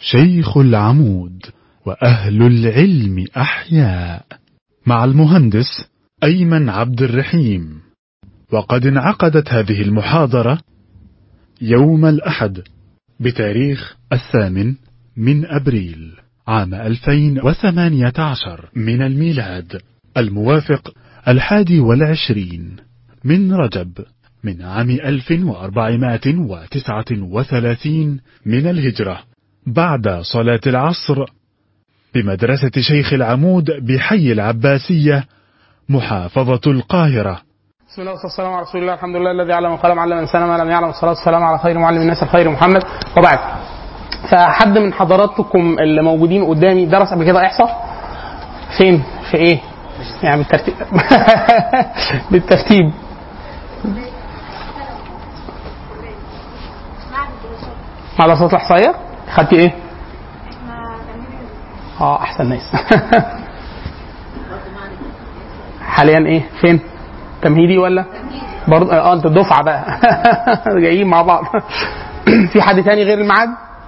شيخ العمود وأهل العلم أحياء مع المهندس أيمن عبد الرحيم وقد انعقدت هذه المحاضرة يوم الأحد بتاريخ الثامن من أبريل عام 2018 من الميلاد الموافق الحادي والعشرين من رجب من عام 1439 من الهجرة بعد صلاة العصر بمدرسة شيخ العمود بحي العباسية محافظة القاهرة بسم الله والصلاه والسلام على رسول الله الحمد لله الذي علم القلم علم الانسان ما لم يعلم الصلاه والسلام على خير معلم الناس الخير محمد وبعد فحد من حضراتكم اللي موجودين قدامي درس قبل كده احصاء فين في ايه يعني بالترتيب بالترتيب مع دراسات الاحصائيه خدتي ايه اه احسن ناس حاليا ايه فين تمهيدي ولا برضه اه انت الدفعه بقى جايين مع بعض في حد تاني غير الميعاد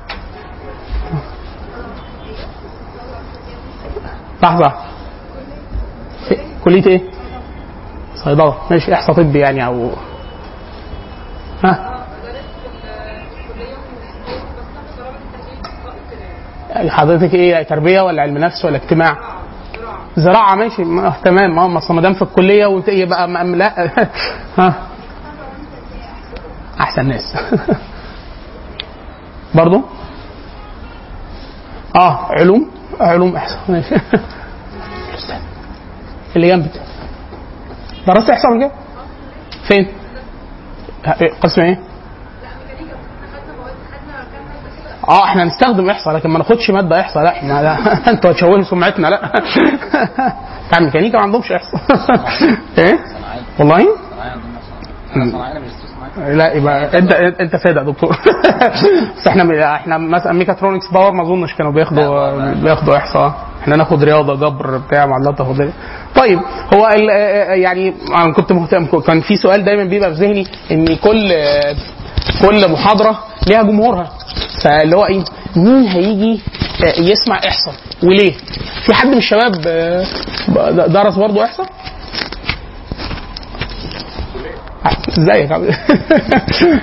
لحظه في- كليه ايه صيدله ماشي احصاء طبي يعني او ها حضرتك ايه تربيه ولا علم نفس ولا اجتماع زراعه ماشي ما تمام اه ما أصل ما دام في الكليه وانت ايه بقى ما لا ها احسن ناس برضو اه علوم علوم احسن ماشي الأستاذ. اللي جنبك درست احسن من كده فين ها، إيه، قسم ايه اه احنا هنستخدم احصاء لكن ما ناخدش ماده احصاء لا ما لا انتوا هتشوهوا سمعتنا لا بتاع الميكانيكا ما عندهمش احصاء ايه والله لا يبقى انت انت فادق يا دكتور بس احنا احنا مثلا ميكاترونكس باور ما اظنش كانوا بياخدوا بياخدوا احصاء احنا ناخد رياضه جبر بتاع معادلات تفاضليه طيب هو ال- يعني انا كنت مهتم كان في سؤال دايما بيبقى في ذهني ان كل كل محاضره ليها جمهورها فاللي هو ايه مين هيجي يسمع احصاء وليه في حد من الشباب آه، درس برضه احصاء ازيك عامل إيه؟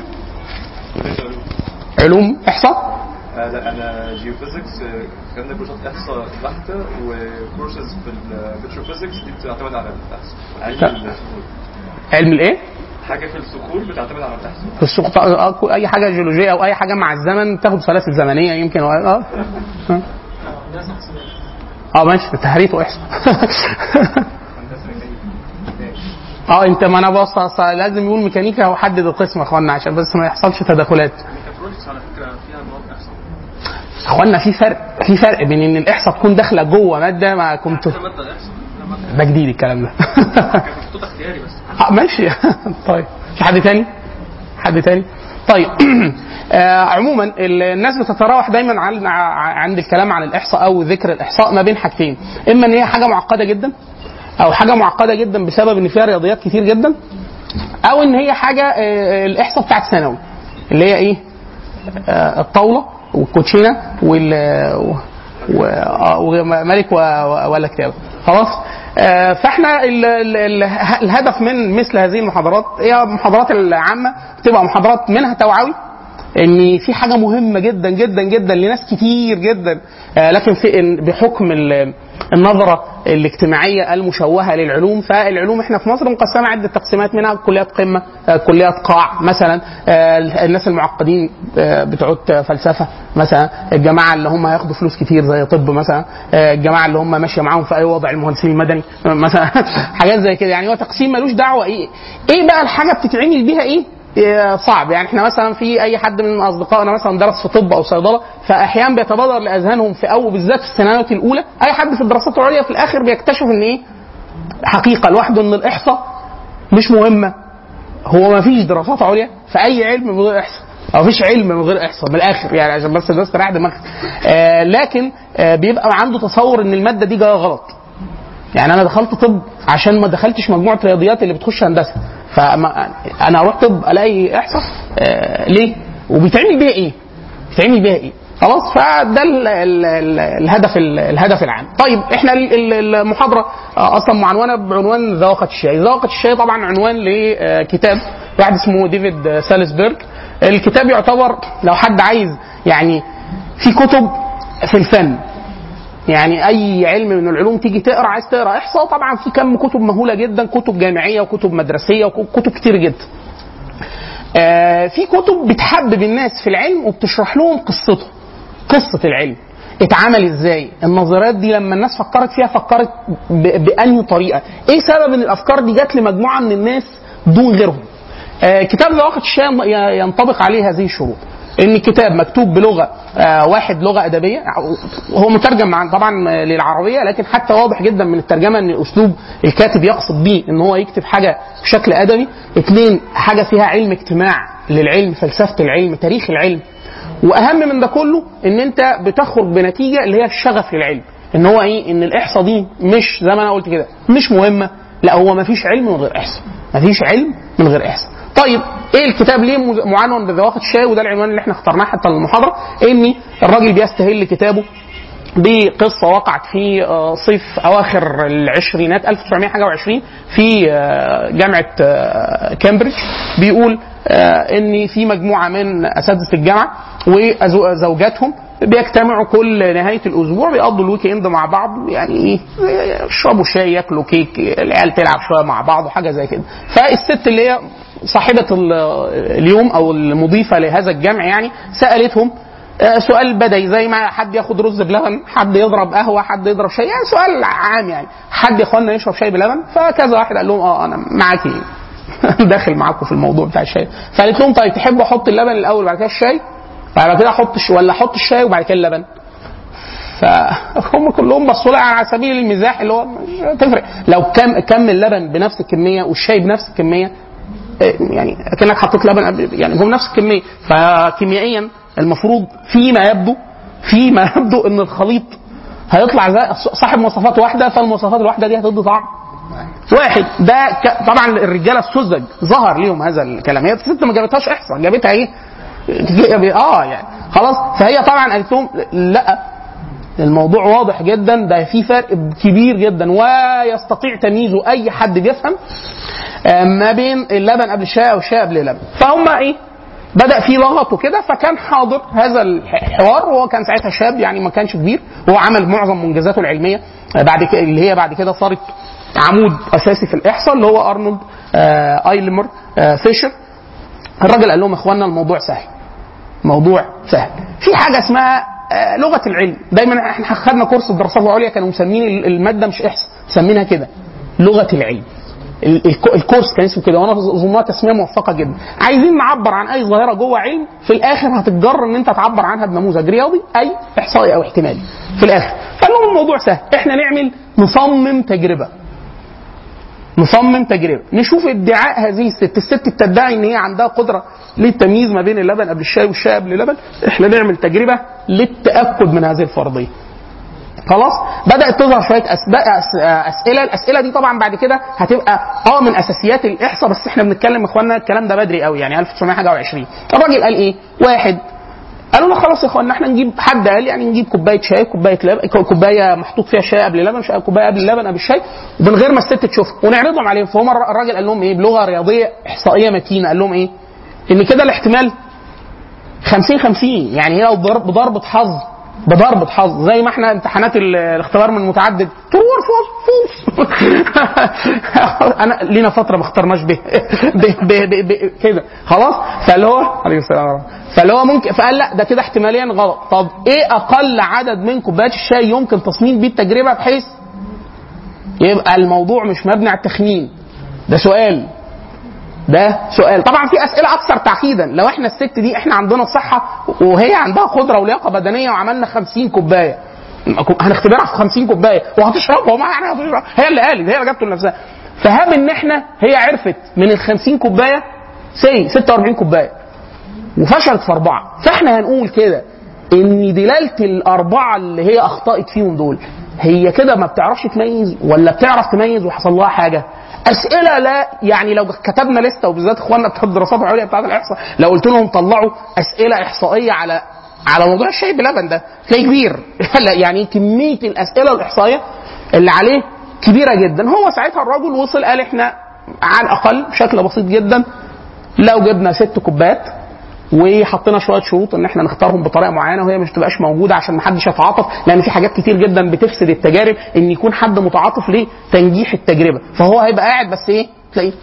علوم احصاء لا انا جيوفيزكس خدنا كورسات احصاء بحته وكورسز في البتروفيزكس دي بتعتمد على الاحصاء علم الصخور علم الايه حاجه في الصخور بتعتمد على الاحصاء في السوق آه، اي حاجه جيولوجيه او اي حاجه مع الزمن تاخد سلاسل زمنيه يمكن اه اه اه ماشي تهريت واحصاء اه انت ما انا بص أصل لازم يقول ميكانيكا هو حدد القسم يا اخوانا عشان بس ما يحصلش تداخلات ميكاترونكس على فكره فيها مواد احصاء اخوانا في فرق في فرق بين ان الاحصاء تكون داخله جوه ماده ما كنت ماده احصاء ده جديد الكلام ده كانت خطوط اختياري بس اه ماشي طيب في حد تاني حد تاني طيب آه عموما ال- الناس بتتراوح دايما عن ع- عند الكلام عن الاحصاء او ذكر الاحصاء ما بين حاجتين اما ان هي حاجه معقده جدا او حاجه معقده جدا بسبب ان فيها رياضيات كتير جدا او ان هي حاجه آه، الاحصاء بتاعت ثانوي اللي هي ايه آه، الطاوله والكوتشينه وال و- آه، وملك و- و- ولا كتاب خلاص آه، فاحنا ال- ال- ال- الهدف من مثل هذه المحاضرات هي المحاضرات العامه بتبقى محاضرات منها توعوي ان في حاجه مهمه جدا جدا جدا لناس كتير جدا آه، لكن في إن- بحكم ال- النظره الاجتماعيه المشوهه للعلوم فالعلوم احنا في مصر مقسمه عده تقسيمات منها كليات قمه آه، كليات قاع مثلا آه، الناس المعقدين آه، بتوع فلسفه مثلا الجماعه اللي هم هياخدوا فلوس كتير زي طب مثلا آه، الجماعه اللي هم ماشيه معاهم في اي وضع المهندسين المدني آه، مثلا حاجات زي كده يعني هو تقسيم ملوش دعوه ايه ايه بقى الحاجه بتتعمل بيها ايه إيه صعب يعني احنا مثلا في اي حد من اصدقائنا مثلا درس في طب او صيدله فاحيانا بيتبادر لاذهانهم في او بالذات في السنوات الاولى اي حد في الدراسات العليا في الاخر بيكتشف ان ايه حقيقه لوحده ان الاحصاء مش مهمه هو ما فيش دراسات عليا في اي علم من غير احصاء او مفيش علم من غير احصاء من الاخر يعني عشان بس الناس تريح دماغها آه لكن آه بيبقى عنده تصور ان الماده دي جايه غلط يعني انا دخلت طب عشان ما دخلتش مجموعه رياضيات اللي بتخش هندسه فانا اروح طب الاقي احصاء آه ليه وبيتعمل بيها ايه بيتعمل بيها ايه خلاص فده ال ال ال الهدف ال الهدف العام طيب احنا ال- ال- المحاضره آه، اصلا معنونه بعنوان ذواقه الشاي ذواقه الشاي طبعا عنوان لكتاب واحد اسمه ديفيد آه، سالسبرج الكتاب يعتبر لو حد عايز يعني في كتب في الفن يعني اي علم من العلوم تيجي تقرا عايز تقرا احصاء طبعا في كم كتب مهوله جدا كتب جامعيه وكتب مدرسيه وكتب كتير جدا آه، في كتب بتحبب الناس في العلم وبتشرح لهم قصته قصه العلم اتعمل ازاي النظريات دي لما الناس فكرت فيها فكرت ب- بانهي طريقه ايه سبب ان الافكار دي جت لمجموعه من الناس دون غيرهم آه، كتاب ذواقة الشام ي- ينطبق عليه هذه الشروط ان الكتاب مكتوب بلغه آه، واحد لغه ادبيه هو مترجم مع طبعا آه، للعربيه لكن حتى واضح جدا من الترجمه ان اسلوب الكاتب يقصد بيه ان هو يكتب حاجه بشكل ادبي اثنين حاجه فيها علم اجتماع للعلم فلسفه العلم تاريخ العلم واهم من ده كله ان انت بتخرج بنتيجه اللي هي الشغف للعلم ان هو ايه ان الاحصاء دي مش زي ما انا قلت كده مش مهمه لا هو ما فيش علم من غير احصاء ما فيش علم من غير احصاء طيب ايه الكتاب ليه مز- معنون بذواقة الشاي وده العنوان اللي احنا اخترناه حتى للمحاضره ان الراجل بيستهل كتابه بقصه وقعت في آه، صيف اواخر العشرينات 1920 في آه، جامعه آه، كامبريدج بيقول آه، ان في مجموعه من اساتذه الجامعه وزوجاتهم بيجتمعوا كل نهايه الاسبوع بيقضوا الويك اند مع بعض يعني ايه يشربوا شاي ياكلوا كيك العيال تلعب شويه مع بعض وحاجه زي كده فالست اللي هي صاحبه ال- اليوم او المضيفه لهذا الجمع يعني سالتهم آه، سؤال بدئي زي ما حد ياخد رز بلبن حد يضرب قهوه حد يضرب شاي يعني سؤال عام يعني حد يا اخوانا يشرب شاي بلبن فكذا واحد قال لهم اه انا معاكي داخل معاكم في الموضوع بتاع الشاي فقالت لهم طيب تحبوا احط اللبن الاول بعد كده الشاي بعد كده احط الش- ولا احط الشاي وبعد كده اللبن فهم كلهم بصوا لها على سبيل المزاح اللي هو مش تفرق لو كم كم اللبن بنفس الكميه والشاي بنفس الكميه إيه، يعني كانك حطيت لبن قبل- يعني هم نفس الكميه فكيميائيا المفروض فيما يبدو فيما يبدو ان الخليط هيطلع زي صاحب مواصفات واحده فالمواصفات الواحده دي هتدي طعم واحد ده ك... طبعا الرجاله السذج ظهر ليهم هذا الكلام هي الست ما جابتهاش احصاء جابتها ايه؟ اه يعني خلاص فهي طبعا قالت لهم لا الموضوع واضح جدا ده في فرق كبير جدا ويستطيع تمييزه اي حد بيفهم آه، ما بين اللبن قبل الشاي او الشاي قبل اللبن فهم ايه بدا في لغط وكده فكان حاضر هذا الحوار وهو كان ساعتها شاب يعني ما كانش كبير وهو عمل معظم منجزاته العلميه آه، بعد كده اللي هي بعد كده صارت عمود اساسي في الاحصاء اللي هو ارنولد آه، ايلمر آه، فيشر الراجل قال لهم يا اخوانا الموضوع سهل موضوع سهل في حاجه اسمها آه، لغه العلم دايما احنا خدنا كورس الدراسات العليا كانوا مسمين الماده مش احصاء مسمينها كده لغه العلم ال- الك- الكورس كان اسمه كده وانا اظنها تسميه موفقه جدا عايزين نعبر عن اي ظاهره جوه علم في الاخر هتتجر ان انت تعبر عنها بنموذج رياضي اي احصائي او احتمالي في الاخر فقال لهم الموضوع سهل احنا نعمل نصمم تجربه نصمم تجربه نشوف ادعاء هذه الست الست بتدعي ان هي عندها قدره للتمييز ما بين اللبن قبل الشاي والشاي قبل اللبن احنا نعمل تجربه للتاكد من هذه الفرضيه خلاص بدات تظهر شويه أسباء أس... اسئله الاسئله دي طبعا بعد كده هتبقى اه من اساسيات الاحصاء بس احنا بنتكلم يا اخوانا الكلام ده بدري قوي يعني 1920 الراجل قال ايه واحد قالوا له خلاص يا اخوانا احنا نجيب حد قال يعني نجيب كوبايه شاي كوبايه لبن كوبايه محطوط فيها شاي قبل لبن ش- كوبايه قبل اللبن قبل الشاي ومن غير ما الست تشوفها ونعرضهم عليهم فهم الر- الراجل قال لهم ايه بلغه رياضيه احصائيه متينه قال لهم ايه ان كده الاحتمال 50 50 يعني هي لو ضرب بضربه حظ بضربه حظ زي ما احنا امتحانات ال- الاختبار من متعدد ترو فولس فولس انا لينا فتره ما اخترناش به به به به به كده خلاص فاللي هو عليه السلام ورحمة الله. فاللي هو ممكن فقال لا ده كده احتماليا غلط طب ايه اقل عدد من كوبايات الشاي يمكن تصميم بيه التجربه بحيث يبقى الموضوع مش مبني على التخمين ده سؤال ده سؤال طبعا في اسئله اكثر تعقيدا لو احنا الست دي احنا عندنا صحه وهي عندها قدره ولياقه بدنيه وعملنا 50 كوبايه هنختبرها في 50 كوبايه وهتشربها وما يعني هتشرب هي اللي قالت هي اللي جابته لنفسها فهاب ان احنا هي عرفت من ال 50 كوبايه سي 46 كوبايه وفشلت في اربعه فاحنا هنقول كده ان دلاله الاربعه اللي هي اخطات فيهم دول هي كده ما بتعرفش تميز ولا بتعرف تميز وحصل لها حاجه اسئله لا يعني لو كتبنا لسته وبالذات اخواننا بتوع الدراسات العليا بتاعت الاحصاء لو قلت لهم طلعوا اسئله احصائيه على على موضوع الشاي بلبن ده تلاقيه كبير لا يعني كميه الاسئله الاحصائيه اللي عليه كبيره جدا هو ساعتها الراجل وصل قال احنا على الاقل بشكل بسيط جدا لو جبنا ست كوبايات وحطينا شويه شروط ان احنا نختارهم بطريقه معينه وهي مش تبقاش موجوده عشان ما حدش يتعاطف لان في حاجات كتير جدا بتفسد التجارب ان يكون حد متعاطف لتنجيح التجربه فهو هيبقى قاعد بس ايه تلاقيه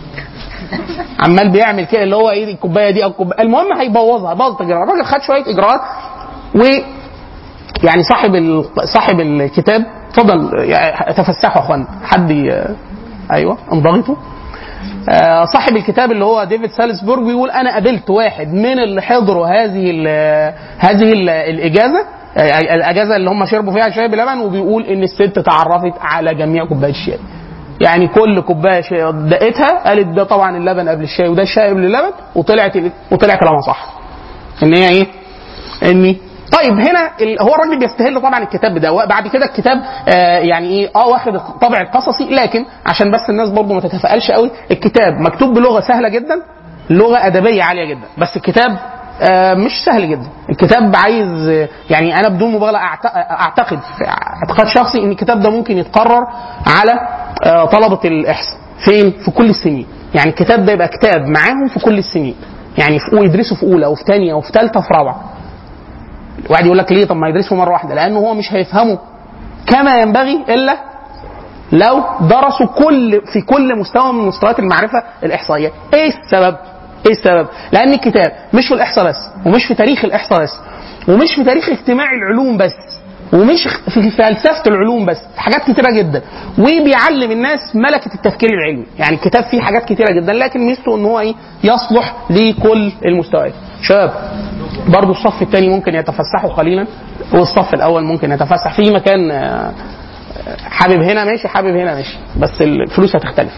عمال بيعمل كده اللي هو ايه دي الكوبايه دي او الكوبايه المهم هيبوظها باظ التجربه الراجل خد شويه اجراءات و يعني صاحب ال... صاحب الكتاب اتفضل يعني تفسحوا يا اخوان حد ي... ايوه انضغطوا آه، صاحب الكتاب اللي هو ديفيد سالزبورج بيقول انا قابلت واحد من اللي حضروا هذه ال هذه ال الاجازه آه، الاجازه اللي هم شربوا فيها شاي بلبن وبيقول ان الست تعرفت على جميع كوبايات الشاي يعني كل كوبايه شاي دقتها قالت ده طبعا اللبن قبل الشاي وده الشاي قبل اللبن وطلعت وطلع كلامها صح ان هي ايه اني طيب هنا ال- هو الراجل بيستهل طبعا الكتاب ده بعد كده الكتاب آه يعني ايه اه واخد الطابع القصصي لكن عشان بس الناس برضه ما تتفائلش قوي الكتاب مكتوب بلغه سهله جدا لغه ادبيه عاليه جدا بس الكتاب آه مش سهل جدا الكتاب عايز آه، يعني انا بدون مبالغه أعت- اعتقد في اعتقاد شخصي ان الكتاب ده ممكن يتقرر على آه طلبه الاحصاء فين في كل السنين يعني الكتاب ده يبقى كتاب معاهم في كل السنين يعني في يدرسوا في اولى وفي ثانيه وفي ثالثه وفي رابعه واحد يقول لك ليه طب ما يدرسوا مره واحده لانه هو مش هيفهموا كما ينبغي الا لو درسوا كل في كل مستوى من مستويات المعرفه الاحصائيه ايه السبب ايه السبب لان الكتاب مش في الاحصاء بس ومش في تاريخ الاحصاء بس ومش في تاريخ اجتماع العلوم بس ومش في فلسفه العلوم بس في حاجات كتيره جدا وبيعلم الناس ملكه التفكير العلمي يعني الكتاب فيه حاجات كتيره جدا لكن ميزته ان هو ايه يصلح لكل المستويات شباب برضو الصف الثاني ممكن يتفسحوا قليلا والصف الاول ممكن يتفسح في مكان آه، حابب هنا ماشي حابب هنا ماشي بس الفلوس هتختلف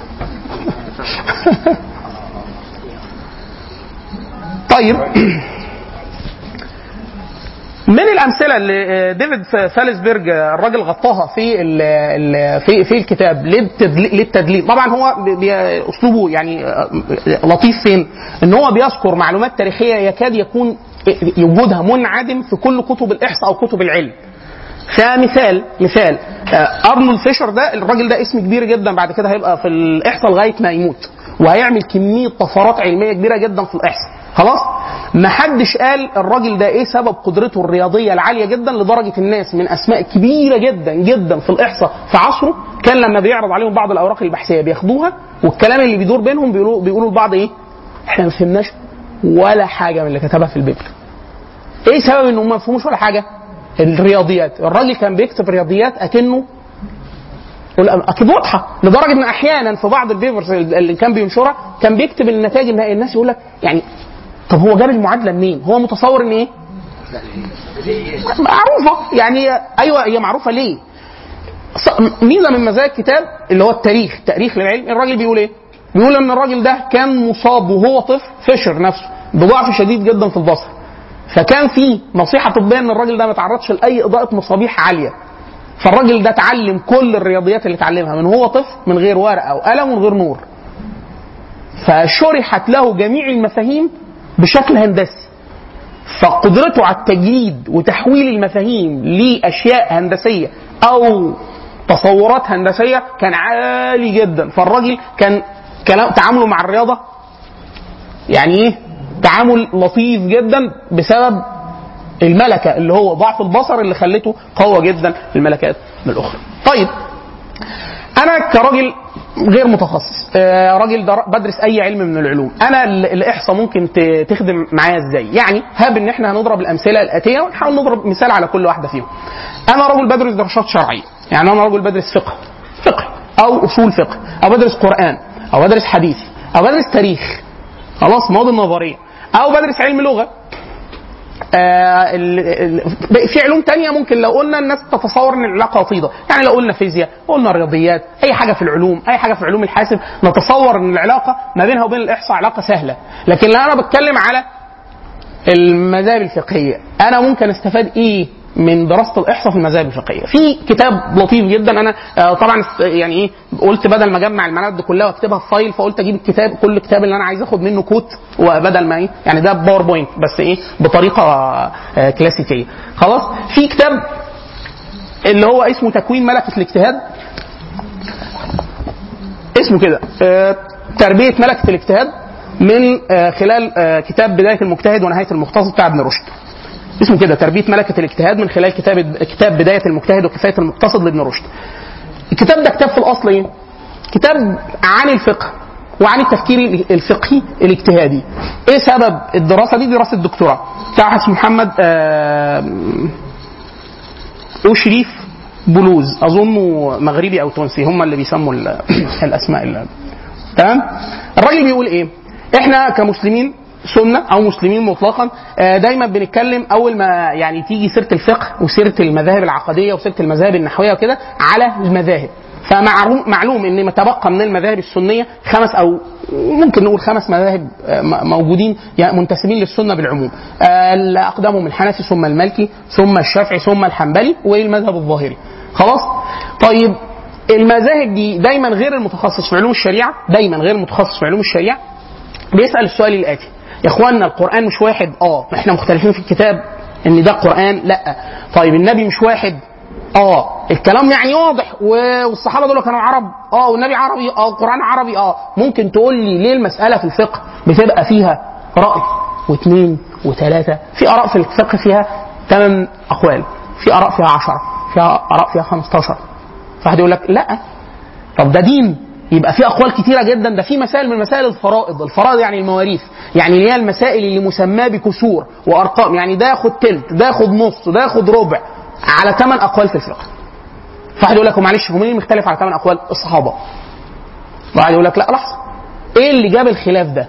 طيب من الامثله اللي ديفيد سالزبرج الراجل غطاها في ال ال في في الكتاب للتدليل, للتدليل طبعا هو بي- بي- اسلوبه يعني لطيف فين ان هو بيذكر معلومات تاريخيه يكاد يكون وجودها منعدم في كل كتب الاحصاء او كتب العلم فمثال مثال آه، ارنولد فيشر ده الراجل ده اسم كبير جدا بعد كده هيبقى في الاحصاء لغايه ما يموت وهيعمل كميه طفرات علميه كبيره جدا في الاحصاء خلاص ما حدش قال الراجل ده ايه سبب قدرته الرياضيه العاليه جدا لدرجه الناس من اسماء كبيره جدا جدا في الاحصاء في عصره كان لما بيعرض عليهم بعض الاوراق البحثيه بياخدوها والكلام اللي بيدور بينهم بيقولوا بيقولوا لبعض ايه احنا ما فهمناش ولا حاجه من اللي كتبها في البيبر ايه سبب انهم ما فهموش ولا حاجه الرياضيات الراجل كان بيكتب رياضيات اكنه اكيد واضحه لدرجه ان احيانا في بعض البيبرز اللي كان بينشرها كان بيكتب النتائج ان الناس يقول لك يعني طب هو جاب المعادله منين؟ هو متصور ان ايه؟ معروفه يعني ايوه هي معروفه ليه؟ ص- ميزه من مزايا الكتاب اللي هو التاريخ تاريخ للعلم الراجل بيقول ايه؟ بيقول ان الراجل ده كان مصاب وهو طفل فشر نفسه بضعف شديد جدا في البصر فكان في نصيحه طبيه ان الراجل ده ما يتعرضش لاي اضاءه مصابيح عاليه فالراجل ده اتعلم كل الرياضيات اللي اتعلمها من هو طفل من غير ورقه وقلم ومن غير نور فشرحت له جميع المفاهيم بشكل هندسي فقدرته على التجريد وتحويل المفاهيم لاشياء هندسيه او تصورات هندسيه كان عالي جدا فالراجل كان كلام تعامله مع الرياضه يعني ايه تعامل لطيف جدا بسبب الملكه اللي هو ضعف البصر اللي خلته قوه جدا الملكات الاخرى طيب انا كراجل غير متخصص آه، راجل در- بدرس اي علم من العلوم انا ال- الاحصاء ممكن ت- تخدم معايا ازاي يعني هاب ان احنا هنضرب الامثله الاتيه ونحاول نضرب مثال على كل واحده فيهم انا راجل بدرس دراسات شرعيه يعني انا راجل بدرس فقه فقه او اصول فقه او بدرس قران او بدرس حديث او بدرس تاريخ خلاص مواد نظريه او بدرس علم لغه آه ال- ال- في علوم تانية ممكن لو قلنا الناس تتصور ان العلاقه وطيده يعني لو قلنا فيزياء قلنا رياضيات اي حاجه في العلوم اي حاجه في علوم الحاسب نتصور ان العلاقه ما بينها وبين الاحصاء علاقه سهله لكن لو انا بتكلم على المذاهب الفقهيه انا ممكن استفاد ايه من دراسه الاحصاء في المذاهب الفقهيه في كتاب لطيف جدا انا آه، طبعا است- يعني ايه قلت بدل ما اجمع المعلومات دي كلها واكتبها في فايل فقلت اجيب الكتاب كل كتاب اللي انا عايز اخد منه كوت وبدل ما ايه يعني ده باوربوينت بس ايه بطريقه آه، كلاسيكيه خلاص في كتاب اللي هو اسمه تكوين ملكه الاجتهاد اسمه كده آه، تربيه ملكه الاجتهاد من آه، خلال آه، كتاب بدايه المجتهد ونهايه المختصر بتاع ابن رشد اسمه كده تربيه ملكه الاجتهاد من خلال كتاب كتاب بدايه المجتهد وكفايه المقتصد لابن رشد الكتاب ده كتاب في الاصل ايه كتاب عن الفقه وعن التفكير الفقهي الاجتهادي ايه سبب الدراسه دي دراسه دكتوراه بتاع واحد اسمه محمد آه، وشريف بلوز اظنه مغربي او تونسي هم اللي بيسموا ال- الاسماء اللي. تمام الراجل بيقول ايه احنا كمسلمين سنه او مسلمين مطلقا آه، دايما بنتكلم اول ما يعني تيجي سيره الفقه وسيره المذاهب العقديه وسيره المذاهب النحويه وكده على المذاهب فمعلوم معلوم ان ما تبقى من المذاهب السنيه خمس او ممكن نقول خمس مذاهب آه، م- موجودين يعني منتسبين للسنه بالعموم آه، اقدمهم الحنفي ثم المالكي ثم الشافعي ثم الحنبلي والمذهب الظاهري خلاص طيب المذاهب دي دايما غير المتخصص في علوم الشريعه دايما غير المتخصص في علوم الشريعه بيسال السؤال الاتي يا اخوانا القران مش واحد اه احنا مختلفين في الكتاب ان ده قران لا طيب النبي مش واحد اه الكلام يعني واضح و- والصحابه دول كانوا عرب اه والنبي عربي اه القران عربي اه ممكن تقول لي ليه المساله في الفقه بتبقى فيها راي واثنين وثلاثه في اراء في الفقه فيها ثمان اقوال في اراء فيها عشرة فيها اراء فيها 15 فواحد يقول لك لا طب ده دين يبقى في اقوال كتيره جدا ده في مسائل من مسائل الفرائض الفرائض يعني المواريث يعني اللي هي المسائل اللي مسماه بكسور وارقام يعني ده ياخد تلت ده ياخد نص ده ياخد ربع على ثمان اقوال في الفقه فواحد يقول لك معلش هو مين اللي مختلف على ثمان اقوال الصحابه واحد يقول لك لا لحظه ايه اللي جاب الخلاف ده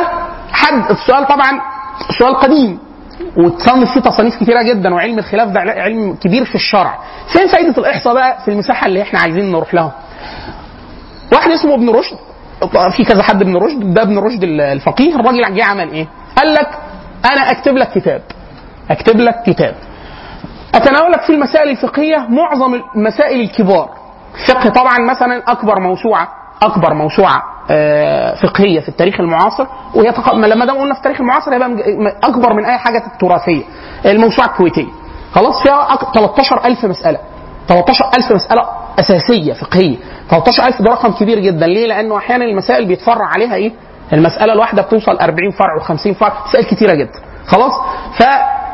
فحد السؤال طبعا سؤال قديم وتصنف فيه تصانيف كتيره جدا وعلم الخلاف ده علم كبير في الشرع فين فايده الاحصاء بقى في المساحه اللي احنا عايزين نروح لها واحد اسمه ابن رشد في كذا حد ابن رشد ده ابن رشد الفقيه الراجل جه عمل ايه قال لك انا اكتب لك كتاب اكتب لك كتاب اتناول لك في المسائل الفقهيه معظم المسائل الكبار الفقه طبعا مثلا اكبر موسوعه اكبر موسوعه آه، فقهيه في التاريخ المعاصر وهي تق... لما دام قلنا في التاريخ المعاصر هيبقى مج- اكبر من اي حاجه تراثيه الموسوعه الكويتيه خلاص فيها أك- 13000 مساله 13000 مساله اساسيه فقهيه 13000 ده رقم كبير جدا ليه لانه احيانا المسائل بيتفرع عليها ايه المساله الواحده بتوصل 40 فرع و50 فرع مسائل كتيره جدا خلاص ف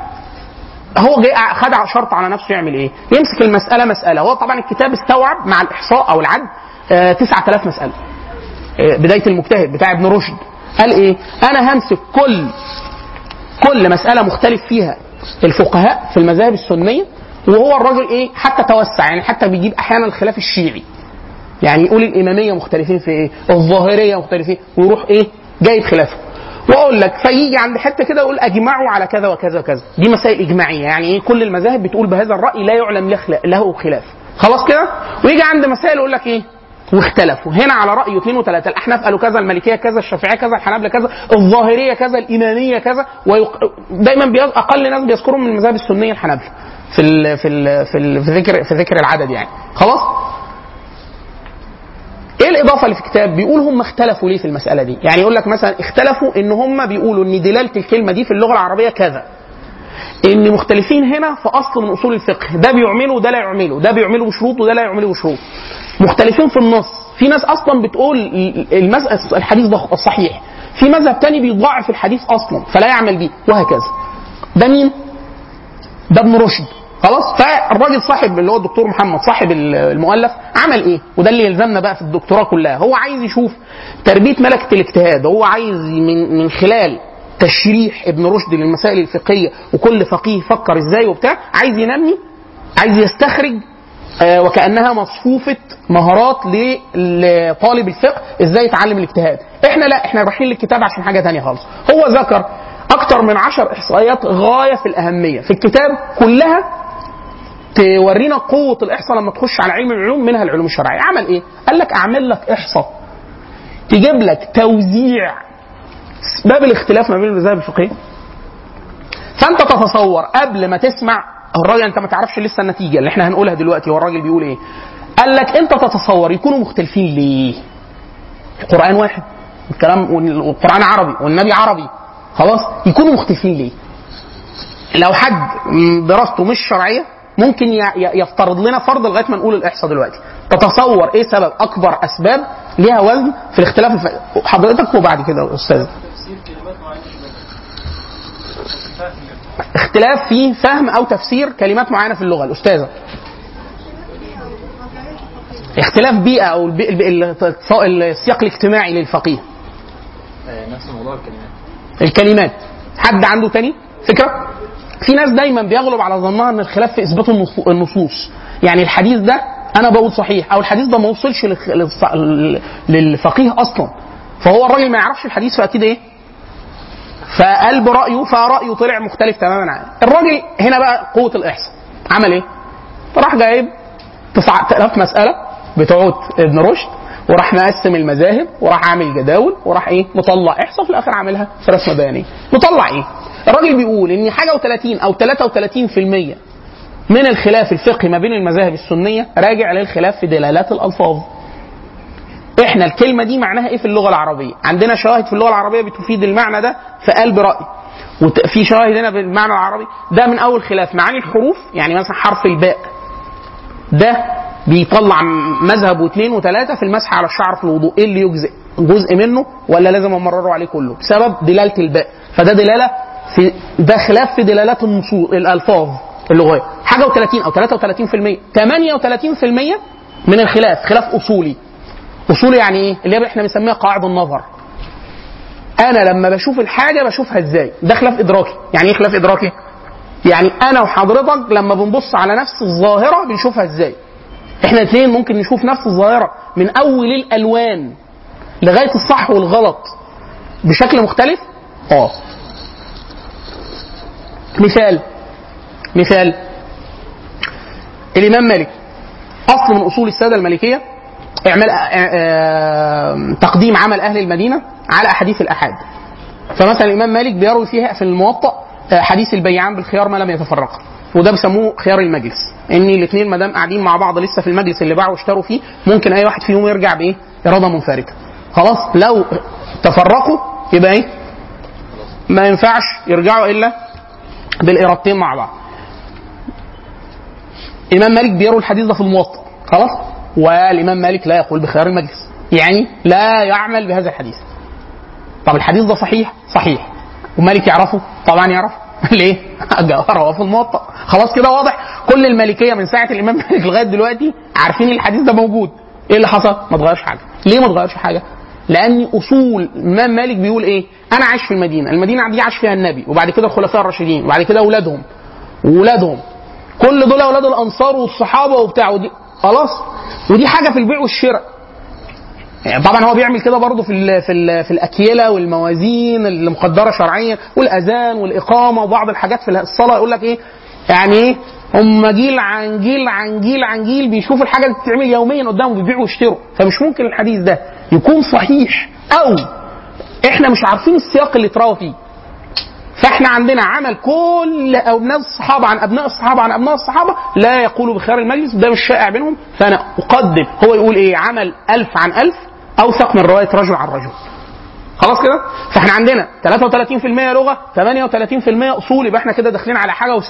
هو جاي خد شرط على نفسه يعمل ايه؟ يمسك المساله مساله، هو طبعا الكتاب استوعب مع الاحصاء او العد آه 9000 مساله. آه بدايه المجتهد بتاع ابن رشد قال ايه؟ انا همسك كل كل مساله مختلف فيها الفقهاء في المذاهب السنيه وهو الراجل ايه؟ حتى توسع يعني حتى بيجيب احيانا الخلاف الشيعي. يعني يقول الاماميه مختلفين في ايه؟ الظاهريه مختلفين ويروح ايه؟ جايب خلافه. واقول لك فيجي عند حته كده يقول اجمعوا على كذا وكذا وكذا دي مسائل اجماعيه يعني ايه كل المذاهب بتقول بهذا الراي لا يعلم له خلا- له خلاف خلاص كده ويجي عند مسائل يقول لك ايه واختلفوا هنا على راي اثنين وثلاثه الاحناف قالوا كذا المالكيه كذا الشافعيه كذا الحنابله كذا الظاهريه كذا الاماميه كذا ويق... دايما بيز... اقل ناس بيذكروا من المذاهب السنيه الحنابله في ال... في ال... في, ال... في ذكر في ذكر العدد يعني خلاص ايه الاضافه اللي في الكتاب بيقول هم اختلفوا ليه في المساله دي يعني يقول لك مثلا اختلفوا ان هم بيقولوا ان دلاله الكلمه دي في اللغه العربيه كذا ان مختلفين هنا في اصل من اصول الفقه ده بيعمله وده لا يعمله ده بيعمله بشروط وده لا يعمله بشروط مختلفين في النص في ناس اصلا بتقول المس... الحديث ده صحيح في مذهب تاني بيضاعف الحديث اصلا فلا يعمل بيه وهكذا ده مين ده ابن رشد خلاص فالراجل صاحب اللي هو الدكتور محمد صاحب المؤلف عمل ايه وده اللي يلزمنا بقى في الدكتوراه كلها هو عايز يشوف تربيه ملكه الاجتهاد هو عايز من من خلال تشريح ابن رشد للمسائل الفقهيه وكل فقيه يفكر ازاي وبتاع عايز ينمي عايز يستخرج آه وكانها مصفوفه مهارات لطالب الفقه ازاي يتعلم الاجتهاد احنا لا احنا رايحين للكتاب عشان حاجه تانية خالص هو ذكر اكتر من عشر احصائيات غايه في الاهميه في الكتاب كلها تورينا قوه الاحصاء لما تخش على علم العلوم منها العلوم الشرعيه عمل ايه قال لك اعمل لك احصاء تجيب لك توزيع اسباب الاختلاف ما بين المذاهب الفقهيه فانت تتصور قبل ما تسمع الراجل انت ما تعرفش لسه النتيجه اللي احنا هنقولها دلوقتي هو الراجل بيقول ايه قال لك انت تتصور يكونوا مختلفين ليه القران واحد الكلام والقران عربي والنبي عربي خلاص يكونوا مختلفين ليه لو حد دراسته مش شرعيه ممكن ي- ي- يفترض لنا فرض لغايه ما نقول الاحصاء دلوقتي تتصور ايه سبب اكبر اسباب ليها وزن في الاختلاف الف... حضرتك وبعد كده يا استاذ اختلاف في فهم او تفسير كلمات معينه في اللغه الاستاذه اختلاف بيئه او البي... البي... السياق الاجتماعي للفقيه نفس موضوع الكلمات الكلمات حد عنده تاني فكره في ناس دايما بيغلب على ظنها ان الخلاف في اثبات النص- النصوص يعني الحديث ده انا بقول صحيح او الحديث ده ما وصلش للخ- للص- للفقيه اصلا فهو الراجل ما يعرفش الحديث فاكيد ايه فقال برايه فرايه طلع مختلف تماما عنه الراجل هنا بقى قوه الاحصاء عمل ايه راح جايب 9000 مساله بتوع ابن رشد وراح مقسم المذاهب وراح عامل جداول وراح ايه مطلع احصاء في الاخر عاملها في رسمه بيانيه مطلع ايه الراجل بيقول ان حاجه و30 او 33% من الخلاف الفقهي ما بين المذاهب السنيه راجع للخلاف في دلالات الالفاظ احنا الكلمه دي معناها ايه في اللغه العربيه عندنا شواهد في اللغه العربيه بتفيد المعنى ده في قلب راي وفي شواهد هنا بالمعنى العربي ده من اول خلاف معاني الحروف يعني مثلا حرف الباء ده بيطلع مذهب واثنين وثلاثه في المسح على الشعر في الوضوء ايه اللي يجزئ جزء منه ولا لازم امرره عليه كله بسبب دلاله الباء فده دلاله في ده خلاف في دلالات النصوص الالفاظ اللغويه حاجه و30 او 33% 38% من الخلاف خلاف اصولي اصولي يعني ايه اللي هي احنا بنسميها قواعد النظر انا لما بشوف الحاجه بشوفها ازاي ده خلاف ادراكي يعني ايه خلاف ادراكي يعني انا وحضرتك لما بنبص على نفس الظاهره بنشوفها ازاي احنا الاثنين ممكن نشوف نفس الظاهره من اول الالوان لغايه الصح والغلط بشكل مختلف اه مثال مثال الامام مالك اصل من اصول الساده المالكيه اعمال آه، آه، تقديم عمل اهل المدينه على احاديث الاحاد فمثلا الامام مالك بيروي فيها في الموطأ آه، حديث البيعان بالخيار ما لم يتفرقا وده بيسموه خيار المجلس ان الاثنين ما دام قاعدين مع بعض لسه في المجلس اللي باعوا واشتروا فيه ممكن اي واحد فيهم يرجع بايه اراده منفرده خلاص لو تفرقوا يبقى ايه ما ينفعش يرجعوا الا بالارادتين مع بعض الامام مالك بيروي الحديث ده في الموطأ خلاص والامام مالك لا يقول بخيار المجلس يعني لا يعمل بهذا الحديث طب الحديث ده صحيح صحيح ومالك يعرفه طبعا يعرفه ليه رواه في الموطأ خلاص كده واضح كل المالكيه من ساعه الامام مالك لغايه دلوقتي عارفين الحديث ده موجود ايه اللي حصل ما اتغيرش حاجه ليه ما اتغيرش حاجه لان اصول الامام مالك بيقول ايه انا عايش في المدينه المدينه دي عاش فيها النبي وبعد كده الخلفاء الراشدين وبعد كده اولادهم واولادهم كل دول اولاد الانصار والصحابه وبتاع ودي خلاص ودي حاجه في البيع والشراء يعني طبعا هو بيعمل كده برضه في ال في ال في الاكيله والموازين المقدره شرعيا والاذان والاقامه وبعض الحاجات في الصلاه يقول لك ايه يعني ايه هم جيل عن جيل عن جيل عن جيل بيشوفوا الحاجه اللي بتتعمل يوميا قدامهم بيبيعوا ويشتروا فمش ممكن الحديث ده يكون صحيح او احنا مش عارفين السياق اللي اتروى فيه فاحنا عندنا عمل كل ابناء الصحابه عن ابناء الصحابه عن ابناء الصحابه لا يقولوا بخيار المجلس ده مش شائع بينهم فانا اقدم هو يقول ايه عمل ألف عن ألف اوثق من روايه رجل عن رجل خلاص كده فاحنا عندنا 33% لغه 38% اصول يبقى احنا كده داخلين على حاجه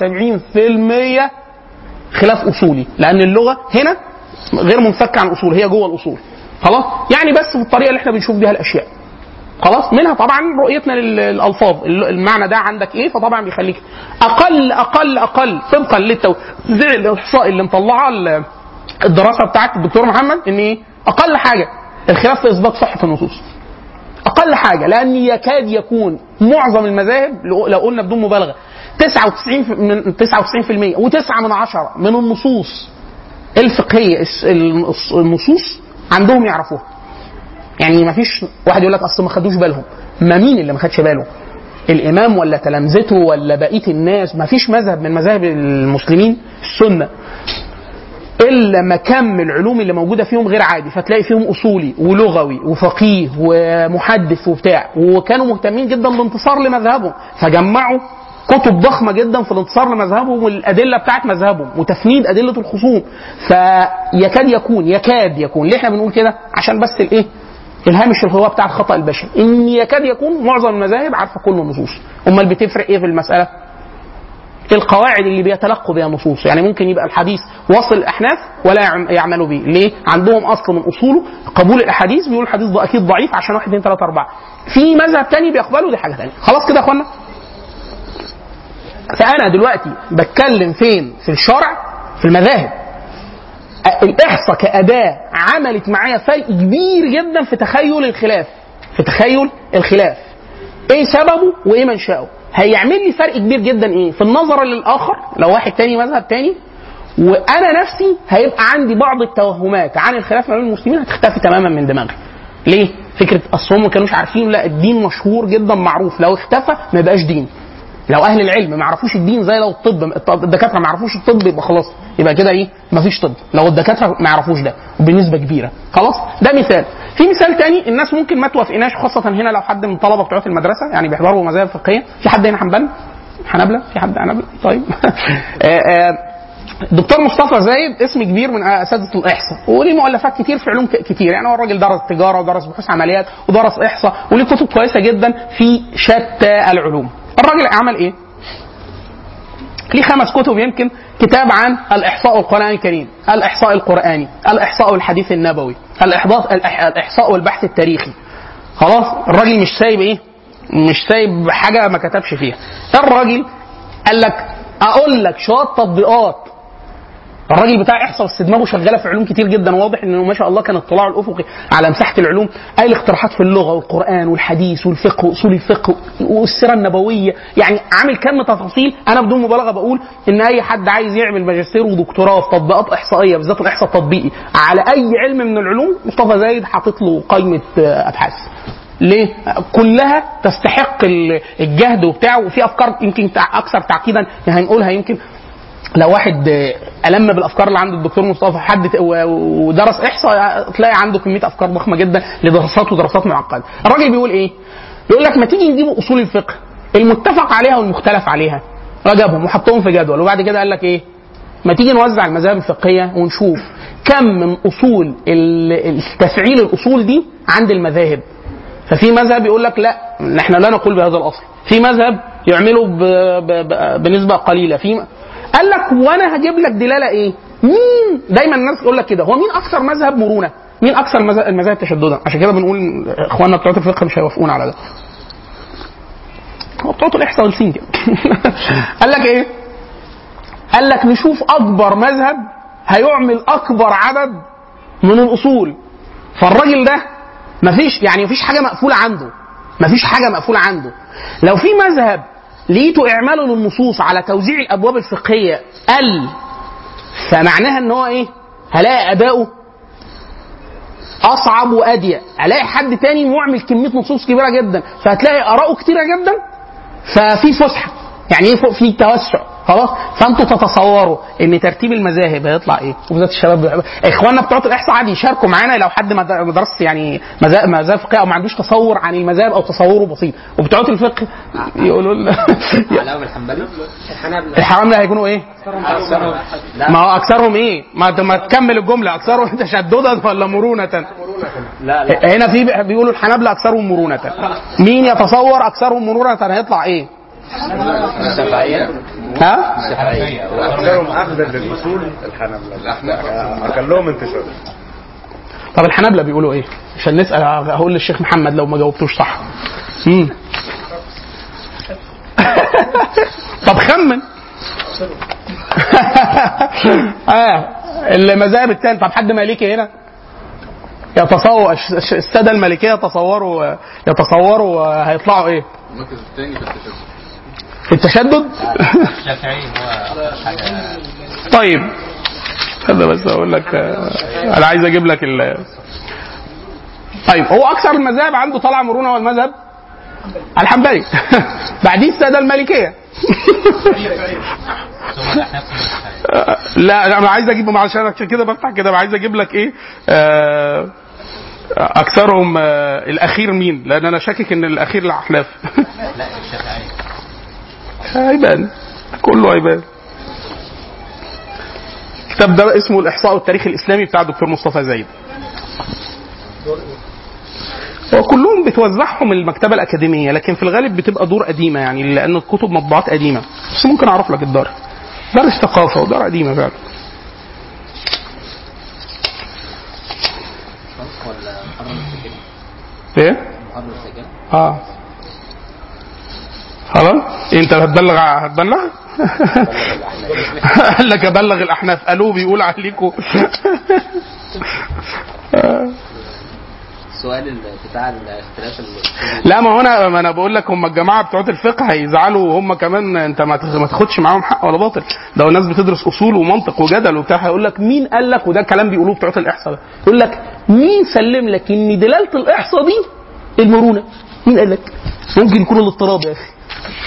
و70% خلاف اصولي لان اللغه هنا غير منفكه عن اصول هي جوه الاصول خلاص يعني بس بالطريقه اللي احنا بنشوف بيها الاشياء خلاص منها طبعا رؤيتنا للالفاظ المعنى ده عندك ايه فطبعا بيخليك اقل اقل اقل طبقا للتوزيع الاحصائي اللي مطلعه ال- الدراسه بتاعت الدكتور محمد ان ايه اقل حاجه الخلاف في اثبات صحه النصوص اقل حاجه لان يكاد يكون معظم المذاهب لو لو قلنا بدون مبالغه 99 في- من 99% و9 من عشرة من النصوص الفقهيه الس- النص- النصوص عندهم يعرفوها يعني ما فيش واحد يقول لك اصل ما خدوش بالهم ما مين اللي ما خدش باله الامام ولا تلامذته ولا بقيه الناس ما فيش مذهب من مذاهب المسلمين السنه الا ما كم العلوم اللي موجوده فيهم غير عادي فتلاقي فيهم اصولي ولغوي وفقيه ومحدث وبتاع وكانوا مهتمين جدا بانتصار لمذهبهم فجمعوا كتب ضخمه جدا في الانتصار لمذهبهم والادله بتاعت مذهبهم وتفنيد ادله الخصوم فيكاد يكون يكاد يكون ليه احنا بنقول كده عشان بس الايه الهامش اللي هو بتاع الخطا البشري ان يكاد يكون معظم المذاهب عارفه كل النصوص امال بتفرق ايه في المساله القواعد اللي بيتلقوا بها النصوص يعني ممكن يبقى الحديث واصل الاحناف ولا يعم- يعملوا به ليه عندهم اصل من اصوله قبول الاحاديث بيقول الحديث ده اكيد ضعيف عشان واحد اثنين ثلاثه اربعه في مذهب تاني بيقبله دي حاجه ثانيه خلاص كده يا اخوانا فانا دلوقتي بتكلم فين في الشرع في المذاهب أ- الاحصاء كاداه عملت معايا فرق كبير جدا في تخيل الخلاف في تخيل الخلاف ايه سببه وايه منشأه هيعمل لي فرق كبير جدا ايه في النظر للاخر لو واحد تاني مذهب تاني وانا نفسي هيبقى عندي بعض التوهمات عن الخلاف ما بين المسلمين هتختفي تماما من دماغي ليه فكره اصل هم ما كانوش عارفين لا الدين مشهور جدا معروف لو اختفى ما يبقاش دين لو اهل العلم ما يعرفوش الدين زي لو الطب الط- الدكاتره ما يعرفوش الطب يبقى خلاص يبقى كده ايه ما فيش طب لو الدكاتره ما يعرفوش ده وبنسبه كبيره خلاص ده مثال في مثال تاني الناس ممكن ما توافقناش خاصه هنا لو حد من الطلبه بتوع المدرسه يعني بيحضروا مذاهب فقهيه في حد هنا حنبل حنبله في حد حنبله طيب آه، آه، دكتور مصطفى زايد اسم كبير من اساتذه الاحصاء وليه مؤلفات كتير في علوم ك- كتير يعني هو الراجل درس تجاره ودرس بحوث عمليات ودرس احصاء وليه كتب كويسه جدا في شتى العلوم الراجل عمل ايه ليه خمس كتب يمكن كتاب عن الاحصاء القراني الكريم الاحصاء القراني الاحصاء الحديث النبوي الاحضاء الإح- الاحصاء والبحث التاريخي خلاص الراجل مش سايب ايه مش سايب حاجه ما كتبش فيها الراجل قال لك اقول لك شويه تطبيقات الراجل بتاع احصاء بس دماغه شغاله في علوم كتير جدا واضح انه ما شاء الله كان اطلاعه الافقي على مساحه العلوم قايل اقتراحات في اللغه والقران والحديث والفقه واصول الفقه والسيره النبويه يعني عامل كم تفاصيل انا بدون مبالغه بقول ان اي حد عايز يعمل ماجستير ودكتوراه في تطبيقات احصائيه بالذات الاحصاء التطبيقي على اي علم من العلوم مصطفى زايد حاطط له قائمه آه، ابحاث ليه؟ كلها تستحق ال- الجهد وبتاع وفي افكار يمكن تع- اكثر تعقيدا هنقولها يمكن لو واحد آه، ألم بالافكار اللي عند الدكتور مصطفى حد ت- و- ودرس احصاء تلاقي عنده كميه افكار ضخمه جدا لدراسات ودراسات معقده. الراجل بيقول ايه؟ بيقول لك ما تيجي نجيب اصول الفقه المتفق عليها والمختلف عليها رجبهم وحطهم في جدول وبعد كده قال لك ايه؟ ما تيجي نوزع المذاهب الفقهيه ونشوف كم من اصول ال- التفعيل الاصول دي عند المذاهب ففي مذهب يقول لك لا احنا لا نقول بهذا الاصل في مذهب يعمله ب... ب... ب... بنسبه قليله في م- قال لك وانا هجيب لك دلاله ايه مين دايما الناس تقول لك كده هو مين اكثر مذهب مرونه مين اكثر مذ- المذاهب تشددا عشان كده بنقول اخواننا بتوع الفقه مش هيوافقونا على ده هو بتوع الاحصاء والسين كده قال لك ايه قال لك نشوف اكبر مذهب هيعمل اكبر عدد من الاصول فالراجل ده مفيش يعني مفيش حاجه مقفوله عنده مفيش حاجه مقفوله عنده لو في مذهب لقيته اعماله للنصوص على توزيع الابواب الفقهيه قل فمعناها ان هو ايه هلاقي اداؤه اصعب واضيق الاقي حد تاني معمل كميه نصوص كبيره جدا فهتلاقي اراءه كتيره جدا ففي فسحه يعني ايه فوق في توسع خلاص فانتوا تتصوروا ان ترتيب المذاهب هيطلع ايه وبالذات الشباب بيحبوا- اخواننا بتوع الاحصاء عادي يشاركوا معانا لو حد ما در- ما درس يعني مذاهب مذاهب فقهيه او ما عندوش تصور عن المذاهب او تصوره بسيط وبتوع الفقه يقولوا لنا علاء الحنبلي الحنابلة الحرام ده هيكونوا ايه؟ أكثرهم لا ما هو اكثرهم ايه؟ ما ما تكمل الجمله اكثرهم تشددا ولا مرونه؟ لا لا هنا في بيقولوا الحنابلة أكثرهم مرونة مين يتصور أكثرهم مرونة هيطلع إيه؟ الشافعية ها؟ الشافعية أكثرهم أخذا للأصول الحنابلة أقلهم انتشارا طب الحنابلة بيقولوا إيه؟ عشان نسأل هقول للشيخ محمد لو ما جاوبتوش صح مم. طب خمن اه المذاهب الثانية طب حد مالكي هنا؟ يتصور الش- الش- السادة المالكية يتصوروا يتصوروا هيطلعوا ايه؟ المركز الثاني في التشدد في التشدد؟ الشافعي هو حاجة طيب هذا بس اقول لك آه، انا عايز اجيب لك ال طيب هو اكثر المذاهب عنده طلع مرونه والمذهب الحنبلي بعديه الساده المالكيه آه، لا انا عايز اجيب عشان عشان كده بفتح كده عايز اجيب لك ايه آه، اكثرهم آه، الاخير مين لان انا شاكك ان الاخير الاحناف لا الشافعية هيبان كله هيبان الكتاب ده اسمه الاحصاء والتاريخ الاسلامي بتاع الدكتور مصطفى زايد هو كلهم بتوزعهم المكتبه الاكاديميه لكن في الغالب بتبقى دور قديمه يعني لان الكتب مطبوعات قديمه بس ممكن اعرف لك الدار دار الثقافه ودار قديمه فعلا ولا محرم السجن ايه؟ محرم السجن اه خلاص إيه انت هتبلغ هتبلغ قال لك ابلغ الاحناف قالوا بيقول عليكم السؤال ال- بتاع الاختلاف ال- لا ما هو انا ما انا بقول لك هم الجماعه بتوع الفقه هيزعلوا وهم كمان انت ما تاخ- ما تاخدش معاهم حق ولا باطل ده الناس بتدرس اصول ومنطق وجدل وبتاع هيقول لك مين قال لك وده كلام بيقولوه بتوع الاحصاء ده يقول لك مين سلم لك ان دلاله الاحصاء دي المرونه مين قال لك ممكن يكون الاضطراب يا اخي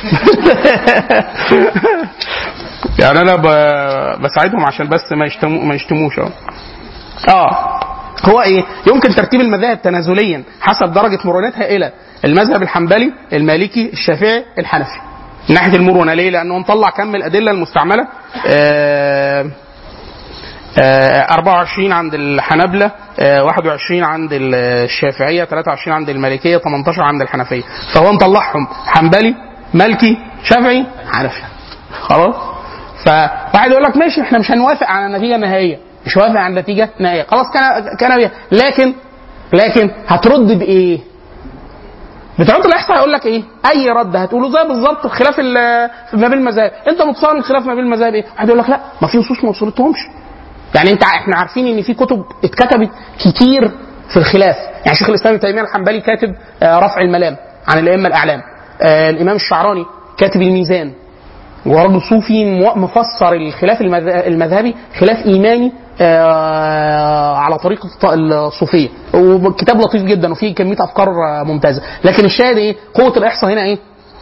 يعني انا ب- بساعدهم عشان بس ما يشتمو ما يشتموش اه اه هو ايه؟ يمكن ترتيب المذاهب تنازليا حسب درجه مرونتها الى المذهب الحنبلي، المالكي، الشافعي، الحنفي. من ناحيه المرونه ليه؟ لانه مطلع كم الادله المستعمله آه آه 24 عند الحنابلة آه 21 عند الشافعية 23 عند المالكية 18 عند الحنفية فهو مطلعهم حنبلي مالكي شافعي حنفي خلاص فواحد يقول لك ماشي احنا مش هنوافق على النتيجة النهائية مش هوافق على النتيجة النهائية خلاص كان كان بيها لكن لكن هترد بإيه؟ بتوع الاحصاء هيقول لك ايه؟ اي رد هتقوله زي بالظبط خلاف ال- ما بين المذاهب، انت متصور الخلاف ما بين المذاهب ايه؟ واحد يقول لك لا ما في نصوص ما وصلتهمش. يعني انت احنا عارفين ان في كتب اتكتبت كتير في الخلاف، يعني شيخ الاسلام ابن تيميه الحنبلي كاتب آه، رفع الملام عن الائمه الاعلام. آه، الامام الشعراني كاتب الميزان. ورجل صوفي مو- مفسر الخلاف المذ- المذهبي خلاف ايماني آه، على طريقه الط- الصوفيه وكتاب لطيف جدا وفيه كميه افكار آه، ممتازه لكن الشاهد ايه قوه الاحصاء هنا ايه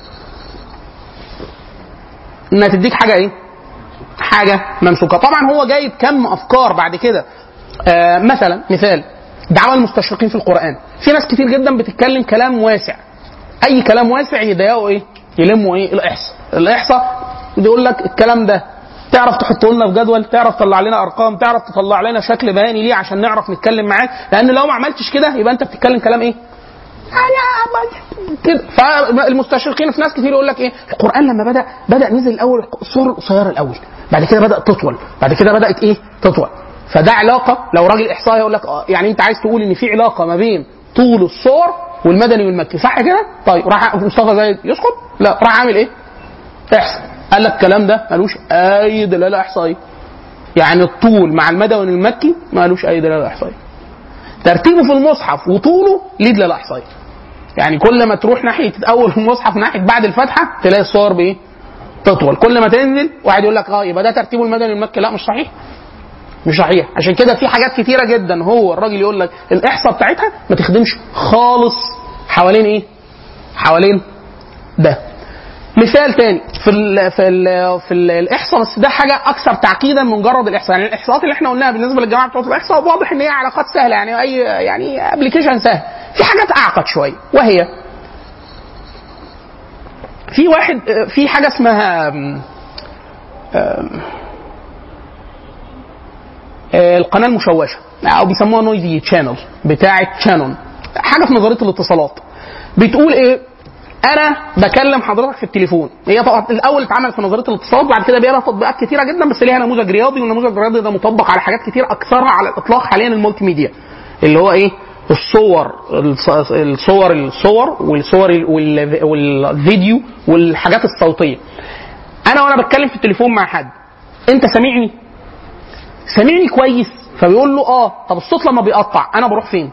انها تديك حاجه ايه حاجه ممسوكه طبعا هو جايب كم افكار بعد كده آه مثلا مثال دعوى المستشرقين في القران في ناس كتير جدا بتتكلم كلام واسع اي كلام واسع يضايقوا ايه يلموا ايه الاحصاء الاحصاء بيقول لك الكلام ده تعرف تحطه لنا في جدول تعرف تطلع لنا ارقام تعرف تطلع لنا شكل بياني ليه عشان نعرف نتكلم معاه لان لو ما عملتش كده يبقى انت بتتكلم كلام ايه يعني كده فالمستشرقين في ناس كتير يقول لك ايه القران لما بدا بدا نزل الاول الصور القصيره الاول بعد كده بدات تطول بعد كده بدات ايه تطول فده علاقه لو راجل احصائي يقول لك اه يعني انت عايز تقول ان في علاقه ما بين طول الصور والمدني والمكي صح كده طيب راح مصطفى زايد يسقط لا راح عامل ايه احصى قال لك الكلام ده ملوش اي دلاله احصائيه يعني الطول مع المدني والمكي ملوش اي دلاله احصائيه ترتيبه في المصحف وطوله ليه دلاله احصائيه يعني كل ما تروح ناحيه اول المصحف ناحيه بعد الفتحه تلاقي الصور بايه؟ تطول كل ما تنزل واحد يقول لك اه يبقى ده ترتيبه المدني والمكي لا مش صحيح مش صحيح عشان كده في حاجات كتيره جدا هو الراجل يقول لك الاحصاء بتاعتها ما تخدمش خالص حوالين ايه؟ حوالين ده مثال تاني في ال في ال في ال الاحصاء بس ده حاجه اكثر تعقيدا من مجرد الاحصاء يعني الاحصاءات اللي احنا قلناها بالنسبه للجماعه بتوع الاحصاء واضح ان هي علاقات سهله يعني اي يعني ابلكيشن سهل في حاجات اعقد شويه وهي في واحد في حاجه اسمها آم، آم، آه، القناه المشوشه او بيسموها نويزي تشانل بتاعه شانون حاجه في نظريه الاتصالات بتقول ايه انا بكلم حضرتك في التليفون هي طبعا الاول اتعملت في نظريه الاتصالات وبعد كده بقى لها تطبيقات كتيره جدا بس ليها نموذج رياضي والنموذج الرياضي ده مطبق على حاجات كتير اكثرها على الاطلاق حاليا المولتي ميديا اللي هو ايه الصور الص- الصور الصور والصور ال- وال- والفيديو والحاجات الصوتيه انا وانا بتكلم في التليفون مع حد انت سامعني سامعني كويس فبيقول له اه طب الصوت لما بيقطع انا بروح فين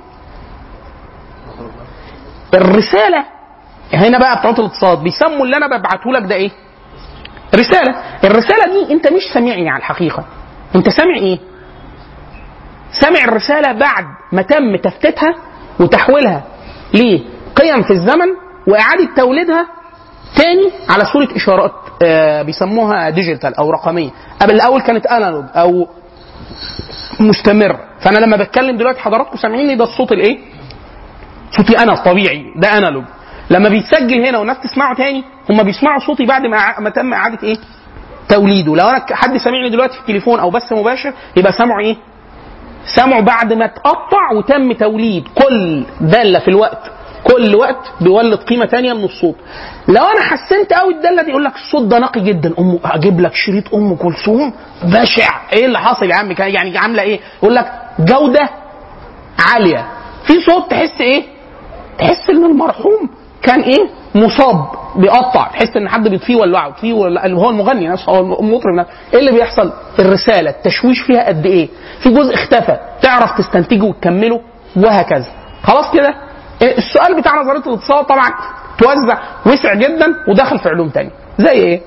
الرساله هنا بقى بتوع الاتصالات بيسموا اللي انا ببعته لك ده ايه رساله الرساله دي انت مش سامعني على الحقيقه انت سامع ايه سامع الرساله بعد ما تم تفتيتها وتحويلها لقيم في الزمن واعاده توليدها تاني على صوره اشارات آه بيسموها ديجيتال او رقميه قبل الاول كانت انالوج او مستمر فانا لما بتكلم دلوقتي حضراتكم سامعيني ده الصوت الايه صوتي انا الطبيعي ده انالوج لما بيتسجل هنا والناس تسمعه تاني هم بيسمعوا صوتي بعد ما ع- ما تم اعاده ايه توليده لو انا ك- حد سامعني دلوقتي في التليفون او بث مباشر يبقى سامعه ايه سمعوا بعد ما اتقطع وتم توليد كل داله في الوقت كل وقت بيولد قيمه تانية من الصوت لو انا حسنت قوي الداله دي يقول لك الصوت ده نقي جدا ام اجيب لك شريط ام كلثوم بشع ايه اللي حاصل يا عم كان يعني عامله ايه يقول لك جوده عاليه في صوت تحس ايه تحس ان المرحوم كان ايه مصاب بيقطع تحس ان حد بيطفيه ولعه بيطفيه ولا اللي هو المغني نفسه هو المطرب نفسه ايه اللي بيحصل الرساله التشويش فيها قد ايه في جزء اختفى تعرف تستنتجه وتكمله وهكذا خلاص كده إيه السؤال بتاع نظريه الاتصال طبعا توزع وسع جدا ودخل في علوم تانية زي ايه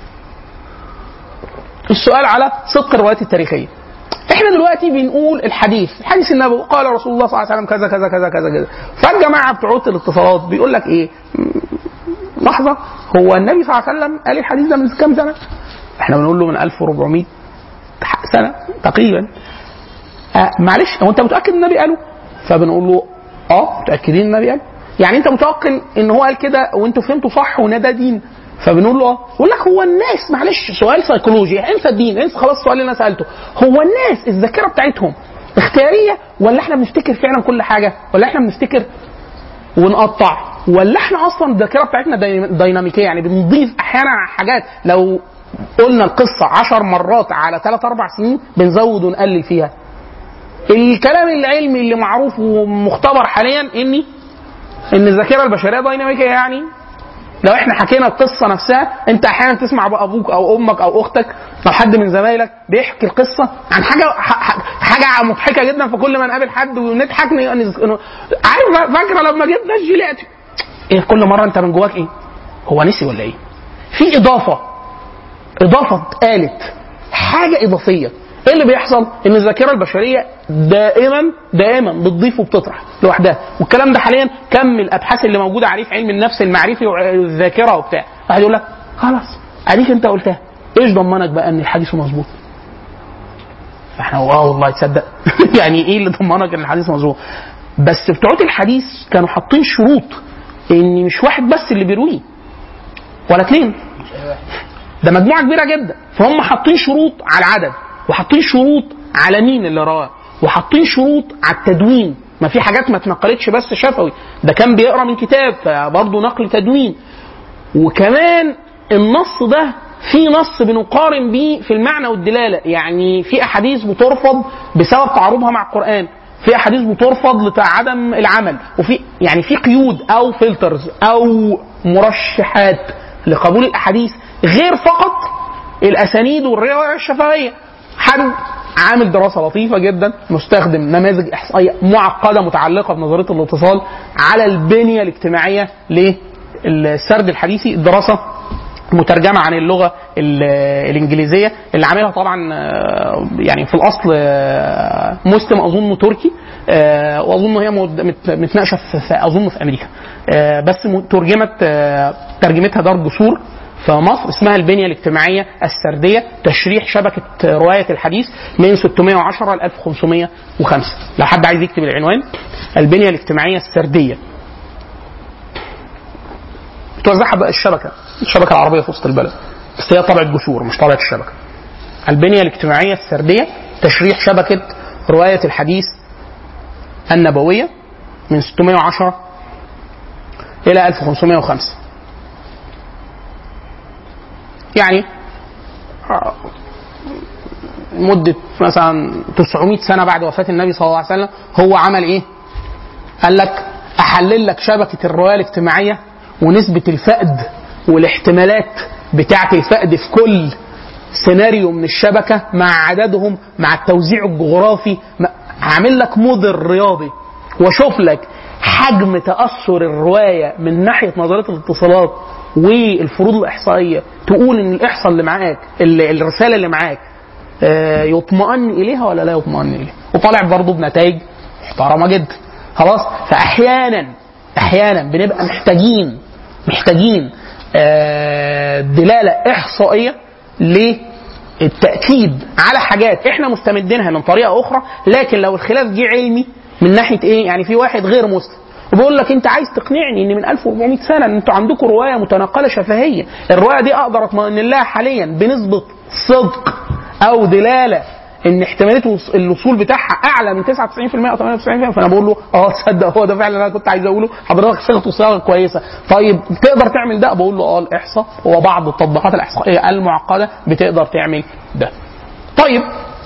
السؤال على صدق الروايات التاريخيه احنا دلوقتي بنقول الحديث الحديث النبوي قال رسول الله صلى الله عليه وسلم كذا كذا كذا كذا كذا فالجماعه بتوع الاتصالات بيقول لك ايه م- لحظه هو النبي صلى الله عليه وسلم قال الحديث ده من كام سنه احنا بنقول له من 1400 سنه تقريبا آه معلش هو انت متاكد ان النبي قاله فبنقول له اه متاكدين ان النبي قال يعني انت متوقن ان هو قال كده وانتوا فهمتوا صح وان ده دين فبنقول له اه يقول لك هو الناس معلش سؤال سيكولوجي انسى الدين انسى خلاص السؤال اللي انا سالته هو الناس الذاكره بتاعتهم اختياريه ولا احنا بنفتكر فعلا كل حاجه ولا احنا بنفتكر ونقطع ولا احنا اصلا الذاكره بتاعتنا دي- ديناميكيه يعني بنضيف احيانا حاجات لو قلنا القصه عشر مرات على ثلاث اربع سنين بنزود ونقلل فيها الكلام العلمي اللي معروف ومختبر حاليا اني ان الذاكره البشريه ديناميكيه يعني لو احنا حكينا القصه نفسها انت احيانا تسمع بقى ابوك او امك او اختك او حد من زمايلك بيحكي القصه عن حاجه ح- ح- حاجه مضحكه جدا فكل ما نقابل حد ونضحك ن- ن- عارف فاكره لما جبنا الجيلاتي ايه كل مره انت من جواك ايه هو نسي ولا ايه في اضافه اضافه اتقالت حاجه اضافيه ايه اللي بيحصل؟ ان الذاكره البشريه دائما دائما بتضيف وبتطرح لوحدها، والكلام ده حاليا كم الابحاث اللي موجوده عليه في علم النفس المعرفي والذاكره وبتاع، واحد يقول لك خلاص اديك انت قلتها، ايش ضمنك بقى ان الحديث مظبوط؟ فاحنا اه والله تصدق يعني ايه اللي ضمنك ان الحديث مظبوط؟ بس بتوع الحديث كانوا حاطين شروط ان مش واحد بس اللي بيرويه ولا اثنين ده مجموعه كبيره جدا فهم حاطين شروط على العدد وحاطين شروط على مين اللي رواه وحاطين شروط على التدوين ما في حاجات ما اتنقلتش بس شفوي ده كان بيقرا من كتاب فبرضه نقل تدوين وكمان النص ده في نص بنقارن بيه في المعنى والدلاله يعني في احاديث بترفض بسبب تعارضها مع القران في احاديث بترفض لعدم العمل وفي يعني في قيود او فلترز او مرشحات لقبول الاحاديث غير فقط الاسانيد والروايه الشفويه حد عامل دراسه لطيفه جدا مستخدم نماذج احصائيه معقده متعلقه بنظريه الاتصال على البنيه الاجتماعيه للسرد الحديثي الدراسه مترجمه عن اللغه ال- الانجليزيه اللي عاملها طبعا آه، يعني في الاصل آه، مسلم اظن تركي آه، واظن هي مد- مت- متناقشه في في- اظن في امريكا آه، بس م- ترجمت آه، ترجمتها دار جسور في مصر اسمها البنيه الاجتماعيه السرديه تشريح شبكه روايه الحديث من 610 ل 1505 لو حد عايز يكتب العنوان البنيه الاجتماعيه السرديه بتوزعها بقى الشبكه الشبكه العربيه في وسط البلد بس هي طبعه جسور مش طبعه الشبكه البنيه الاجتماعيه السرديه تشريح شبكه روايه الحديث النبويه من 610 الى 1505 يعني آه، مدة مثلا 900 سنة بعد وفاة النبي صلى الله عليه وسلم هو عمل ايه؟ قال لك احلل لك شبكة الرواية الاجتماعية ونسبة الفقد والاحتمالات بتاعة الفقد في كل سيناريو من الشبكة مع عددهم مع التوزيع الجغرافي مع- هعمل لك موديل رياضي واشوف لك حجم تأثر الرواية من ناحية نظرية الاتصالات والفروض الإحصائية تقول إن الإحصاء اللي معاك ال- الرسالة اللي معاك آه، يطمئن إليها ولا لا يطمئن إليها وطالع برضه بنتائج محترمة جدا خلاص فأحيانا أحيانا بنبقى محتاجين محتاجين آه، دلالة إحصائية للتأكيد على حاجات احنا مستمدينها من طريقة أخرى لكن لو الخلاف جه علمي من ناحية إيه؟ يعني في واحد غير مسلم وبيقول لك انت عايز تقنعني ان من 1400 سنه ان انتوا عندكم روايه متناقله شفهيه الروايه دي اقدر اطمئن لها حاليا بنسبه صدق او دلاله ان احتماليه وص- الوصول بتاعها اعلى من 99% او 98% فانا بقول له اه تصدق هو ده فعلا اللي انا كنت عايز اقوله حضرتك صيغته صيغه كويسه طيب تقدر تعمل ده بقول له اه الاحصاء هو بعض التطبيقات الاحصائيه المعقده بتقدر تعمل ده طيب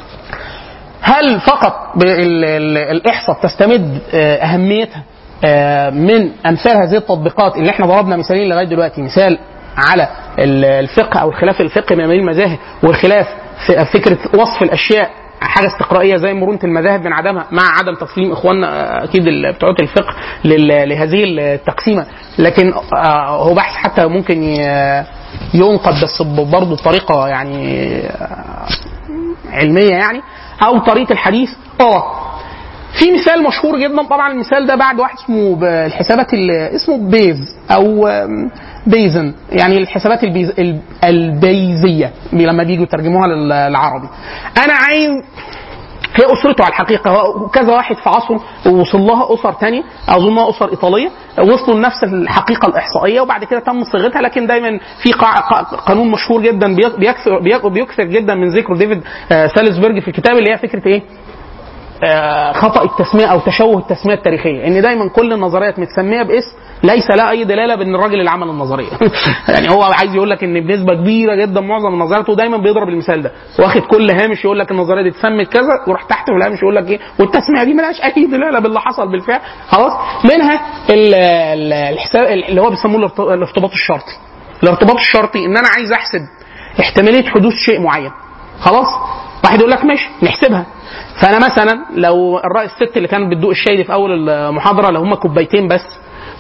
هل فقط بال- ال- الاحصاء بتستمد آه، اهميتها آه، من امثال هذه التطبيقات اللي احنا ضربنا مثالين لغايه دلوقتي مثال على ال- الفقه او الخلاف الفقهي ما بين المذاهب والخلاف في فكره وصف الاشياء حاجه استقرائيه زي مرونه المذاهب من عدمها مع عدم تسليم اخواننا آه، اكيد ال- بتوع الفقه لل- لهذه التقسيمه لكن آه، هو بحث حتى ممكن ي- ينقد بس برضه بطريقه يعني آه، علميه يعني او طريقه الحديث اه في مثال مشهور جدا طبعا المثال ده بعد واحد اسمه ب- الحسابات ال- اسمه بيز او آم، بيزن يعني الحسابات البيز ال- البيزيه لما بيجوا يترجموها لل- للعربي انا عايز هي اسرته على الحقيقه هو كذا واحد في عصره ووصل لها اسر تانية اظنها اسر ايطاليه وصلوا لنفس الحقيقه الاحصائيه وبعد كده تم صياغتها لكن دايما في قا- قا- قانون مشهور جدا بي- بيكثر بي- بيكثر جدا من ذكره ديفيد آه، سالزبرج في الكتاب اللي هي فكره ايه؟ آه، خطا التسميه او تشوه التسميه التاريخيه ان دايما كل النظريات متسميه باسم ليس لها اي دلاله بان الراجل اللي عمل النظريه يعني هو عايز يقول لك ان بنسبه كبيره جدا معظم النظريات ودايما بيضرب المثال ده واخد كل هامش يقول لك النظريه دي اتسمت كذا ويروح تحت في الهامش يقول لك ايه والتسميه دي ملهاش اي دلاله باللي حصل بالفعل خلاص منها ال- ال- الحساب اللي هو بيسموه الارت- الارتباط الشرطي الارتباط الشرطي ان انا عايز احسب احتماليه حدوث شيء معين خلاص واحد يقول لك ماشي نحسبها فانا مثلا لو الرأي الست اللي كانت بتدوق الشاي دي في اول المحاضره لو هم كوبايتين بس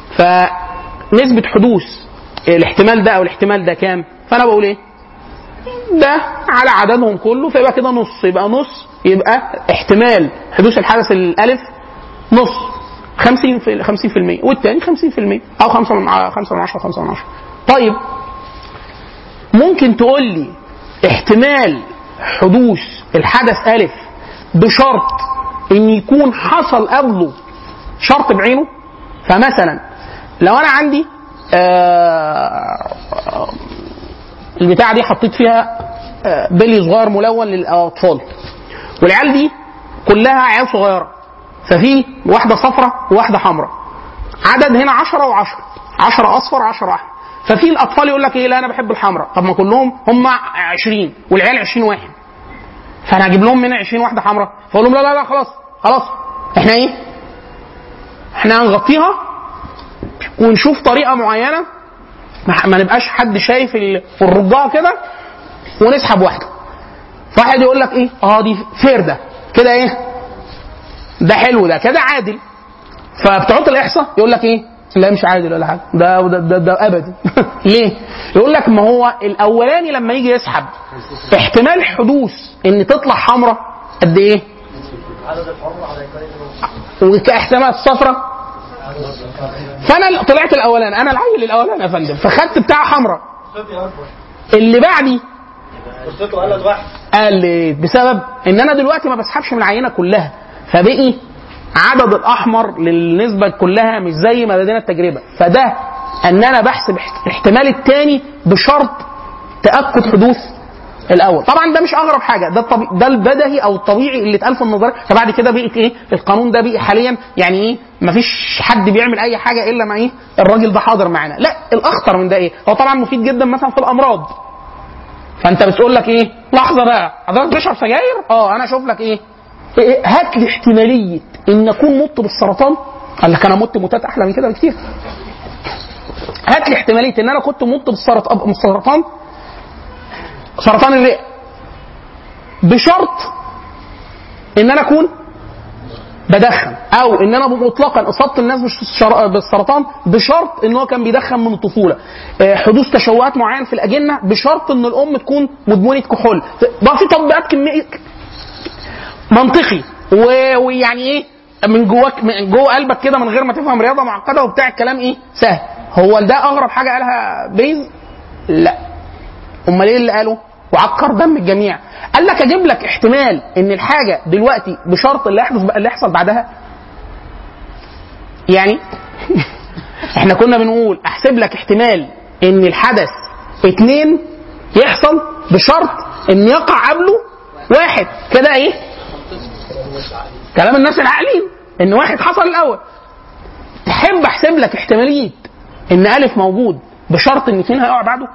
فنسبه حدوث الاحتمال ده او الاحتمال ده كام فانا بقول ايه ده على عددهم كله فيبقى كده نص يبقى نص يبقى احتمال حدوث الحدث الالف نص 50 في 50% والتاني 50% او 5 من 5 من 10 5 من 10 طيب ممكن تقول لي احتمال حدوث الحدث ألف بشرط إن يكون حصل قبله شرط بعينه فمثلا لو أنا عندي آه البتاعة دي حطيت فيها آه بلي صغير ملون للأطفال والعيال دي كلها عيال صغيرة ففي واحدة صفرة وواحدة حمراء عدد هنا 10 و10 10 اصفر 10 احمر ففي الاطفال يقول لك ايه لا انا بحب الحمراء طب ما كلهم هم 20 والعيال 20 واحد فانا هجيب لهم من 20 واحده حمراء فاقول لهم لا لا لا خلاص خلاص احنا ايه احنا هنغطيها ونشوف طريقه معينه ما ما نبقاش حد شايف ال- الرجاء كده ونسحب واحده فواحد يقول لك ايه اه دي فير ده كده ايه ده حلو ده كده عادل فبتوع الاحصاء يقول لك ايه لا مش عادل ولا حاجه ده ده ده, ده ابدي ليه يقول لك ما هو الاولاني لما يجي يسحب احتمال حدوث ان تطلع حمراء قد ايه وكاحتمال الصفراء فانا طلعت الاولاني انا العيل الاولاني يا فندم فخدت بتاع حمراء اللي بعدي قال لي بسبب ان انا دلوقتي ما بسحبش من العينه كلها فبقي عدد الاحمر للنسبه كلها مش زي ما بدينا التجربه فده ان انا بحسب احت- احتمال الثاني بشرط تاكد حدوث الاول طبعا ده مش اغرب حاجه ده الطبيعي ده البدهي او الطبيعي اللي اتقال في النظريه فبعد كده بقت ايه القانون ده بقي حاليا يعني ايه مفيش حد بيعمل اي حاجه الا ما ايه الراجل ده حاضر معانا لا الاخطر من ده ايه هو طبعا مفيد جدا مثلا في الامراض فانت بتقول لك ايه لحظه بقى حضرتك بتشرب سجاير اه انا اشوف لك ايه إيه، هات لي احتماليه ان اكون مت بالسرطان قال لك انا مت موتات احلى من كده بكتير هات لي احتماليه ان انا كنت مت بالسرطان بالسرطان سرطان الرئه بشرط ان انا اكون بدخن او ان انا مطلقا اصبت الناس بالشر- بالسرطان بشرط ان هو كان بيدخن من الطفوله آه، حدوث تشوهات معينه في الاجنه بشرط ان الام تكون مدمنه كحول ده في تطبيقات كميه منطقي و- ويعني ايه من جواك من جوه قلبك كده من غير ما تفهم رياضه معقده وبتاع الكلام ايه سهل هو ده اغرب حاجه قالها بيز لا امال ايه اللي قاله وعكر دم الجميع قال لك اجيب لك احتمال ان الحاجه دلوقتي بشرط اللي يحدث اللي يحصل بعدها يعني احنا كنا بنقول احسب لك احتمال ان الحدث اتنين يحصل بشرط ان يقع قبله واحد كده ايه كلام الناس العاقلين ان واحد حصل الاول تحب احسب لك احتماليه ان الف موجود بشرط ان اتنين هيقع بعده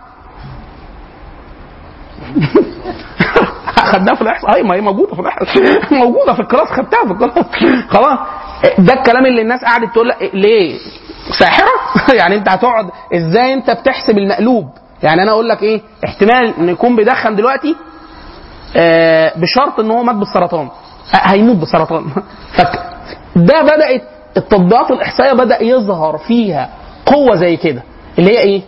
خدناها في الاحصاء اي ما هي موجوده في الاحصاء موجوده في الكلاس خدتها في الكلاس خلاص ده الكلام اللي الناس قعدت تقول لك ليه ساحره يعني انت هتقعد ازاي انت بتحسب المقلوب يعني انا اقول لك ايه احتمال ان يكون بيدخن دلوقتي آه بشرط ان هو مات بالسرطان آه، هيموت بالسرطان فك ده بدات التطبيقات الاحصائيه بدا يظهر فيها قوه زي كده اللي هي ايه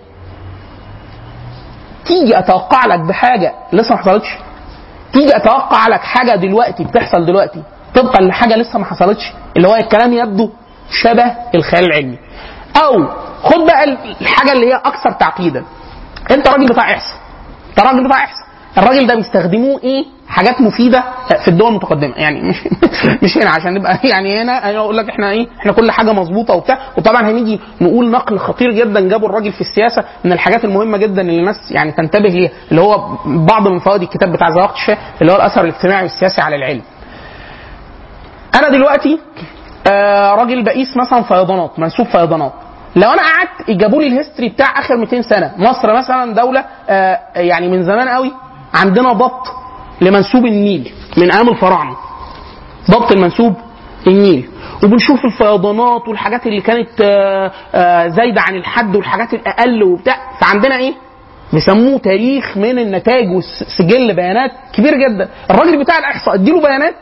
تيجي اتوقع لك بحاجه لسه ما حصلتش تيجي اتوقع لك حاجه دلوقتي بتحصل دلوقتي طبقا لحاجه لسه ما حصلتش اللي هو الكلام يبدو شبه الخيال العلمي او خد بقى الحاجه اللي هي اكثر تعقيدا انت راجل بتاع احصاء انت راجل بتاع احصاء الراجل ده بيستخدموه ايه حاجات مفيده في الدول المتقدمه يعني مش مش هنا عشان نبقى يعني هنا انا اقول لك احنا ايه احنا كل حاجه مظبوطه وبتاع وطبعا هنيجي نقول نقل خطير جدا جابه الراجل في السياسه من الحاجات المهمه جدا اللي الناس يعني تنتبه ليها اللي هو بعض من فوائد الكتاب بتاع زواق الشاه اللي هو الاثر الاجتماعي والسياسي على العلم انا دلوقتي آه راجل بقيس مثلا فيضانات منسوب فيضانات لو انا قعدت جابوا لي الهيستوري بتاع اخر 200 سنه مصر مثلا دوله آه يعني من زمان قوي عندنا ضبط لمنسوب النيل من ايام الفراعنه ضبط المنسوب النيل وبنشوف الفيضانات والحاجات اللي كانت آه، آه، زايده عن الحد والحاجات الاقل وبتاع فعندنا ايه بيسموه تاريخ من النتائج وسجل بيانات كبير جدا الراجل بتاع الاحصاء اديله بيانات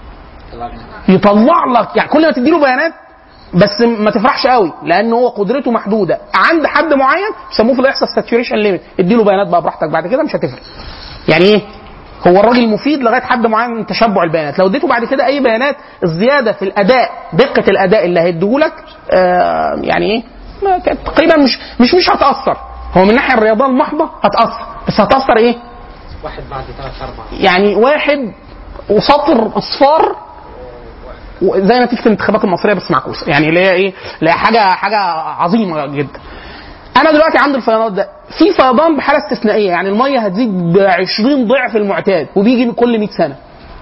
يطلع لك يعني كل ما تديله بيانات بس ما تفرحش قوي لان هو قدرته محدوده عند حد معين بيسموه في الاحصاء ساتوريشن ليميت اديله بيانات بقى براحتك بعد كده مش هتفرق يعني ايه هو الراجل مفيد لغايه حد معين من تشبع البيانات لو اديته بعد كده اي بيانات الزياده في الاداء دقه الاداء اللي هيديهولك آه يعني ايه ما كانت تقريبا مش مش مش هتاثر هو من الناحيه الرياضيه المحضه هتاثر بس هتاثر ايه واحد بعد ثلاث اربع يعني واحد وسطر اصفار زي نتيجه الانتخابات المصريه بس معكوسه يعني اللي هي ايه اللي هي حاجه حاجه عظيمه جدا انا دلوقتي عندي الفيضان ده في فيضان بحاله استثنائيه يعني الميه هتزيد ب 20 ضعف المعتاد وبيجي كل 100 سنه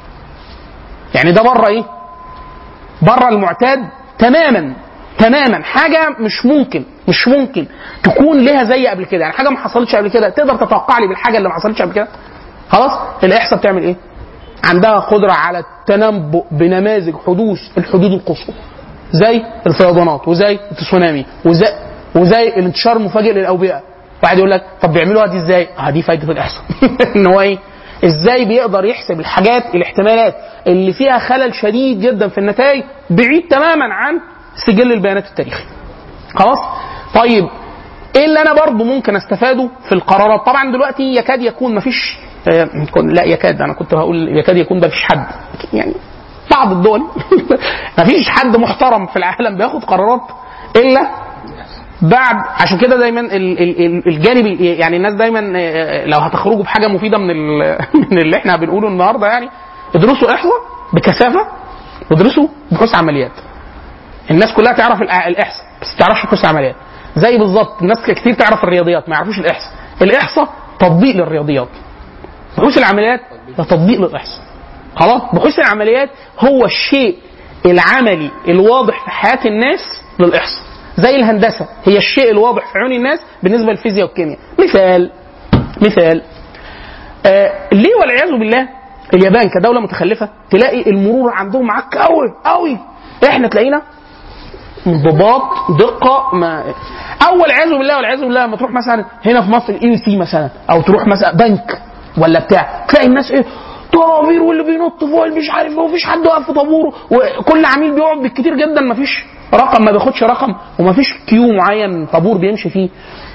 يعني ده بره ايه بره المعتاد تماما تماما حاجه مش ممكن مش ممكن تكون لها زي قبل كده يعني حاجه ما حصلتش قبل كده تقدر تتوقع لي بالحاجه اللي ما حصلتش قبل كده خلاص الاحصاء بتعمل ايه عندها قدره على التنبؤ بنماذج حدوث الحدود القصوى زي الفيضانات وزي التسونامي وزي وزي الانتشار المفاجئ للاوبئه واحد يقول لك طب بيعملوها دي ازاي؟ اه دي فايده الاحصاء ان هو ايه؟ ازاي بيقدر يحسب الحاجات الاحتمالات اللي فيها خلل شديد جدا في النتائج بعيد تماما عن سجل البيانات التاريخي. خلاص؟ طيب ايه اللي انا برضه ممكن استفاده في القرارات؟ طبعا دلوقتي يكاد يكون مفيش آه، يكون- لا يكاد انا كنت هقول يكاد يكون ده مفيش حد يعني بعض الدول مفيش حد محترم في العالم بياخد قرارات الا بعد عشان كده دايما ال- ال- ال- الجانب ال- يعني الناس دايما آه، لو هتخرجوا بحاجه مفيده من ال- من اللي احنا بنقوله النهارده يعني ادرسوا احصاء بكثافه وادرسوا بحوث عمليات الناس كلها تعرف الأ- الاحصاء بس ما تعرفش بحوث عمليات زي بالظبط الناس كتير تعرف الرياضيات ما يعرفوش الاحصاء الاحصاء تطبيق للرياضيات بحوث العمليات ده تطبيق للاحصاء خلاص بحوث العمليات هو الشيء العملي الواضح في حياه الناس للاحصاء زي الهندسه هي الشيء الواضح في عيون الناس بالنسبه للفيزياء والكيمياء مثال مثال آه ليه والعياذ بالله اليابان كدوله متخلفه تلاقي المرور عندهم معاك قوي قوي احنا تلاقينا انضباط دقه ما اول عياذ بالله والعياذ بالله لما تروح مثلا هنا في مصر اي سي مثلا او تروح مثلا بنك ولا بتاع تلاقي الناس ايه طوابير واللي بينط فوق اللي مش عارف ومفيش حد واقف في طابوره وكل عميل بيقعد بالكتير جدا مفيش رقم ما بياخدش رقم ومفيش كيو معين طابور بيمشي فيه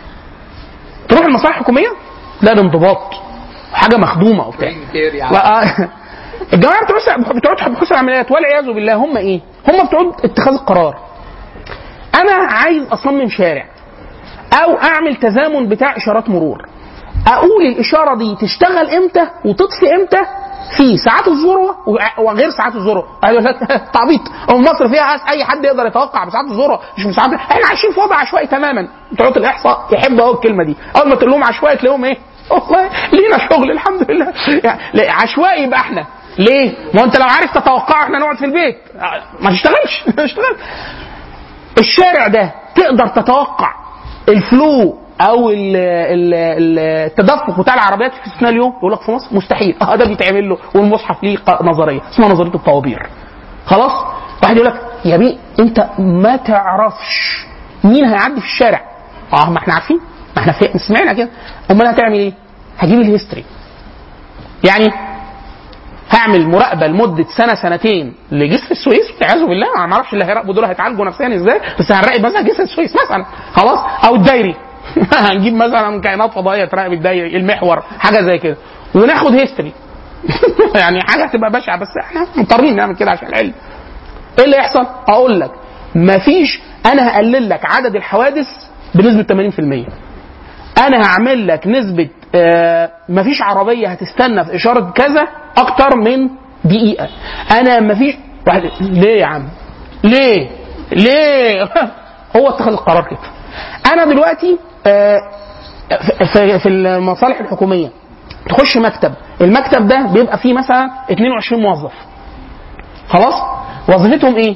تروح المصالح الحكوميه لا الانضباط حاجه مخدومه وبتاع لا، آه. الجماعه بتوع بتوع بحوث العمليات والعياذ بالله هم ايه؟ هم بتوع اتخاذ القرار. انا عايز اصمم شارع او اعمل تزامن بتاع اشارات مرور. اقول الاشاره دي تشتغل امتى وتطفي امتى في ساعات الذروه وع- وغير ساعات الذروه واحد يقول لك تعبيط هو مصر فيها أس- اي حد يقدر يتوقع بساعات الذروه مش بساعات احنا عايشين في وضع عشوائي تماما بتوع الاحصاء يحبوا قوي الكلمه دي اول ما تقول لهم عشوائي تلاقيهم ايه والله لينا شغل الحمد لله يعني لا، عشوائي يبقى احنا ليه؟ ما هو انت لو عارف تتوقع احنا نقعد في البيت ما تشتغلش ما تشتغلش الشارع ده تقدر تتوقع الفلو او ال ال ال التدفق بتاع العربيات في اثناء اليوم يقول لك في مصر مستحيل اه ده بيتعمل له والمصحف ليه ق- نظريه اسمها نظريه الطوابير خلاص واحد يقول لك يا بيه انت ما تعرفش مين هيعدي في الشارع اه ما احنا عارفين ما احنا في- سمعنا كده امال هتعمل ايه هجيب الهيستوري يعني هعمل مراقبه لمده سنه سنتين لجسر السويس والعياذ بالله انا ما اعرفش اللي هيراقبوا دول هيتعالجوا نفسيا ازاي بس هنراقب مثلا جسر السويس مثلا خلاص او الدايري هنجيب مثلا كائنات فضائيه تراقب الدايري المحور حاجه زي كده وناخد هيستوري يعني حاجه هتبقى بشعه بس احنا مضطرين نعمل كده عشان العلم ايه اللي يحصل؟ اقول لك مفيش انا هقلل لك عدد الحوادث بنسبه 80% انا هعمل لك نسبه آه مفيش عربيه هتستنى في اشاره كذا اكتر من دقيقه انا مفيش واحد ليه يا عم ليه ليه هو اتخذ القرار كده انا دلوقتي آه في- في, في المصالح الحكوميه تخش مكتب المكتب ده بيبقى فيه مثلا 22 موظف خلاص وظيفتهم ايه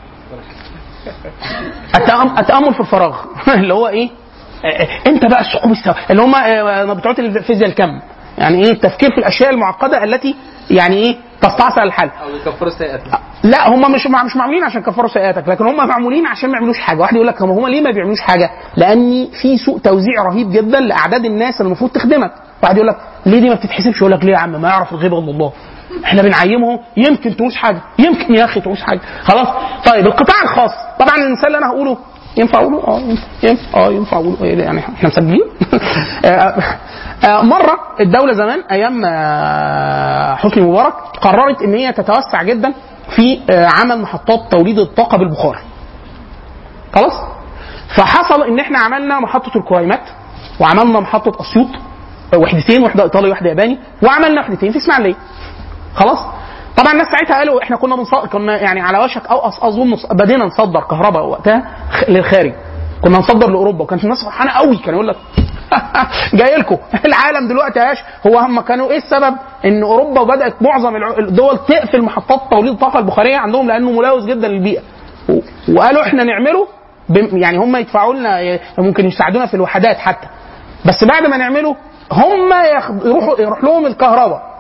التأم- التامل في الفراغ اللي هو ايه آه، انت بقى الثقوب السوا اللي هم آه، بتوع الفيزياء الكم يعني ايه التفكير في الاشياء المعقده التي يعني ايه تستعصي على الحل او يكفروا سيئاتنا لا هم مش مع- مش معمولين عشان يكفروا سيئاتك لكن هم معمولين عشان ما يعملوش حاجه واحد يقول لك هم هم ليه ما بيعملوش حاجه لان في سوء توزيع رهيب جدا لاعداد الناس اللي المفروض تخدمك واحد يقول لك ليه دي ما بتتحسبش يقول لك ليه يا عم ما يعرف الغيبه الا الله احنا بنعيمهم يمكن تعوز حاجه يمكن يا اخي تعوز حاجه خلاص طيب القطاع الخاص طبعا الانسان اللي انا هقوله ينفع اقوله اه ينفع ينفع اه ينفع اقوله إيه ده يعني احنا مسجلين آه، آه، مره الدوله زمان ايام آه، حسني مبارك قررت ان هي تتوسع جدا في آه، عمل محطات توليد الطاقه بالبخار خلاص فحصل ان احنا عملنا محطه الكويمات وعملنا محطه اسيوط آه، وحدتين واحده ايطالي واحده ياباني وعملنا وحدتين في اسماعيليه خلاص طبعا الناس ساعتها قالوا احنا كنا بنصدر كنا يعني على وشك او أص- اظن ص- بدينا نصدر كهرباء وقتها خ- للخارج كنا نصدر لاوروبا وكانت الناس فرحانه قوي كانوا يقول لك جاي لكم العالم دلوقتي ايش هو هم كانوا ايه السبب ان اوروبا بدات معظم الع- الدول تقفل محطات توليد الطاقه البخاريه عندهم لانه ملوث جدا للبيئه و- وقالوا احنا نعمله بم- يعني هم يدفعوا لنا ي- ممكن يساعدونا في الوحدات حتى بس بعد ما نعمله هم ياخد- يروحوا يروح لهم الكهرباء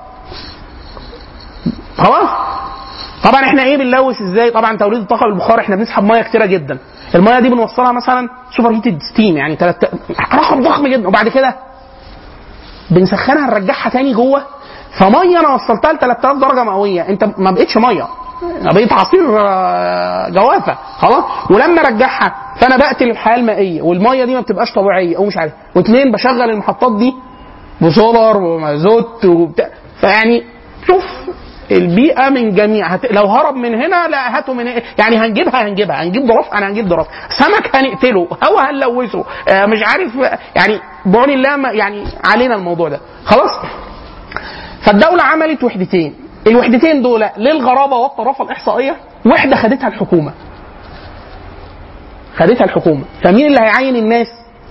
خلاص طبعا احنا ايه بنلوث ازاي طبعا توليد الطاقه بالبخار احنا بنسحب ميه كتيره جدا الميه دي بنوصلها مثلا سوبر هيتد ستيم يعني تلت... رقم ضخم جدا وبعد كده بنسخنها نرجعها تاني جوه فميه انا وصلتها ل 3000 درجه مئويه انت ما بقتش ميه بقيت عصير آه، جوافه خلاص ولما ارجعها فانا بقتل الحياه المائيه والميه دي ما بتبقاش طبيعيه او مش عارف واثنين بشغل المحطات دي بسولار ومازوت وبتاع فيعني شوف البيئه من جميع هت... لو هرب من هنا لا هاته من يعني هنجيبها هنجيبها هنجيب ظروف انا هنجيب ظروف سمك هنقتله هوا هنلوثه آه مش عارف يعني بعون الله ما- يعني علينا الموضوع ده خلاص فالدوله عملت وحدتين الوحدتين دول للغرابه والطرافه الاحصائيه وحده خدتها الحكومه خدتها الحكومه فمين اللي هيعين الناس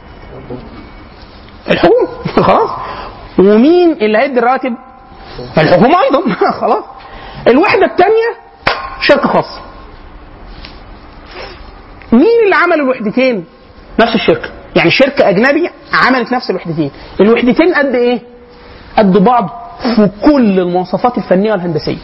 الحكومه خلاص ومين اللي هيدي الراتب الحكومه ايضا خلاص الوحده الثانيه شركه خاصه مين اللي عمل الوحدتين نفس الشركه يعني شركه اجنبي عملت نفس الوحدتين الوحدتين قد ايه قد بعض في كل المواصفات الفنيه والهندسيه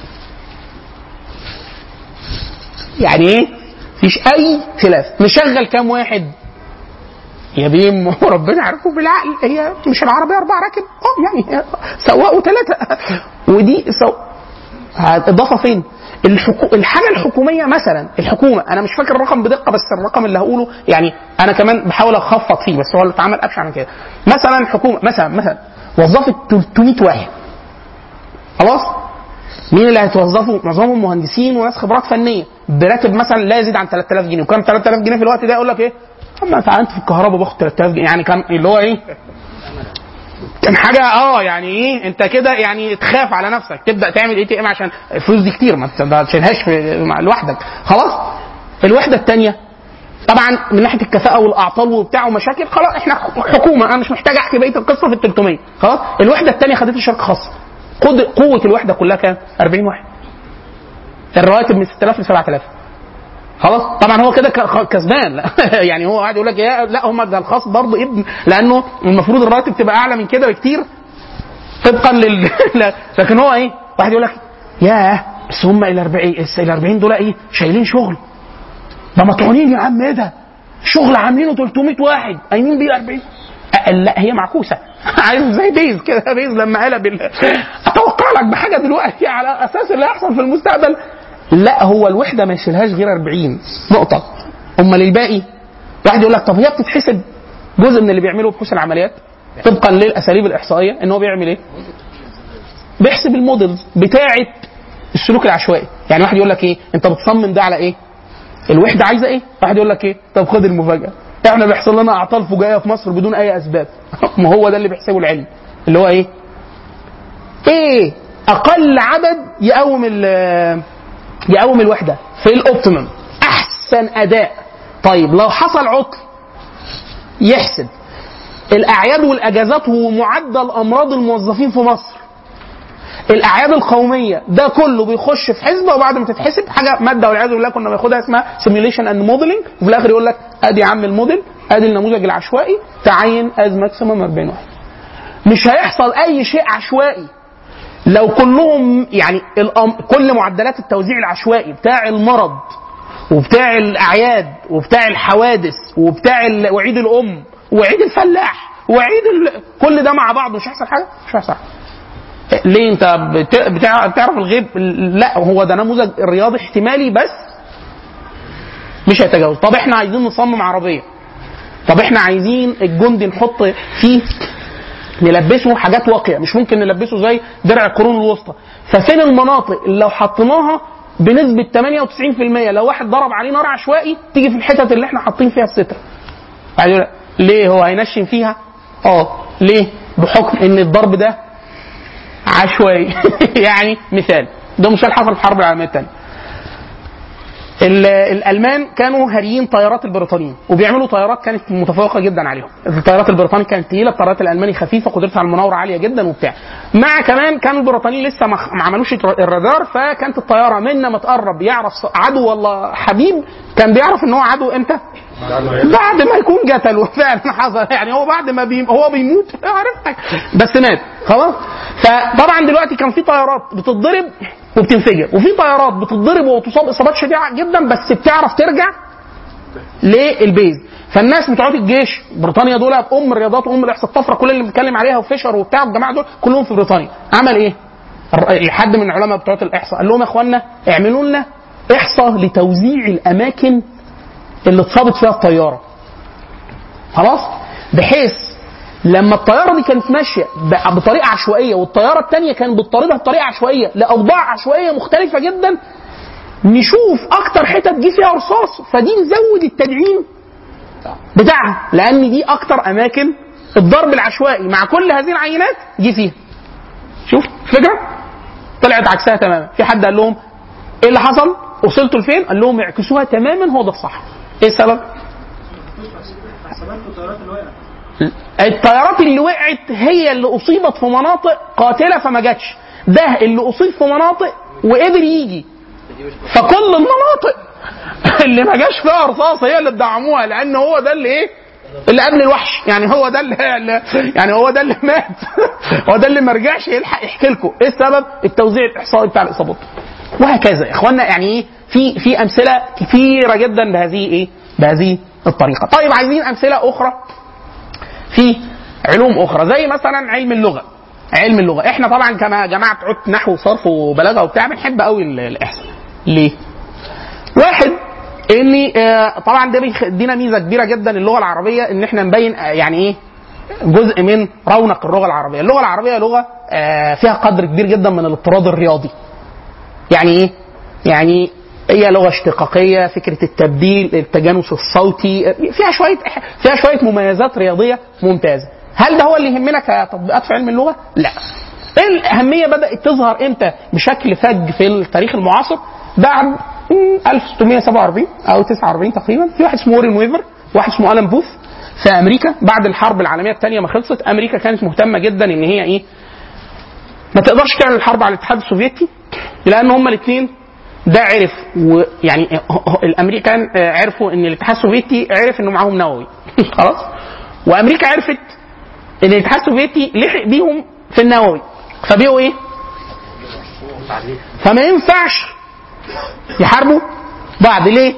يعني ايه مفيش اي خلاف نشغل كام واحد يا بيم ربنا عارفه بالعقل هي مش العربيه اربع راكب اه يعني سواق وثلاثه ودي سو... اضافه فين؟ الحكو... الحاجه الحكوميه مثلا الحكومه انا مش فاكر الرقم بدقه بس الرقم اللي هقوله يعني انا كمان بحاول اخفض فيه بس هو اللي اتعمل ابشع من كده مثلا الحكومه مثلا مثلا وظفت 300 واحد خلاص مين اللي هيتوظفوا؟ معظمهم مهندسين وناس خبرات فنيه براتب مثلا لا يزيد عن 3000 جنيه وكان 3000 جنيه في الوقت ده يقول لك ايه؟ اما انت في الكهرباء باخد 3000 جنيه يعني كان اللي هو ايه؟ كان حاجه اه يعني ايه انت كده يعني تخاف على نفسك تبدا تعمل اي تي ام عشان الفلوس دي كتير ما ما تشيلهاش في- مع- لوحدك خلاص الوحده الثانيه طبعا من ناحيه الكفاءه والاعطال وبتاع ومشاكل خلاص احنا حكومه انا مش محتاج احكي بقيه القصه في ال 300 خلاص الوحده الثانيه خدتها شركه خاصه قد- قوه الوحده كلها كام 40 واحد الرواتب من 6000 ل 7000 خلاص طبعا هو كده ك- كسبان لا يعني هو قاعد يقول لك يا لا هم ده الخاص برضه ابن لانه المفروض الراتب تبقى اعلى من كده بكتير طبقا لل لا، لكن هو ايه واحد يقول لك ياه بس هم ال 40 ال 40 دول ايه شايلين شغل ده مطعونين يا عم ايه ده شغل عاملينه 300 واحد قايمين بيه 40 أه، لا هي معكوسه عايز زي بيز كده بيز لما قلب ال- اتوقع لك بحاجه دلوقتي على اساس اللي هيحصل في المستقبل لا هو الوحده ما يشيلهاش غير 40 نقطه امال الباقي واحد يقول لك طب هي بتتحسب جزء من اللي بيعمله بحوث العمليات طبقا للاساليب الاحصائيه ان هو بيعمل ايه؟ بيحسب المودلز بتاعه السلوك العشوائي يعني واحد يقول لك ايه انت بتصمم ده على ايه الوحده عايزه ايه واحد يقول لك ايه طب خد المفاجاه احنا بيحصل لنا اعطال فجائيه في مصر بدون اي اسباب ما هو ده اللي بيحسبه العلم اللي هو ايه ايه اقل عدد يقوم ال- يقوم الوحده في الاوبتيمم احسن اداء طيب لو حصل عطل يحسب الاعياد والاجازات ومعدل امراض الموظفين في مصر الاعياد القوميه ده كله بيخش في حسبه وبعد ما تتحسب حاجه ماده والعياذ بالله كنا بناخدها اسمها سيميوليشن اند موديلنج وفي الاخر يقول لك ادي يا عم الموديل ادي النموذج العشوائي تعين از ماكسيمم 40 واحد مش هيحصل اي شيء عشوائي لو كلهم يعني الأم كل معدلات التوزيع العشوائي بتاع المرض وبتاع الاعياد وبتاع الحوادث وبتاع ال- وعيد الام وعيد الفلاح وعيد ال... كل ده مع بعض مش هيحصل حاجه مش هيحصل حاجه ليه انت بت... بتع... بتعرف الغيب لا هو ده نموذج رياضي احتمالي بس مش هيتجاوز طب احنا عايزين نصمم عربيه طب احنا عايزين الجندي نحط فيه نلبسه حاجات واقيه مش ممكن نلبسه زي درع القرون الوسطى ففين المناطق اللي لو حطيناها بنسبه 98% لو واحد ضرب عليه نار عشوائي تيجي في الحتت اللي احنا حاطين فيها الستر بعد يقول لك، ليه هو هينشن فيها اه ليه بحكم ان الضرب ده عشوائي يعني مثال ده مثال حصل في الحرب العالميه الثانيه ال- الالمان كانوا هاريين طيارات البريطانيين وبيعملوا طيارات كانت متفوقه جدا عليهم الطيارات البريطانيه كانت تقيله الطيارات الالماني خفيفه قدرتها على المناوره عاليه جدا وبتاع مع كمان كانوا البريطانيين لسه ما ما عملوش الرادار فكانت الطياره من ما تقرب يعرف عدو ولا حبيب كان بيعرف ان هو عدو امتى بعد ما يكون قتله فعلا حصل يعني هو بعد ما بي هو بيموت عرفت بس مات خلاص فطبعا دلوقتي كان في طيارات بتتضرب وبتنفجر وفي طيارات بتتضرب وتصاب اصابات شديده جدا بس بتعرف ترجع للبيز فالناس بتوع الجيش بريطانيا دول ام الرياضات وام الاحصاء الطفره كل اللي بنتكلم عليها وفيشر وبتاع والجماعه دول كلهم في بريطانيا عمل ايه؟ الر- حد من العلماء بتوع الاحصاء قال لهم يا اخوانا اعملوا لنا احصاء لتوزيع الاماكن اللي اتصابت فيها الطياره خلاص بحيث لما الطياره دي كانت ماشيه ب- بطريقه عشوائيه والطياره الثانيه كانت بتطاردها بطريقه عشوائيه لاوضاع عشوائيه مختلفه جدا نشوف اكتر حتت جه فيها رصاص فدي نزود التدعيم بتاعها لان دي اكتر اماكن الضرب العشوائي مع كل هذه العينات جه فيها شوف الفكره طلعت عكسها تماما في حد قال لهم ايه اللي حصل وصلتوا لفين قال لهم اعكسوها تماما هو ده الصح ايه السبب الطيارات اللي وقعت هي اللي اصيبت في مناطق قاتله فما جاتش ده اللي اصيب في مناطق وقدر يجي فكل المناطق اللي ما جاش فيها رصاص هي اللي ادعموها لان هو ده اللي ايه اللي قبل الوحش يعني هو ده اللي اللي- يعني هو ده اللي مات هو ده اللي ما رجعش يلحق يحكي لكم ايه السبب التوزيع الاحصائي بتاع الاصابات وهكذا يا اخوانا يعني ايه في في امثله كثيره جدا بهذه ايه بهذه الطريقه طيب عايزين امثله اخرى في علوم اخرى زي مثلا علم اللغه علم اللغه احنا طبعا كما جماعه عد نحو وصرف وبلاغه وبتاع بنحب قوي ال- الاحصاء ليه واحد ان آه، طبعا ده بيدينا ميزه كبيره جدا اللغه العربيه ان احنا نبين آه، يعني ايه جزء من رونق اللغه العربيه اللغه العربيه لغه آه، فيها قدر كبير جدا من الاضطراد الرياضي يعني ايه يعني هي لغه اشتقاقيه فكره التبديل التجانس الصوتي فيها شويه فيها شويه مميزات رياضيه ممتازه هل ده هو اللي يهمنا كتطبيقات في علم اللغه؟ لا. الاهميه بدات تظهر امتى بشكل فج في التاريخ المعاصر؟ بعد مم، 1647 او 49 تقريبا في واحد اسمه وورين ويفر واحد اسمه الان بوث في امريكا بعد الحرب العالميه الثانيه ما خلصت امريكا كانت مهتمه جدا ان هي ايه ما تقدرش تعمل الحرب على الاتحاد السوفيتي لان هما الاثنين ده عرف ويعني الامريكان آه، عرفوا ان الاتحاد السوفيتي عرف انه معاهم نووي خلاص وامريكا عرفت ان الاتحاد السوفيتي لحق بيهم في النووي فبقوا ايه؟ فما ينفعش يحاربوا بعض ليه؟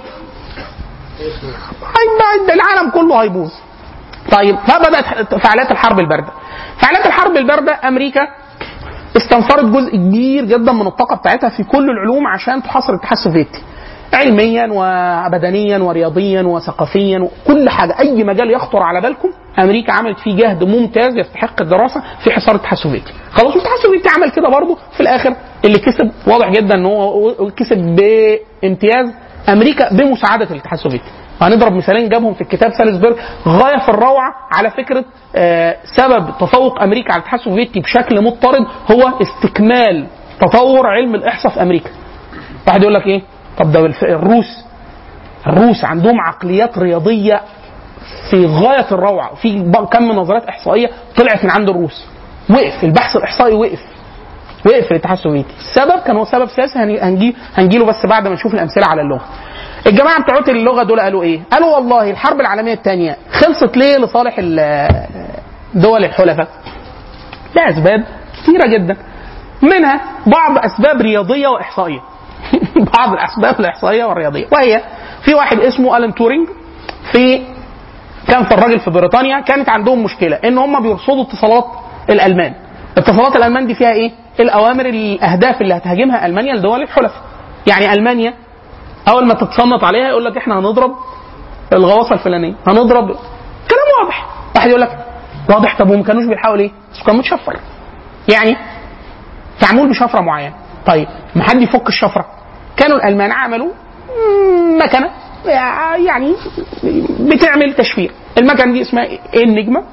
هيبقى العالم كله هيبوظ طيب فبدات فعاليات الحرب البارده فعاليات الحرب البارده امريكا استنفرت جزء كبير جدا من الطاقه بتاعتها في كل العلوم عشان تحاصر الاتحاد السوفيتي علميا وبدنيا ورياضيا وثقافيا وكل حاجه اي مجال يخطر على بالكم امريكا عملت فيه جهد ممتاز يستحق الدراسه في حصار الاتحاد السوفيتي خلاص الاتحاد السوفيتي عمل كده برضه في الاخر اللي كسب واضح جدا ان هو كسب بامتياز امريكا بمساعده الاتحاد السوفيتي هنضرب مثالين جابهم في الكتاب سالزبرج غايه في الروعه على فكره آه، سبب تفوق امريكا على الاتحاد السوفيتي بشكل مضطرد هو استكمال تطور علم الاحصاء في امريكا. واحد يقول لك ايه؟ طب ده الف- الروس الروس عندهم عقليات رياضيه في غايه الروعه، في ب- كم من نظريات احصائيه طلعت من عند الروس. وقف البحث الاحصائي وقف وقف في الاتحاد السوفيتي السبب كان هو سبب سياسي هنجي- هنجي هنجيله بس بعد ما نشوف الامثله على اللغه الجماعه بتوع اللغه دول قالوا ايه قالوا والله الحرب العالميه الثانيه خلصت ليه لصالح ال- دول الحلفاء لاسباب كثيره جدا منها بعض اسباب رياضيه واحصائيه بعض الاسباب الاحصائيه والرياضيه وهي في واحد اسمه الان تورينج في كان في الراجل في بريطانيا كانت عندهم مشكله ان هم بيرصدوا اتصالات الالمان اتصالات الالمان دي فيها ايه الاوامر الاهداف اللي هتهاجمها المانيا لدول الحلفاء يعني المانيا اول ما تتصنط عليها يقول لك احنا هنضرب الغواصه الفلانيه هنضرب كلام واضح واحد يقول لك واضح طب وما كانوش بيلحقوا ليه؟ بس كان متشفر يعني معمول بشفره معينه طيب ما حد يفك الشفره كانوا الالمان عملوا مم، مكنه يعني بتعمل تشفير المكنه دي اسمها النجمه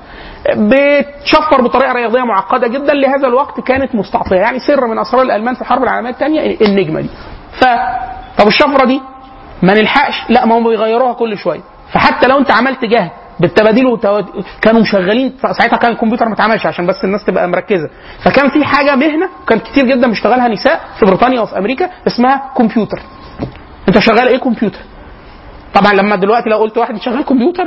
بتشفر بطريقه رياضيه معقده جدا لهذا الوقت كانت مستعصيه يعني سر من اسرار الالمان في الحرب العالميه الثانيه النجمه دي ف طب الشفره دي ما نلحقش لا ما هم بيغيروها كل شويه فحتى لو انت عملت جهد بالتباديل والتواد... كانوا مشغلين ساعتها كان الكمبيوتر ما اتعملش عشان بس الناس تبقى مركزه فكان في حاجه مهنه كان كتير جدا بيشتغلها نساء في بريطانيا وفي امريكا اسمها كمبيوتر انت شغال ايه كمبيوتر طبعا لما دلوقتي لو قلت واحد شغال كمبيوتر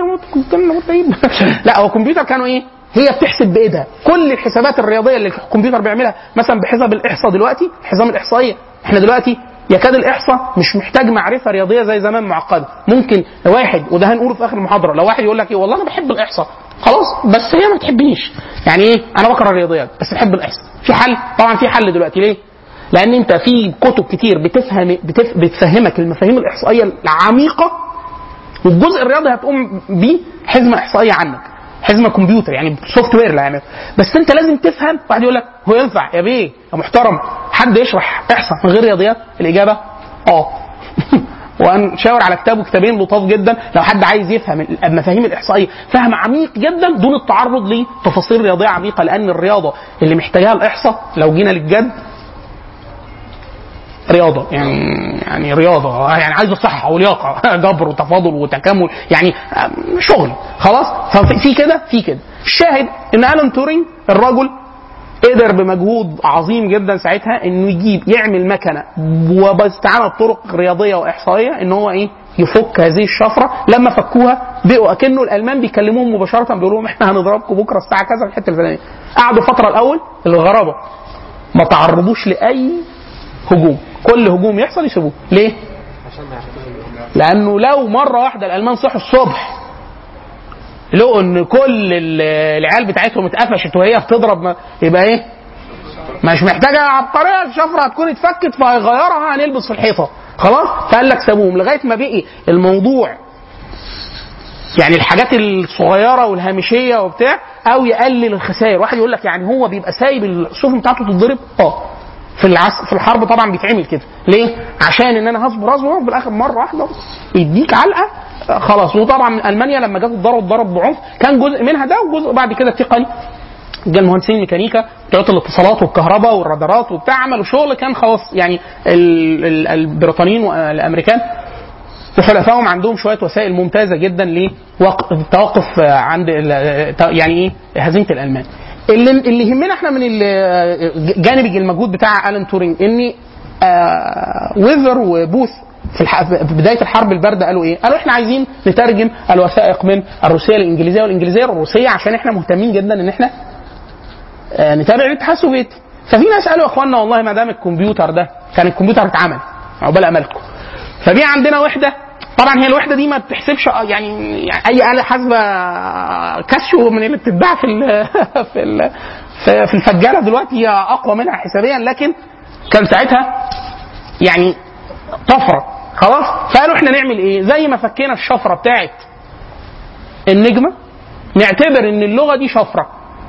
لا هو كمبيوتر كانوا ايه هي بتحسب بايدها كل الحسابات الرياضيه اللي الكمبيوتر بيعملها مثلا بحساب الاحصاء دلوقتي الحساب الاحصائيه احنا دلوقتي يكاد الاحصاء مش محتاج معرفه رياضيه زي زمان معقده ممكن لو واحد وده هنقوله في اخر المحاضره لو واحد يقول لك ايه والله انا بحب الاحصاء خلاص بس هي ما بتحبنيش يعني ايه انا بكره الرياضيات بس بحب الاحصاء في حل طبعا في حل دلوقتي ليه لان انت في كتب كتير بتفهم بتف... بتفهمك المفاهيم الاحصائيه العميقه والجزء الرياضي هتقوم بيه حزمه احصائيه عنك حزمه كمبيوتر يعني سوفت وير اللي هيعمله بس انت لازم تفهم واحد يقول لك هو ينفع يا بيه يا محترم حد يشرح احصاء من غير رياضيات الاجابه اه وهنشاور على كتاب وكتابين لطاف جدا لو حد عايز يفهم المفاهيم الاحصائيه فهم عميق جدا دون التعرض لتفاصيل رياضيه عميقه لان الرياضه اللي محتاجاها الاحصاء لو جينا للجد رياضه يعني يعني رياضه يعني عايزه صحه ولياقه جبر وتفاضل وتكامل يعني شغل خلاص ففي في كده في كده الشاهد ان الان تورينج الرجل قدر بمجهود عظيم جدا ساعتها انه يجيب يعمل مكنه وباستعانه بطرق رياضيه واحصائيه ان هو ايه يفك هذه الشفره لما فكوها بقوا اكنه الالمان بيكلموهم مباشره بيقولوا لهم احنا هنضربكم بكره الساعه كذا في الحته الفلانيه قعدوا فتره الاول الغرابه ما تعرضوش لاي هجوم كل هجوم يحصل يسيبوه ليه؟ لانه لو مره واحده الالمان صحوا الصبح لقوا ان كل ال- العيال بتاعتهم اتقفشت وهي بتضرب ما- يبقى ايه؟ مش محتاجه عبقريه الشفره هتكون اتفكت فهيغيرها هنلبس في الحيطه خلاص؟ فقال لك سابوهم لغايه ما بقي الموضوع يعني الحاجات الصغيره والهامشيه وبتاع او يقلل الخسائر واحد يقول لك يعني هو بيبقى سايب السفن بتاعته تتضرب اه في العس في الحرب طبعا بيتعمل كده ليه عشان ان انا هصبر اصبر في الاخر مره واحده يديك علقه آه، خلاص وطبعا المانيا لما جت تضرب اتضرب بعنف كان جزء منها ده وجزء بعد كده تقني جه المهندسين الميكانيكا بتوع الاتصالات والكهرباء والرادارات وبتاع عملوا شغل كان خلاص يعني ال- ال- البريطانيين والامريكان وحلفائهم عندهم شويه وسائل ممتازه جدا للتوقف عند ال- يعني ايه هزيمه الالمان اللي اللي يهمنا احنا من ال- جانب المجهود بتاع الان تورينج ان آه، ويفر وبوث في, الح... في بدايه الحرب البارده قالوا ايه؟ قالوا احنا عايزين نترجم الوثائق من الروسيه للانجليزيه والانجليزيه للروسيه عشان احنا مهتمين جدا ان احنا آه، نتابع الاتحاد السوفيتي ففي ناس قالوا يا اخوانا والله ما دام الكمبيوتر ده كان الكمبيوتر اتعمل عقبال املكم ففي عندنا وحده طبعا هي الوحده دي ما بتحسبش آه، يعني, يعني اي اله حاسبه كاسيو من اللي بتتباع في ال في ال في في الفجاله دلوقتي هي اقوى منها حسابيا لكن كان ساعتها يعني طفره خلاص فقالوا احنا نعمل ايه زي ما فكينا الشفره بتاعت النجمه نعتبر ان اللغه دي شفره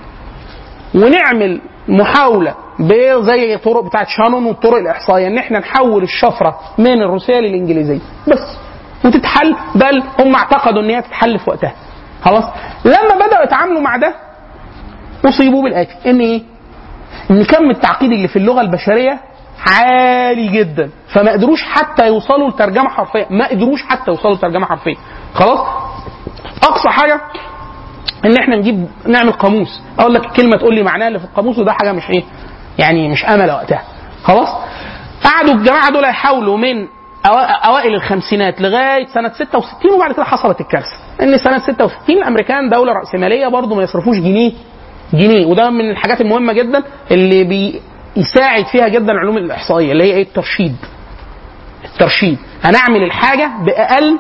ونعمل محاوله زي طرق بتاعت شانون والطرق الاحصائيه ان احنا نحول الشفره من الروسيه للانجليزيه بس وتتحل بل هم اعتقدوا ان هي تتحل في وقتها خلاص لما بداوا يتعاملوا مع ده اصيبوا بالاتي ان ايه؟ ان كم التعقيد اللي في اللغه البشريه عالي جدا فما قدروش حتى يوصلوا لترجمه حرفيه ما قدروش حتى يوصلوا لترجمه حرفيه خلاص اقصى حاجه ان احنا نجيب نعمل قاموس اقول لك الكلمه تقول لي معناها اللي في القاموس وده حاجه مش ايه يعني مش امل وقتها خلاص قعدوا الجماعه دول يحاولوا من أوا- اوائل الخمسينات لغايه سنه 66 وبعد كده حصلت الكارثه ان سنه 66 الامريكان دوله راسماليه برضه ما يصرفوش جنيه جنيه وده من الحاجات المهمه جدا اللي بيساعد فيها جدا العلوم الاحصائيه اللي هي ايه الترشيد الترشيد هنعمل الحاجه باقل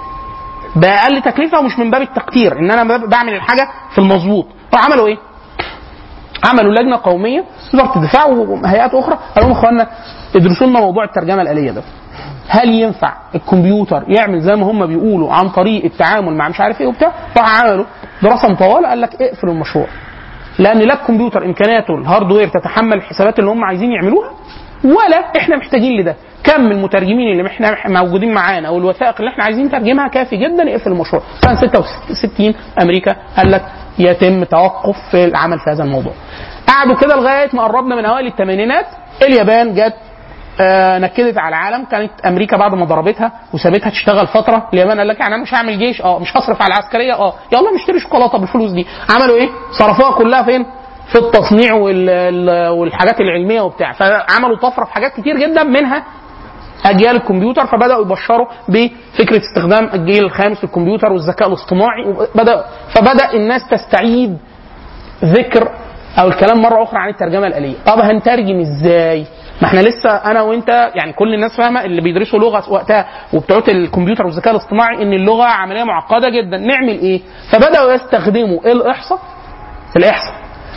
باقل تكلفه ومش من باب التقدير ان انا بعمل الحاجه في المظبوط فعملوا ايه؟ عملوا لجنه قوميه وزاره الدفاع وهيئات اخرى قالوا لهم اخوانا ادرسوا لنا موضوع الترجمه الاليه ده هل ينفع الكمبيوتر يعمل زي ما هم بيقولوا عن طريق التعامل مع مش عارف ايه وبتاع راح عملوا دراسه مطوله قال لك اقفل المشروع لان لا الكمبيوتر امكانياته الهاردوير تتحمل الحسابات اللي هم عايزين يعملوها ولا احنا محتاجين لده كم من المترجمين اللي احنا موجودين معانا او الوثائق اللي احنا عايزين نترجمها كافي جدا يقفل المشروع سنه 66 امريكا قال لك يتم توقف في العمل في هذا الموضوع قعدوا كده لغايه ما قربنا من اوائل الثمانينات اليابان جت آه نكدت على العالم كانت امريكا بعد ما ضربتها وسابتها تشتغل فتره اليابان قال لك يعني انا مش هعمل جيش اه مش هصرف على العسكريه اه يلا نشتري شوكولاته بالفلوس دي عملوا ايه صرفوها كلها فين في التصنيع وال- ال- والحاجات العلميه وبتاع فعملوا طفره في حاجات كتير جدا منها اجيال الكمبيوتر فبداوا يبشروا بفكره استخدام الجيل الخامس للكمبيوتر والذكاء الاصطناعي وبدا فبدا الناس تستعيد ذكر او الكلام مره اخرى عن الترجمه الاليه طب هنترجم ازاي ما احنا لسه انا وانت يعني كل الناس فاهمه اللي بيدرسوا لغه وقتها وبتوع الكمبيوتر والذكاء الاصطناعي ان اللغه عمليه معقده جدا نعمل ايه فبداوا يستخدموا الاحصاء الاحصاء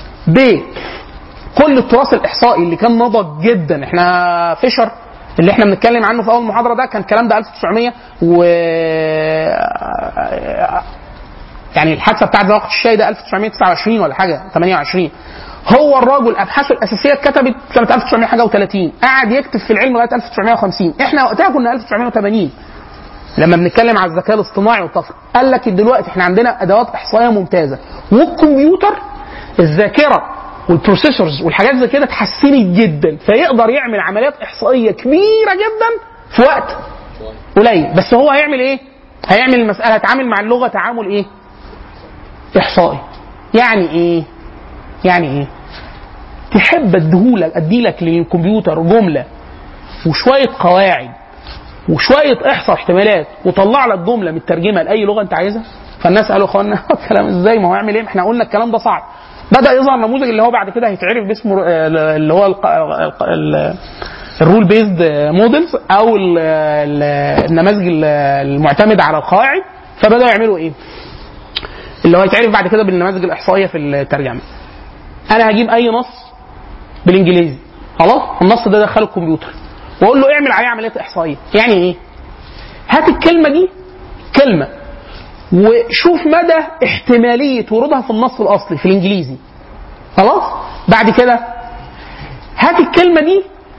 بكل التراث الاحصائي اللي كان نضج جدا احنا فيشر اللي احنا بنتكلم عنه في اول محاضره ده كان الكلام ده 1900 و يعني الحادثه بتاعت زواج الشاي ده 1929 ولا حاجه 28 هو الراجل ابحاثه الاساسيه اتكتبت سنه 1900 حاجه و30 قعد يكتب في العلم لغايه 1950 احنا وقتها كنا 1980 لما بنتكلم على الذكاء الاصطناعي والطفره قال لك دلوقتي احنا عندنا ادوات احصائيه ممتازه والكمبيوتر الذاكره والبروسيسورز والحاجات زي كده اتحسنت جدا فيقدر يعمل عمليات احصائيه كبيره جدا في وقت قليل بس هو هيعمل ايه؟ هيعمل المساله هيتعامل مع اللغه تعامل ايه؟ احصائي يعني ايه؟ يعني ايه؟ تحب اديهولك اديلك للكمبيوتر جمله وشويه قواعد وشويه احصاء احتمالات وطلع لك جمله مترجمه لاي لغه انت عايزها فالناس قالوا اخوانا الكلام ازاي ما هو يعمل ايه احنا قلنا الكلام ده صعب بدا يظهر نموذج اللي هو بعد كده هيتعرف باسمه آه، اللي هو الق- الق- ال- الرول بيزد مودلز او ال- ال- النماذج ال- المعتمده على القواعد فبداوا يعملوا ايه؟ اللي هو هيتعرف بعد كده بالنماذج الاحصائيه في الترجمه. انا هجيب اي نص بالانجليزي خلاص النص ده دخله الكمبيوتر واقول له اعمل عليه عمليه احصائيه يعني ايه؟ هات الكلمه دي كلمه وشوف مدى احتماليه ورودها في النص الاصلي في الانجليزي خلاص بعد كده هات الكلمه دي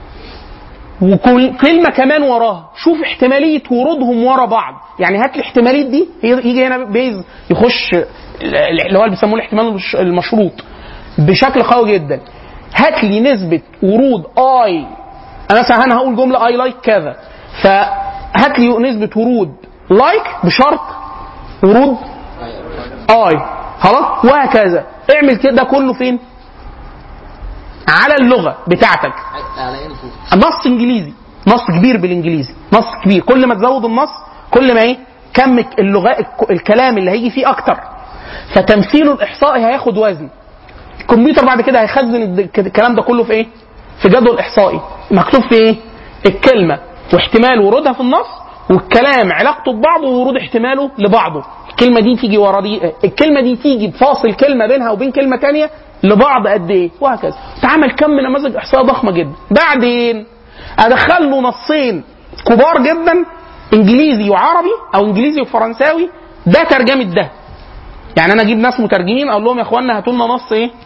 وكلمه كمان وراها شوف احتماليه ورودهم ورا بعض يعني هات لي احتماليه دي يجي هنا بيز يخش اللي هو اللي بيسموه الاحتمال المش- المشروط بشكل قوي جدا هات لي نسبه ورود اي انا مثلا انا هقول جمله اي لايك كذا فهات لي نسبه ورود لايك بشرط ورود اي خلاص وهكذا اعمل كده كله فين على اللغه بتاعتك على ايه نفوذ نص انجليزي نص كبير بالانجليزي نص كبير كل ما تزود النص كل ما ايه كم اللغة الك- الكلام اللي هيجي فيه اكتر فتمثيله الاحصائي هياخد وزن الكمبيوتر بعد كده هيخزن الد- الكلام ده كله في ايه في جدول احصائي مكتوب في ايه الكلمه واحتمال ورودها في النص والكلام علاقته ببعضه وورود احتماله لبعضه الكلمه دي تيجي ورا دي الكلمه دي تيجي بفاصل كلمه بينها وبين كلمه تانية لبعض قد ايه وهكذا تعمل كم نماذج احصائيه ضخمه جدا بعدين ادخل له نصين كبار جدا انجليزي وعربي او انجليزي وفرنساوي ده ترجمه ده يعني انا اجيب ناس مترجمين اقول لهم يا اخوانا هاتوا لنا نص ايه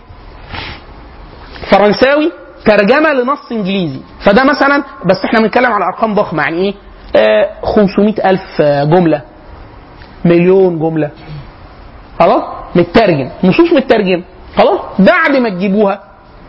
فرنساوي ترجمه لنص انجليزي فده مثلا بس احنا بنتكلم على ارقام ضخمه يعني ايه آه 500 الف جمله مليون جمله خلاص مترجم نصوص مترجم خلاص بعد ما تجيبوها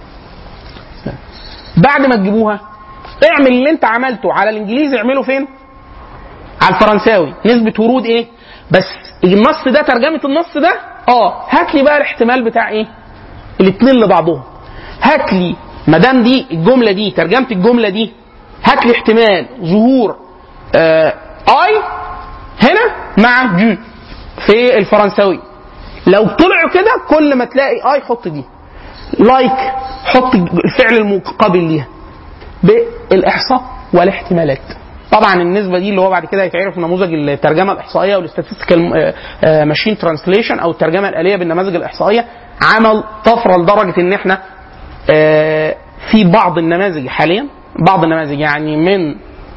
بعد ما تجيبوها اعمل اللي انت عملته على الانجليزي اعمله فين على الفرنساوي نسبه ورود ايه بس النص ده ترجمه النص ده اه هات لي بقى الاحتمال بتاع ايه الاثنين لبعضهم هات لي ما دام دي الجمله دي ترجمه الجمله دي هات لي احتمال ظهور آه اي هنا مع دي في الفرنساوي لو طلعوا كده كل ما تلاقي اي حط دي لايك حط الفعل المقابل ليها بالاحصاء والاحتمالات طبعا النسبه دي اللي هو بعد كده هيتعرف في نموذج الترجمه الاحصائيه والاستاتستيكال ماشين ترانسليشن او الترجمه الاليه بالنماذج الاحصائيه عمل طفره لدرجه ان احنا آه، في بعض النماذج حاليا بعض النماذج يعني من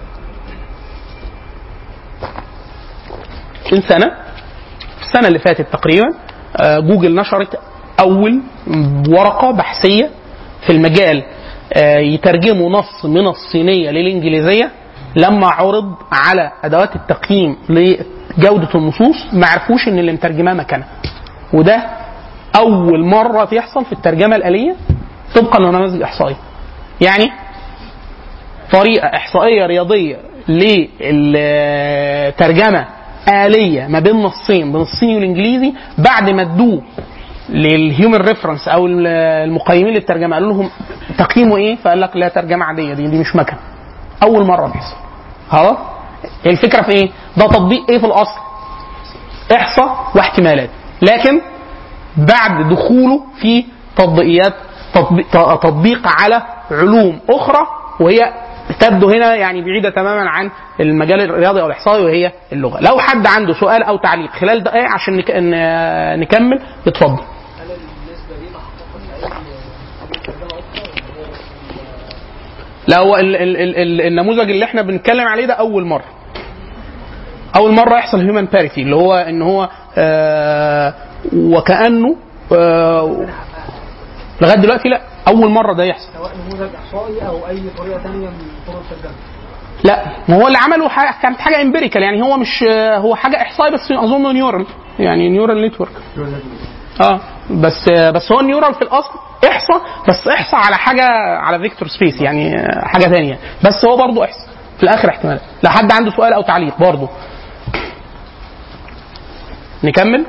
من سنه السنه اللي فاتت تقريبا آه، جوجل نشرت اول ورقه بحثيه في المجال آه، يترجموا نص من الصينيه للانجليزيه لما عرض على ادوات التقييم لجوده النصوص ما عرفوش ان اللي مترجماه مكانها وده اول مره تحصل في الترجمه الاليه طبقا لنماذج احصائيه يعني طريقه احصائيه رياضيه للترجمه آلية ما بين نصين بين الصيني والإنجليزي بعد ما ادوه للهيومن ريفرنس أو المقيمين للترجمة قالوا لهم تقييمه إيه؟ فقال لك لا ترجمة عادية دي, دي مش مكن أول مرة تحصل خلاص؟ الفكرة في إيه؟ ده تطبيق إيه في الأصل؟ إحصاء واحتمالات لكن بعد دخوله في تطبيقيات تطبيق, تطبيق على علوم أخرى وهي تبدو هنا يعني بعيده تماما عن المجال الرياضي او الاحصائي وهي اللغه. لو حد عنده سؤال او تعليق خلال دقائق عشان نك... ن- نكمل اتفضل. لا هو ال... ال... ال... ال... النموذج اللي احنا بنتكلم عليه ده اول مره. اول مره يحصل هيومن باريتي اللي هو ان هو آه وكانه آه لغايه دلوقتي لا اول مره ده يحصل. سواء نموذج احصائي او اي طريقه ثانيه من طرق الترجمه لا ما هو اللي عمله ح- كانت حاجه امبيريكال يعني هو مش هو حاجه احصائي بس اظن نيورال يعني نيورال نتورك اه بس بس هو النيورال في الاصل احصاء بس احصاء على حاجه على فيكتور سبيس يعني حاجه ثانيه بس هو برضه احصاء في الاخر احتمال لو حد عنده سؤال او تعليق برضه نكمل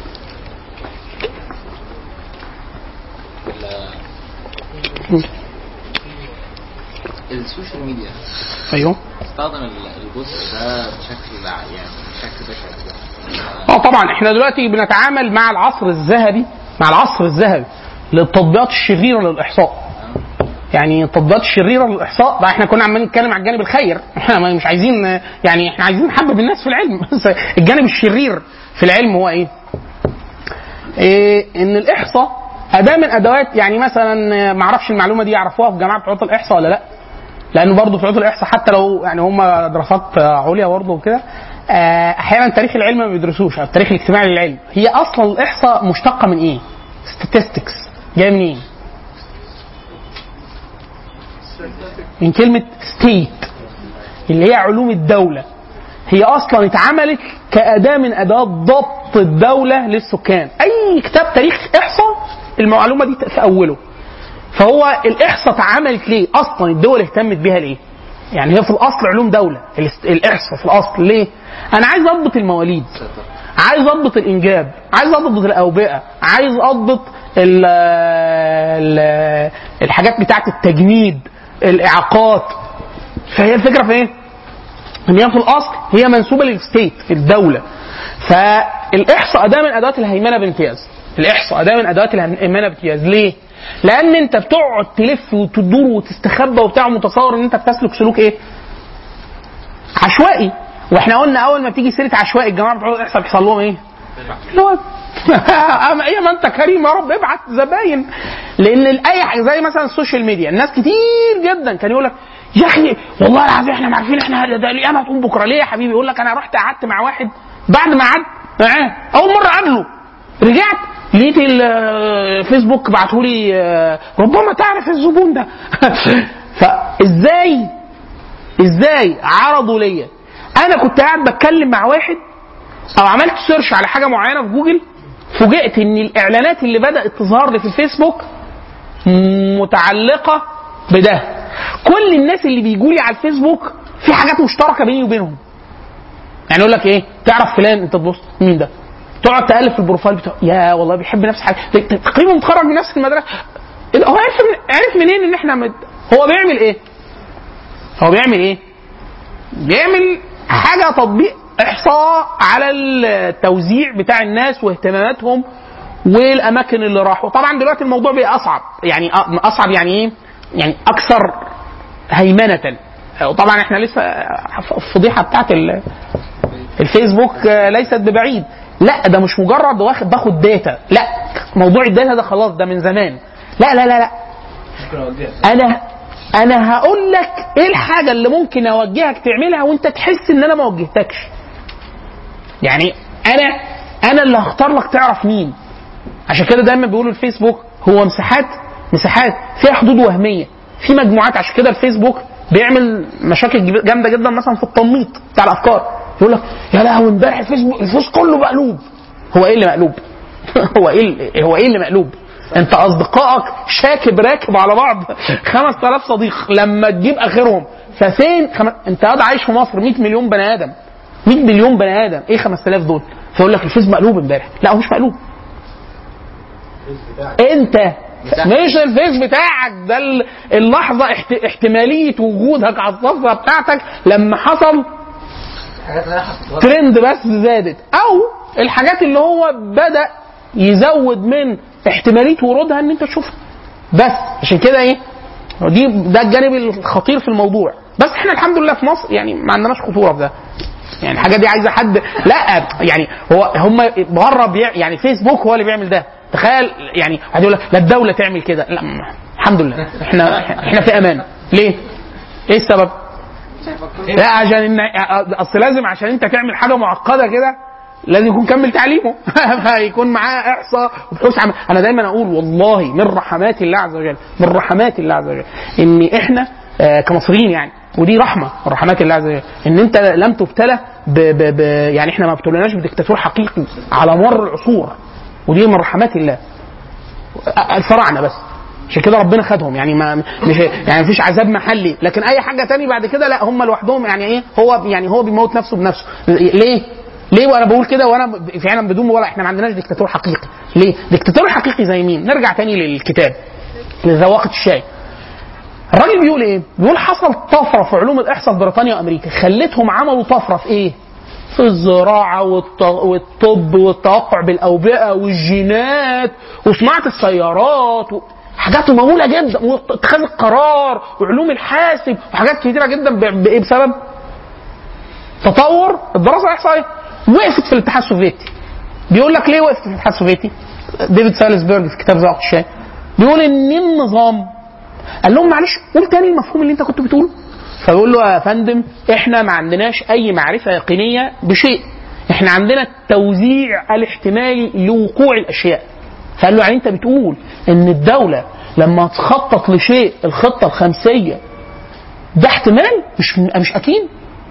السوشيال ميديا ايوه استخدم ال- الجزء ده بشكل ع- يعني بشكل بشع كده. اه طبعا احنا دلوقتي بنتعامل مع العصر الذهبي مع العصر الذهبي للتطبيقات الشريره للاحصاء يعني التطبيقات الشريره للاحصاء بقى احنا كنا عمالين نتكلم على الجانب الخير احنا مش عايزين يعني احنا عايزين نحبب الناس في العلم بس الجانب الشرير في العلم هو ايه؟ إيه ان الاحصاء اداه من ادوات يعني مثلا ما اعرفش المعلومه دي يعرفوها في جامعه بتوع الاحصاء ولا لا لانه برضه في علوم الاحصاء حتى لو يعني هم دراسات عليا برضه وكده آه، احيانا تاريخ العلم ما بيدرسوش او التاريخ الاجتماعي للعلم هي اصلا الاحصاء مشتقه من ايه؟ statistics جايه منين؟ من كلمه ستيت اللي هي علوم الدوله هي اصلا اتعملت كاداه من ادوات ضبط الدوله للسكان اي كتاب تاريخ احصاء المعلومه دي في اوله فهو الاحصاء اتعملت ليه اصلا الدول اهتمت بيها ليه يعني هي في الاصل علوم دوله الاست- الاحصاء في الاصل ليه انا عايز اضبط المواليد عايز اضبط الانجاب عايز اضبط الاوبئه عايز اضبط ال ال الحاجات بتاعه التجنيد الاعاقات فهي الفكره في ايه ان هي في الاصل هي منسوبه للستيت الدوله فالاحصاء اداه من ادوات الهيمنه بامتياز الاحصاء اداه من ادوات الهيمنه بامتياز ليه لان انت بتقعد تلف وتدور وتستخبى وبتاع متصور ان انت بتسلك سلوك ايه عشوائي واحنا قلنا اول ما بتيجي سيره عشوائي الجماعه بتوع يحصل بيحصل لهم ايه؟ اللي هو اما ايه ما انت كريم يا رب ابعت زباين لان اي حاجه زي مثلا السوشيال ميديا الناس كتير جدا كان يقول لك يا اخي والله العظيم احنا ما عارفين احنا ده القيامه هتقوم بكره ليه يا حبيبي يقول لك انا رحت قعدت مع واحد بعد ما قعدت معاه اول مره قابله رجعت لقيت الفيسبوك بعتوا لي ربما تعرف الزبون ده فازاي ازاي عرضوا ليا انا كنت قاعد بتكلم مع واحد او عملت سيرش على حاجه معينه في جوجل فوجئت ان الاعلانات اللي بدات تظهر لي في الفيسبوك متعلقه بده كل الناس اللي بيجوا لي على الفيسبوك في حاجات مشتركه بيني وبينهم يعني يقول لك ايه تعرف فلان انت تبص مين ده تقعد تالف في البروفايل بتاعه يا والله بيحب نفس حاجه تقريبا متخرج من نفس المدرسه إيه ده؟ هو عرف عرف منين ان احنا مد... هو بيعمل ايه هو بيعمل ايه بيعمل حاجه تطبيق احصاء على التوزيع بتاع الناس واهتماماتهم والاماكن اللي راحوا طبعا دلوقتي الموضوع بقى اصعب يعني أ- اصعب يعني ايه يعني اكثر هيمنه وطبعا احنا لسه الفضيحه بتاعت ال- الفيسبوك آه، ليست ببعيد لا ده مش مجرد واخد باخد داتا لا موضوع الداتا ده خلاص ده من زمان لا لا لا لا انا انا هقول لك ايه الحاجه اللي ممكن اوجهك تعملها وانت تحس ان انا ما وجهتكش يعني انا انا اللي هختار لك تعرف مين عشان كده دايما بيقولوا الفيسبوك هو مساحات مساحات فيها حدود وهميه في مجموعات عشان كده الفيسبوك بيعمل مشاكل جب- جامده جدا مثلا في التنميط بتاع الافكار يقول لك يا لهوي امبارح الفيسبوك الفيس كله مقلوب هو ايه اللي مقلوب؟ هو ايه اللي- هو ايه اللي مقلوب؟ انت اصدقائك شاكب راكب على بعض 5000 صديق لما تجيب اخرهم ففين خم... انت قاعد عايش في مصر 100 مليون بني ادم 100 مليون بني ادم ايه 5000 دول؟ فيقول لك الفيس مقلوب امبارح لا هو مش مقلوب انت مش الفيس بتاعك ده ال- اللحظه احت... احتماليه وجودك على الصفحه بتاعتك لما حصل حاجات اللي حصلت ترند بس زادت او الحاجات اللي هو بدا يزود من احتماليه ورودها ان انت تشوفها بس عشان كده ايه دي ده الجانب الخطير في الموضوع بس احنا الحمد لله في مصر يعني ما عندناش خطوره في ده يعني الحاجه دي عايزه حد لا يعني هو هم بره بيع يعني فيسبوك هو اللي بيعمل ده تخيل يعني واحد يقول لك لا الدوله تعمل كده لا م- الحمد لله احنا احنا في امان ليه؟ ايه السبب؟ لا عشان ان اصل لازم عشان انت تعمل حاجه معقده كده لازم يكون كمل تعليمه فيكون معاه احصاء وبحوث عم... انا دايما اقول والله من رحمات الله عز وجل من رحمات الله عز وجل ان احنا آه، كمصريين يعني ودي رحمه من رحمات الله عز وجل ان انت لم تبتلى ب... ب... ب... يعني احنا ما ابتليناش بديكتاتور حقيقي على مر العصور ودي من رحمات الله الفراعنه بس عشان كده ربنا خدهم يعني ما مش يعني مفيش عذاب محلي لكن اي حاجه تاني بعد كده لا هم لوحدهم يعني ايه هو يعني هو بيموت نفسه بنفسه ليه؟ ليه وانا بقول كده وانا فعلا بدون مبالغه احنا ما عندناش ديكتاتور حقيقي ليه؟ ديكتاتور حقيقي زي مين؟ نرجع تاني للكتاب لذواقة الشاي الراجل بيقول ايه؟ بيقول حصل طفره في علوم الاحصاء في بريطانيا وامريكا خلتهم عملوا طفره في ايه؟ في الزراعة والط- والطب والتوقع بالأوبئة والجينات وصناعة السيارات و... حاجات مهولة جدا واتخاذ القرار وعلوم الحاسب وحاجات كتيرة جدا ب- بإيه بسبب تطور الدراسة الإحصائية وقفت في الاتحاد السوفيتي بيقول لك ليه وقفت في الاتحاد السوفيتي ديفيد سالزبرج في كتاب ذوق الشاي بيقول ان النظام قال لهم معلش قول تاني المفهوم اللي انت كنت بتقوله فيقول له يا فندم احنا ما عندناش اي معرفه يقينيه بشيء احنا عندنا التوزيع الاحتمالي لوقوع الاشياء فقال له يعني انت بتقول ان الدوله لما تخطط لشيء الخطه الخمسيه ده احتمال مش مش اكيد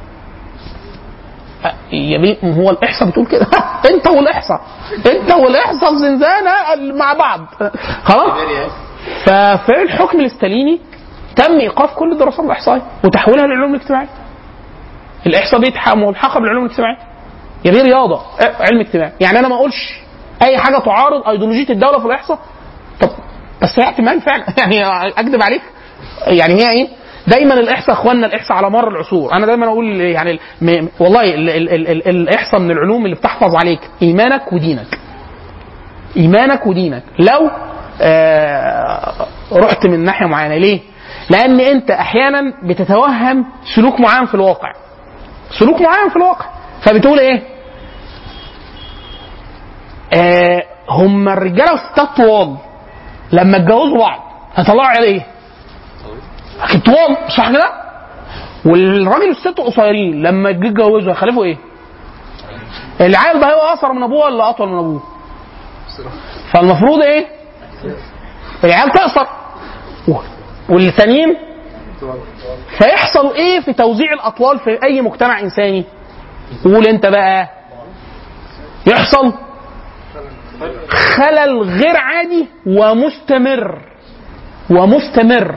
أه، يا بيه ما هو الاحصاء بتقول كده انت والاحصاء انت والاحصاء الزنزانه مع بعض خلاص ففي الحكم الاستاليني تم ايقاف كل الدراسات الاحصائيه وتحويلها للعلوم الاجتماعيه الاحصاء دي تح- ملحقه بالعلوم الاجتماعيه يا بيه رياضه أه، علم اجتماعي يعني انا ما اقولش اي حاجه تعارض ايديولوجيه الدوله في الاحصاء طب بس هي احتمال فعلا يعني اكذب عليك يعني هي ايه دايما الاحصاء اخواننا الاحصاء على مر العصور انا دايما اقول يعني ال- م- والله ال- ال- ال- ال- الاحصاء من العلوم اللي بتحفظ عليك ايمانك ودينك ايمانك ودينك لو آه رحت من ناحيه معينه ليه لان انت احيانا بتتوهم سلوك معين في الواقع سلوك معين في الواقع فبتقول ايه آه هم الرجاله والستات طوال لما اتجوزوا بعض هيطلعوا عيال ايه؟ اكيد طوال صح كده؟ والراجل والست قصيرين لما يجي يتجوزوا هيخلفوا ايه؟ العيال ده هيبقى اقصر من ابوه ولا اطول من ابوه؟ فالمفروض ايه؟ العيال تقصر و- والتانيين فيحصل ايه في توزيع الاطوال في اي مجتمع انساني؟ قول انت بقى يحصل خلل غير عادي ومستمر ومستمر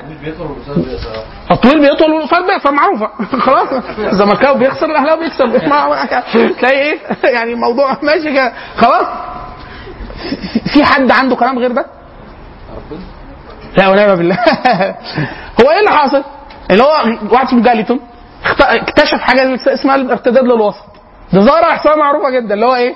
الطويل بيطول والقصير بيقصر معروفه خلاص الزملكاوي بيخسر الاهلاوي بيكسب ما- ما- تلاقي ايه يعني الموضوع ماشي كده خلاص في حد عنده كلام غير ده؟ لا ونعم بالله هو ايه اللي حاصل؟ اللي هو واحد اسمه جاليتون اخت- اكتشف حاجه اسمها الارتداد للوسط ده ظاهره احصائيه معروفه جدا اللي هو ايه؟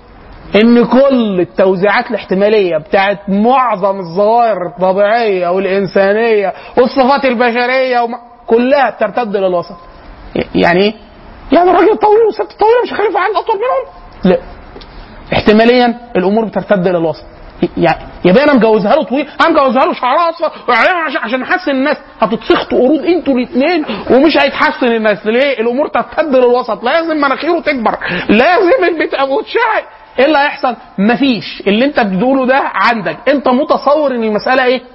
ان كل التوزيعات الاحتماليه بتاعت معظم الظواهر الطبيعيه والانسانيه والصفات البشريه وما كلها بترتد للوسط يعني ايه؟ يعني راجل طويل وست طويله مش هيخلف عيل اطول منهم؟ لا احتماليا الامور بترتد للوسط يعني يا بيه انا مجوزها له طويل انا مجوزها له شعرها اصفر وعليها عشان عشان احسن الناس هتتسخطوا قرود انتوا الاثنين ومش هيتحسن الناس ليه؟ الامور ترتد للوسط لازم مناخيره تكبر لازم البيت ابو تشعي ايه اللي هيحصل؟ مفيش اللي انت بتقوله ده عندك انت متصور ان المساله ايه؟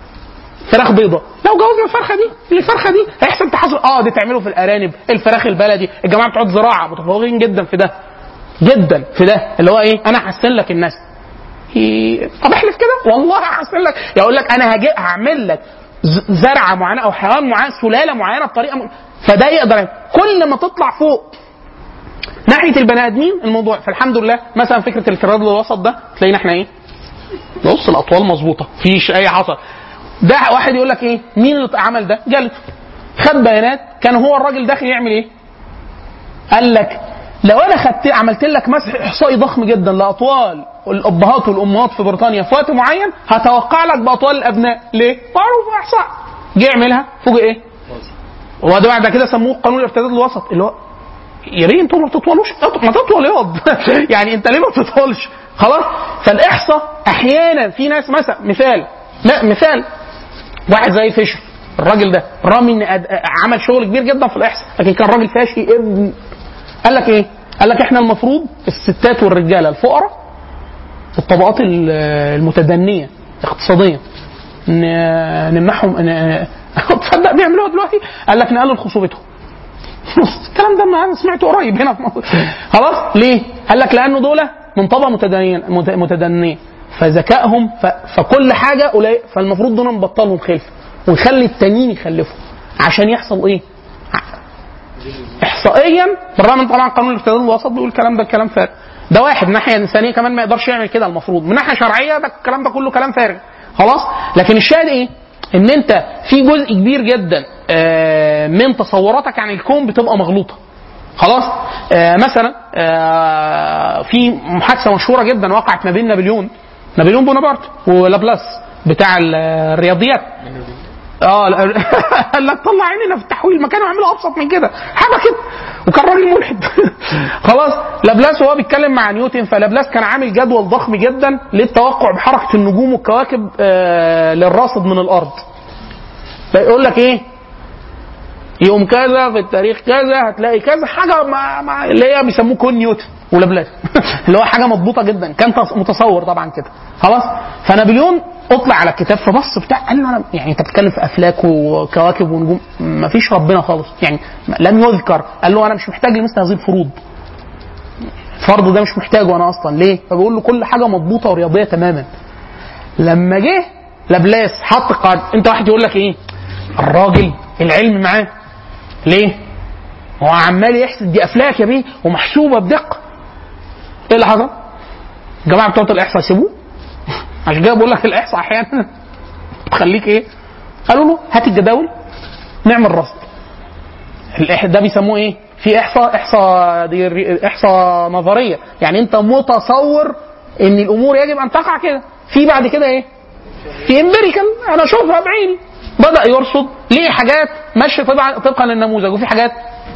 فراخ بيضة لو جوزنا الفرخه دي الفرخه دي هيحصل تحصل اه دي تعمله في الارانب الفراخ البلدي الجماعه بتوع الزراعه متفوقين جدا في ده جدا في ده اللي هو ايه انا هحسن لك الناس إيه، طب احلف كده والله هحسن لك يقول لك انا هجي هعمل لك ز- زرعه معينه او حيوان معين سلاله معينه بطريقه م... فده يقدر كل ما تطلع فوق ناحيه البني ادمين الموضوع فالحمد لله مثلا فكره الانفراد الوسط ده تلاقينا احنا ايه نص الاطوال مظبوطه فيش اي حصل ده واحد يقول لك ايه مين اللي عمل ده جالت خد بيانات كان هو الراجل داخل يعمل ايه قال لك لو انا خدت عملت لك مسح احصائي ضخم جدا لاطوال الابهات والامهات في بريطانيا في وقت معين هتوقع لك باطوال الابناء ليه؟ معروف احصاء جه يعملها فوجئ ايه؟ وده بعد كده سموه قانون الارتداد الوسط اللي هو يا ريت انتوا ما بتطولوش ما تطول ياض يعني انت ليه ما بتطولش خلاص فالاحصاء احيانا في ناس مثلا مثال لا مثال واحد زي فيشر الراجل ده رامي ان أد- عمل شغل كبير جدا في الاحصاء لكن كان راجل فاشي ابن قال لك ايه؟ قال لك احنا المفروض الستات والرجاله الفقراء الطبقات ال- المتدنيه اقتصاديا ن- نمنحهم ن- تصدق بيعملوها دلوقتي؟ قال لك نقلل خصوبتهم الكلام ده ما انا سمعته قريب هنا في مصر. خلاص ليه؟ قال لك لانه دول من طبقه متدنيه مت- متدنيه فذكائهم ف... فكل حاجه قليل فالمفروض دول نبطلهم خلف ونخلي التانيين يخلفوا عشان يحصل ايه؟ ع- احصائيا بالرغم من طبعا قانون الارتداد الوسط بيقول الكلام ده كلام فارغ ده واحد من ناحيه انسانيه كمان ما يقدرش يعمل كده المفروض من ناحيه شرعيه ده الكلام ده كله كلام فارغ خلاص لكن الشاهد ايه ان انت في جزء كبير جدا آه، من تصوراتك عن الكون بتبقى مغلوطه خلاص آه مثلا آه في محادثه مشهوره جدا وقعت ما بين نابليون نابليون بونابرت ولابلاس بتاع ال- الرياضيات اه لا- قال لك طلع عيننا في التحويل ما كانوا يعملوا ابسط من كده حاجه كده وكان راجل ملحد خلاص لابلاس وهو بيتكلم مع نيوتن فلابلاس كان عامل جدول ضخم جدا للتوقع بحركه النجوم والكواكب آه للراصد من الارض فيقول لك ايه يوم كذا في التاريخ كذا هتلاقي كذا حاجه مع مع اللي هي بيسموه كون نيوتن ولابلاس اللي هو حاجه مضبوطه جدا كان تص- متصور طبعا كده خلاص فنابليون اطلع على الكتاب فبص بتاع قال له انا يعني انت بتتكلم في افلاك وكواكب ونجوم مفيش ربنا خالص يعني لم يذكر قال له انا مش محتاج لمثل هذه الفروض الفرض ده مش محتاجه انا اصلا ليه؟ فبقول له كل حاجه مضبوطه ورياضيه تماما لما جه لابلاس حط قاعده انت واحد يقول لك ايه؟ الراجل العلم معاه ليه؟ هو عمال يحسب دي افلاك يا بيه ومحسوبه بدقه ايه اللي حصل؟ الجماعه بتوع الاحصاء سيبوه عشان كده بقول لك الاحصاء احيانا تخليك ايه؟ قالوا له هات الجداول نعمل رصد الإح- ده بيسموه ايه؟ في احصاء احصاء دي الري- احصاء نظريه يعني انت متصور ان الامور يجب ان تقع كده في بعد كده ايه؟ في امبيريكال انا اشوفها بعيني بدا يرصد ليه حاجات ماشيه طبعا طبقا للنموذج وفي حاجات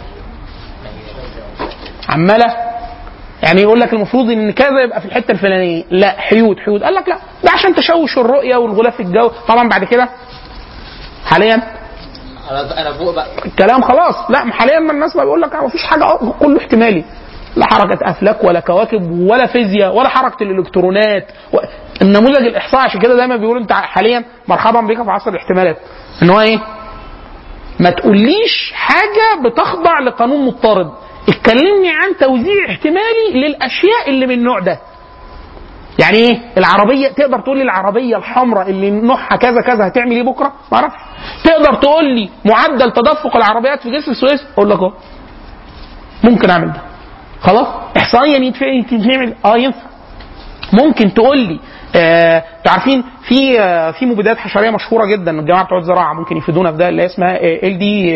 عماله يعني يقول لك المفروض ان كذا يبقى في الحته الفلانيه لا حيود حيود قال لك لا ده عشان تشوش الرؤيه والغلاف الجو طبعا بعد كده حاليا انا انا فوق بقى الكلام خلاص لا حاليا ما الناس بقى بيقول لك ما فيش حاجه كله احتمالي لا حركه افلاك ولا كواكب ولا فيزياء ولا حركه الالكترونات و... النموذج الاحصائي عشان كده دايما بيقولوا انت حاليا مرحبا بك في عصر الاحتمالات ان هو ايه ما تقوليش حاجه بتخضع لقانون مضطرد اتكلمني عن توزيع احتمالي للاشياء اللي من النوع ده يعني ايه العربيه تقدر تقول لي العربيه الحمراء اللي نوعها كذا كذا هتعمل ايه بكره ما اعرفش تقدر تقول لي معدل تدفق العربيات في جسر السويس اقول لك اهو ممكن اعمل ده خلاص احصائيا يتف- يتعمل اه ينفع ممكن تقول لي آه تعرفين في آه في مبيدات حشريه مشهوره جدا الجماعه بتوع الزراعه ممكن يفيدونا في ده اللي هي اسمها ال دي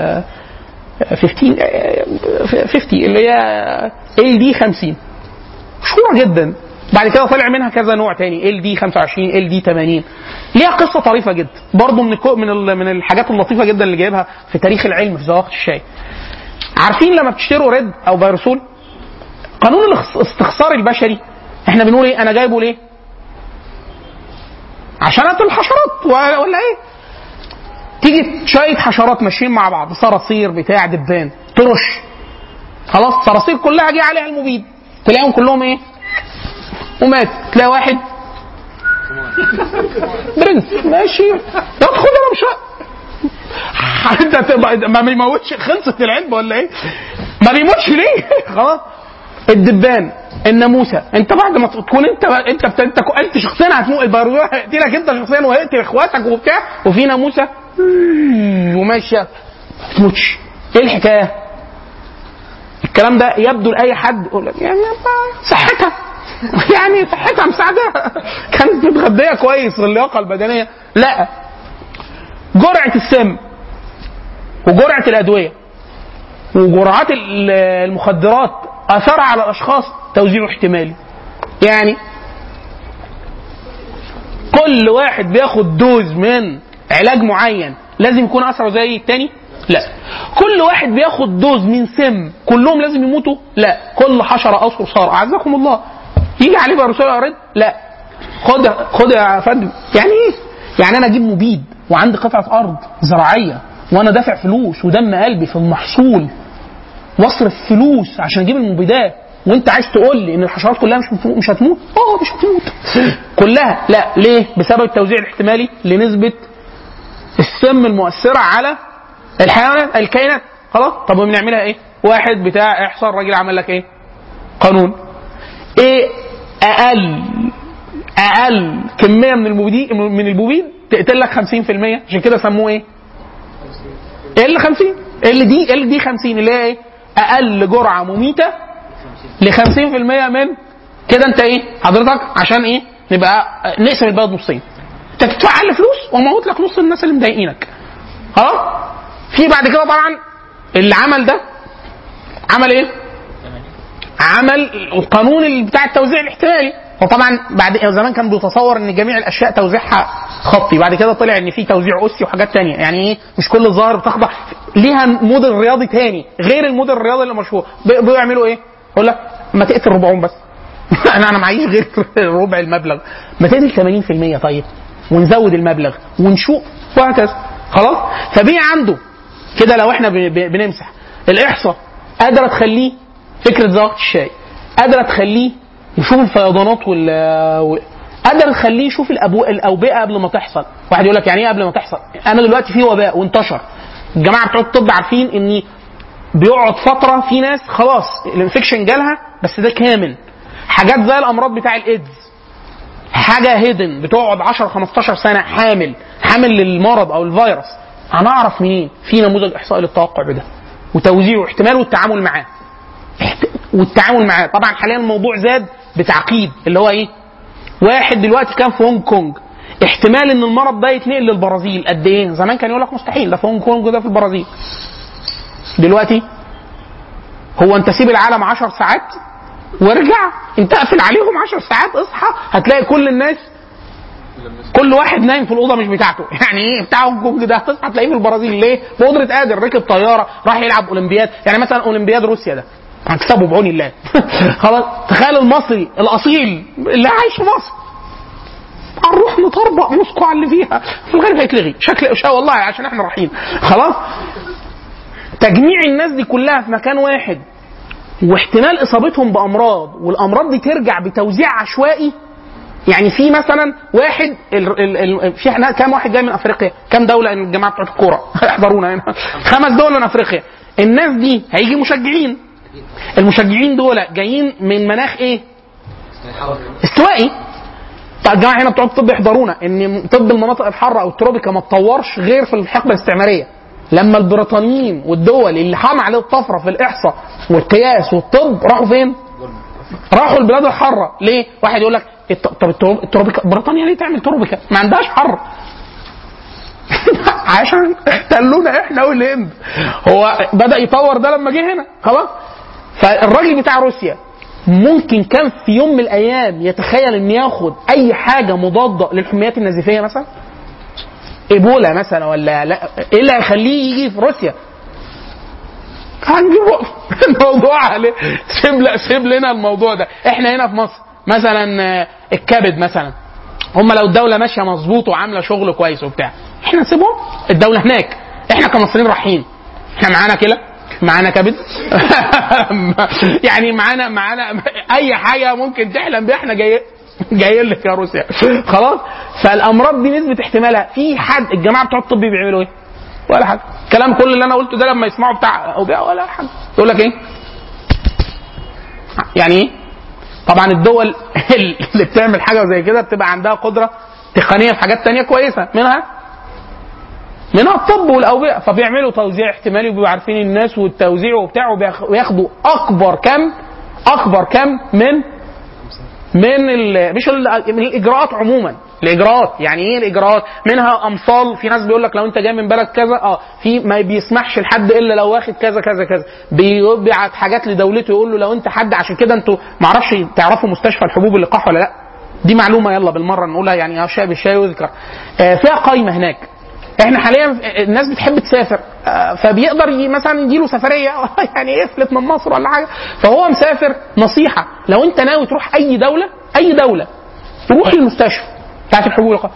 15 آه، 50 اللي هي ال دي 50 مشهوره جدا بعد كده طلع منها كذا نوع تاني ال دي 25 ال دي 80 ليها قصه طريفه جدا برضه من الكو- من ال- من الحاجات اللطيفه جدا اللي جايبها في تاريخ العلم في ذواقة الشاي عارفين لما بتشتروا ريد او فيروسول قانون الاخص- الاستخسار البشري احنا بنقول ايه انا جايبه ليه عشان اقتل الحشرات ولا ولا ايه تيجي شويه حشرات ماشيين مع بعض صراصير بتاع دبان ترش خلاص صراصير كلها جه عليها المبيد تلاقيهم كلهم ايه ومات تلاقي واحد برنس ماشي يا خد انا مش انت تبقى ما بيموتش خلصت العلبه ولا ايه؟ ما بيموتش ليه؟ خلاص الدبان الناموسه انت بعد ما تكون انت انت بت- انت انت شخصيا هتموت البروح هيقتلك انت شخصيا وهيقتل اخواتك وبتاع وفي ناموسه وماشيه ما تموتش ايه الحكايه؟ الكلام ده يبدو لاي حد يقول لك يعني ما- صحتها يعني صحتها مساعدة كانت متغذية كويس اللياقة البدنية لا جرعة السم وجرعة الأدوية وجرعات ال- المخدرات أثرها على الأشخاص توزيع احتمالي يعني كل واحد بياخد دوز من علاج معين لازم يكون أثره زي التاني لا كل واحد بياخد دوز من سم كلهم لازم يموتوا لا كل حشرة أصر صار أعزكم الله يجي عليه بقى رسول أرد لا خد خد يا فندم يعني ايه؟ يعني انا اجيب مبيد وعندي قطعه ارض زراعيه وانا دافع فلوس ودم قلبي في المحصول واصرف فلوس عشان اجيب المبيدات وانت عايز تقول لي ان الحشرات كلها مش مفهو- مش هتموت؟ اه مش هتموت كلها لا ليه؟ بسبب التوزيع الاحتمالي لنسبه السم المؤثره على الحيوانات الكائنات خلاص طب وبنعملها ايه؟ واحد بتاع احصاء الراجل عمل لك ايه؟ قانون ايه اقل اقل كميه من المبيد من البوبيد تقتل لك 50% عشان كده سموه ايه؟ ال 50 ال دي ال دي 50 اللي هي ايه؟ اقل جرعه مميته ل 50% من كده انت ايه؟ حضرتك عشان ايه؟ نبقى نقسم البلد نصين. انت تدفع اقل فلوس واموت لك نص الناس اللي مضايقينك. خلاص؟ في بعد كده طبعا اللي عمل ده عمل ايه؟ عمل القانون اللي بتاع التوزيع الاحتمالي وطبعا بعد زمان كان بيتصور ان جميع الاشياء توزيعها خطي بعد كده طلع ان في توزيع اسي وحاجات تانية يعني ايه مش كل الظاهر بتخضع ليها موديل رياضي تاني غير الموديل الرياضي اللي مشهور بي- بيعملوا ايه يقول لك ما تقتل ربعهم بس انا انا معيش غير ربع المبلغ ما تقتل 80% طيب ونزود المبلغ ونشوف وهكذا خلاص فبيه عنده كده لو احنا ب- ب- بنمسح الاحصاء قادره تخليه فكره زي وقت الشاي قادره تخليه يشوف الفيضانات وال و- قادره تخليه يشوف الأبو... الاوبئه قبل ما تحصل واحد يقول لك يعني ايه قبل ما تحصل انا دلوقتي في وباء وانتشر الجماعه بتوع الطب عارفين ان بيقعد فتره في ناس خلاص الانفكشن جالها بس ده كامل حاجات زي الامراض بتاع الايدز حاجه هيدن بتقعد 10 15 سنه حامل حامل للمرض او الفيروس هنعرف منين في نموذج احصائي للتوقع بده وتوزيعه واحتماله والتعامل معاه احت- والتعامل معاه طبعا حاليا الموضوع زاد بتعقيد اللي هو ايه واحد دلوقتي كان في هونج كونج احتمال ان المرض ده يتنقل للبرازيل قد ايه زمان كان يقول لك مستحيل ده في هونج كونج وده في البرازيل دلوقتي هو انت سيب العالم 10 ساعات وارجع انت اقفل عليهم 10 ساعات اصحى هتلاقي كل الناس كل واحد نايم في الاوضه مش بتاعته يعني ايه بتاع هونج كونج ده هتصحى تلاقيه في البرازيل ليه بقدره قادر ركب طياره راح يلعب اولمبياد يعني مثلا اولمبياد روسيا ده هنكسبه بعون الله خلاص تخيل المصري الاصيل اللي عايش في مصر هنروح نطربق موسكو على اللي فيها في الغالب هيتلغي شكل شا والله عشان احنا رايحين خلاص تجميع الناس دي كلها في مكان واحد واحتمال اصابتهم بامراض والامراض دي ترجع بتوزيع عشوائي يعني في مثلا واحد ال ال ال في احنا كام واحد جاي من افريقيا كام دوله من الجماعه بتوع الكوره احضرونا هنا خمس دول من افريقيا الناس دي هيجي مشجعين المشجعين دول جايين من مناخ ايه استوائي طيب الجماعه هنا بتوع الطب يحضرونا ان طب المناطق الحاره او التروبيكا ما اتطورش غير في الحقبه الاستعماريه لما البريطانيين والدول اللي حام عليه الطفره في الاحصاء والقياس والطب راحوا فين؟ راحوا البلاد الحاره ليه؟ واحد يقول لك الت- طب الترو- التروبيكا بريطانيا ليه تعمل تروبيكا؟ ما عندهاش حر عشان احتلونا احنا والهند هو بدا يطور ده لما جه هنا خلاص فالراجل بتاع روسيا ممكن كان في يوم من الايام يتخيل ان ياخد اي حاجه مضاده للحميات النزيفيه مثلا ايبولا مثلا ولا لا ايه اللي هيخليه يجي في روسيا هنجيبه الموضوع عليه سيب لا سيب لنا الموضوع ده احنا هنا في مصر مثلا آه، الكبد مثلا هم لو الدوله ماشيه مظبوط وعامله شغل كويس وبتاع احنا نسيبهم الدوله هناك احنا كمصريين رايحين احنا معانا كلى معانا كبد يعني معانا معانا اي حاجه ممكن تحلم بيها احنا جاي جايين لك يا روسيا خلاص فالامراض دي نسبه احتمالها في حد الجماعه بتوع الطب بيعملوا ايه؟ ولا حاجه الكلام كل اللي انا قلته ده لما يسمعوا بتاع اوبئه ولا حاجه يقول لك ايه؟ يعني ايه؟ طبعا الدول اللي بتعمل حاجه زي كده بتبقى عندها قدره تقنيه في حاجات تانية كويسه منها منها الطب والاوبئه فبيعملوا توزيع احتمالي وبيبقوا عارفين الناس والتوزيع وبتاع وبياخ- وياخدوا اكبر كم اكبر كم من من ال مش ال من الاجراءات عموما الاجراءات يعني ايه الاجراءات منها امثال في ناس بيقول لك لو انت جاي من بلد كذا اه في ما بيسمحش لحد الا لو واخد كذا كذا كذا بيبعت حاجات لدولته يقول له لو انت حد عشان كده انتوا ما اعرفش تعرفوا مستشفى الحبوب اللقاح ولا لا دي معلومه يلا بالمره نقولها يعني يا شاب الشاي يذكر آه فيها قايمه هناك احنا حاليا الناس بتحب تسافر آه، فبيقدر ي- مثلا يجيله سفريه يعني يفلت من مصر ولا حاجه فهو مسافر نصيحه لو انت ناوي تروح اي دوله اي دوله روح المستشفى بتاعت الحبوب واللقاح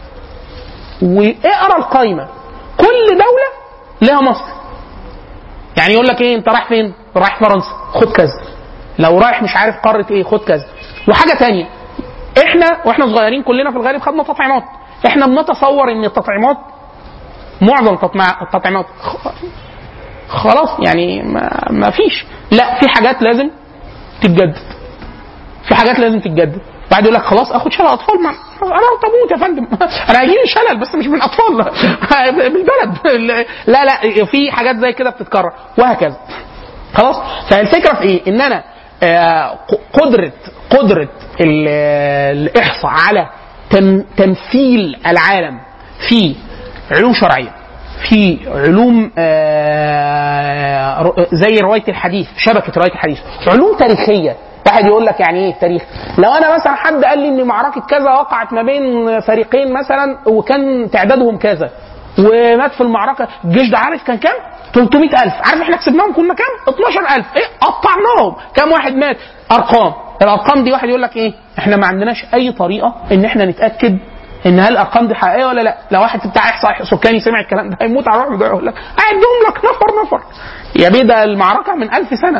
واقرا القايمه كل دوله لها مصر يعني يقول لك ايه انت رايح فين؟ رايح فرنسا خد كذا لو رايح مش عارف قاره ايه خد كذا وحاجه تانية احنا واحنا صغيرين كلنا في الغالب خدنا تطعيمات احنا بنتصور ان التطعيمات معظم تطمع- التطعيمات خ- خلاص يعني ما, ما فيش لا في حاجات لازم تتجدد في حاجات لازم تتجدد بعد يقول لك خلاص اخد شلل اطفال ما انا تموت يا فندم انا هيجي لي شلل بس مش من الاطفال بالبلد لا لا في حاجات زي كده بتتكرر وهكذا خلاص فالفكره في ايه ان انا آه، قدره قدره ال- الاحصاء على تم- تمثيل العالم في علوم شرعيه في علوم آه، ر- زي روايه الحديث شبكه روايه الحديث علوم تاريخيه واحد يقول لك يعني ايه التاريخ لو انا مثلا حد قال لي ان معركه كذا وقعت ما بين فريقين مثلا وكان تعدادهم كذا ومات في المعركه الجيش ده عارف كان كام 300000 عارف احنا كسبناهم كنا كام 12000 ايه قطعناهم كام واحد مات ارقام الارقام دي واحد يقول لك ايه احنا ما عندناش اي طريقه ان احنا نتاكد ان هل الارقام دي حقيقيه ولا لا لو واحد بتاع احصاء سكاني سمع الكلام ده هيموت على روحه يقول لك اعدهم لك نفر نفر يا بيه ده المعركه من ألف سنه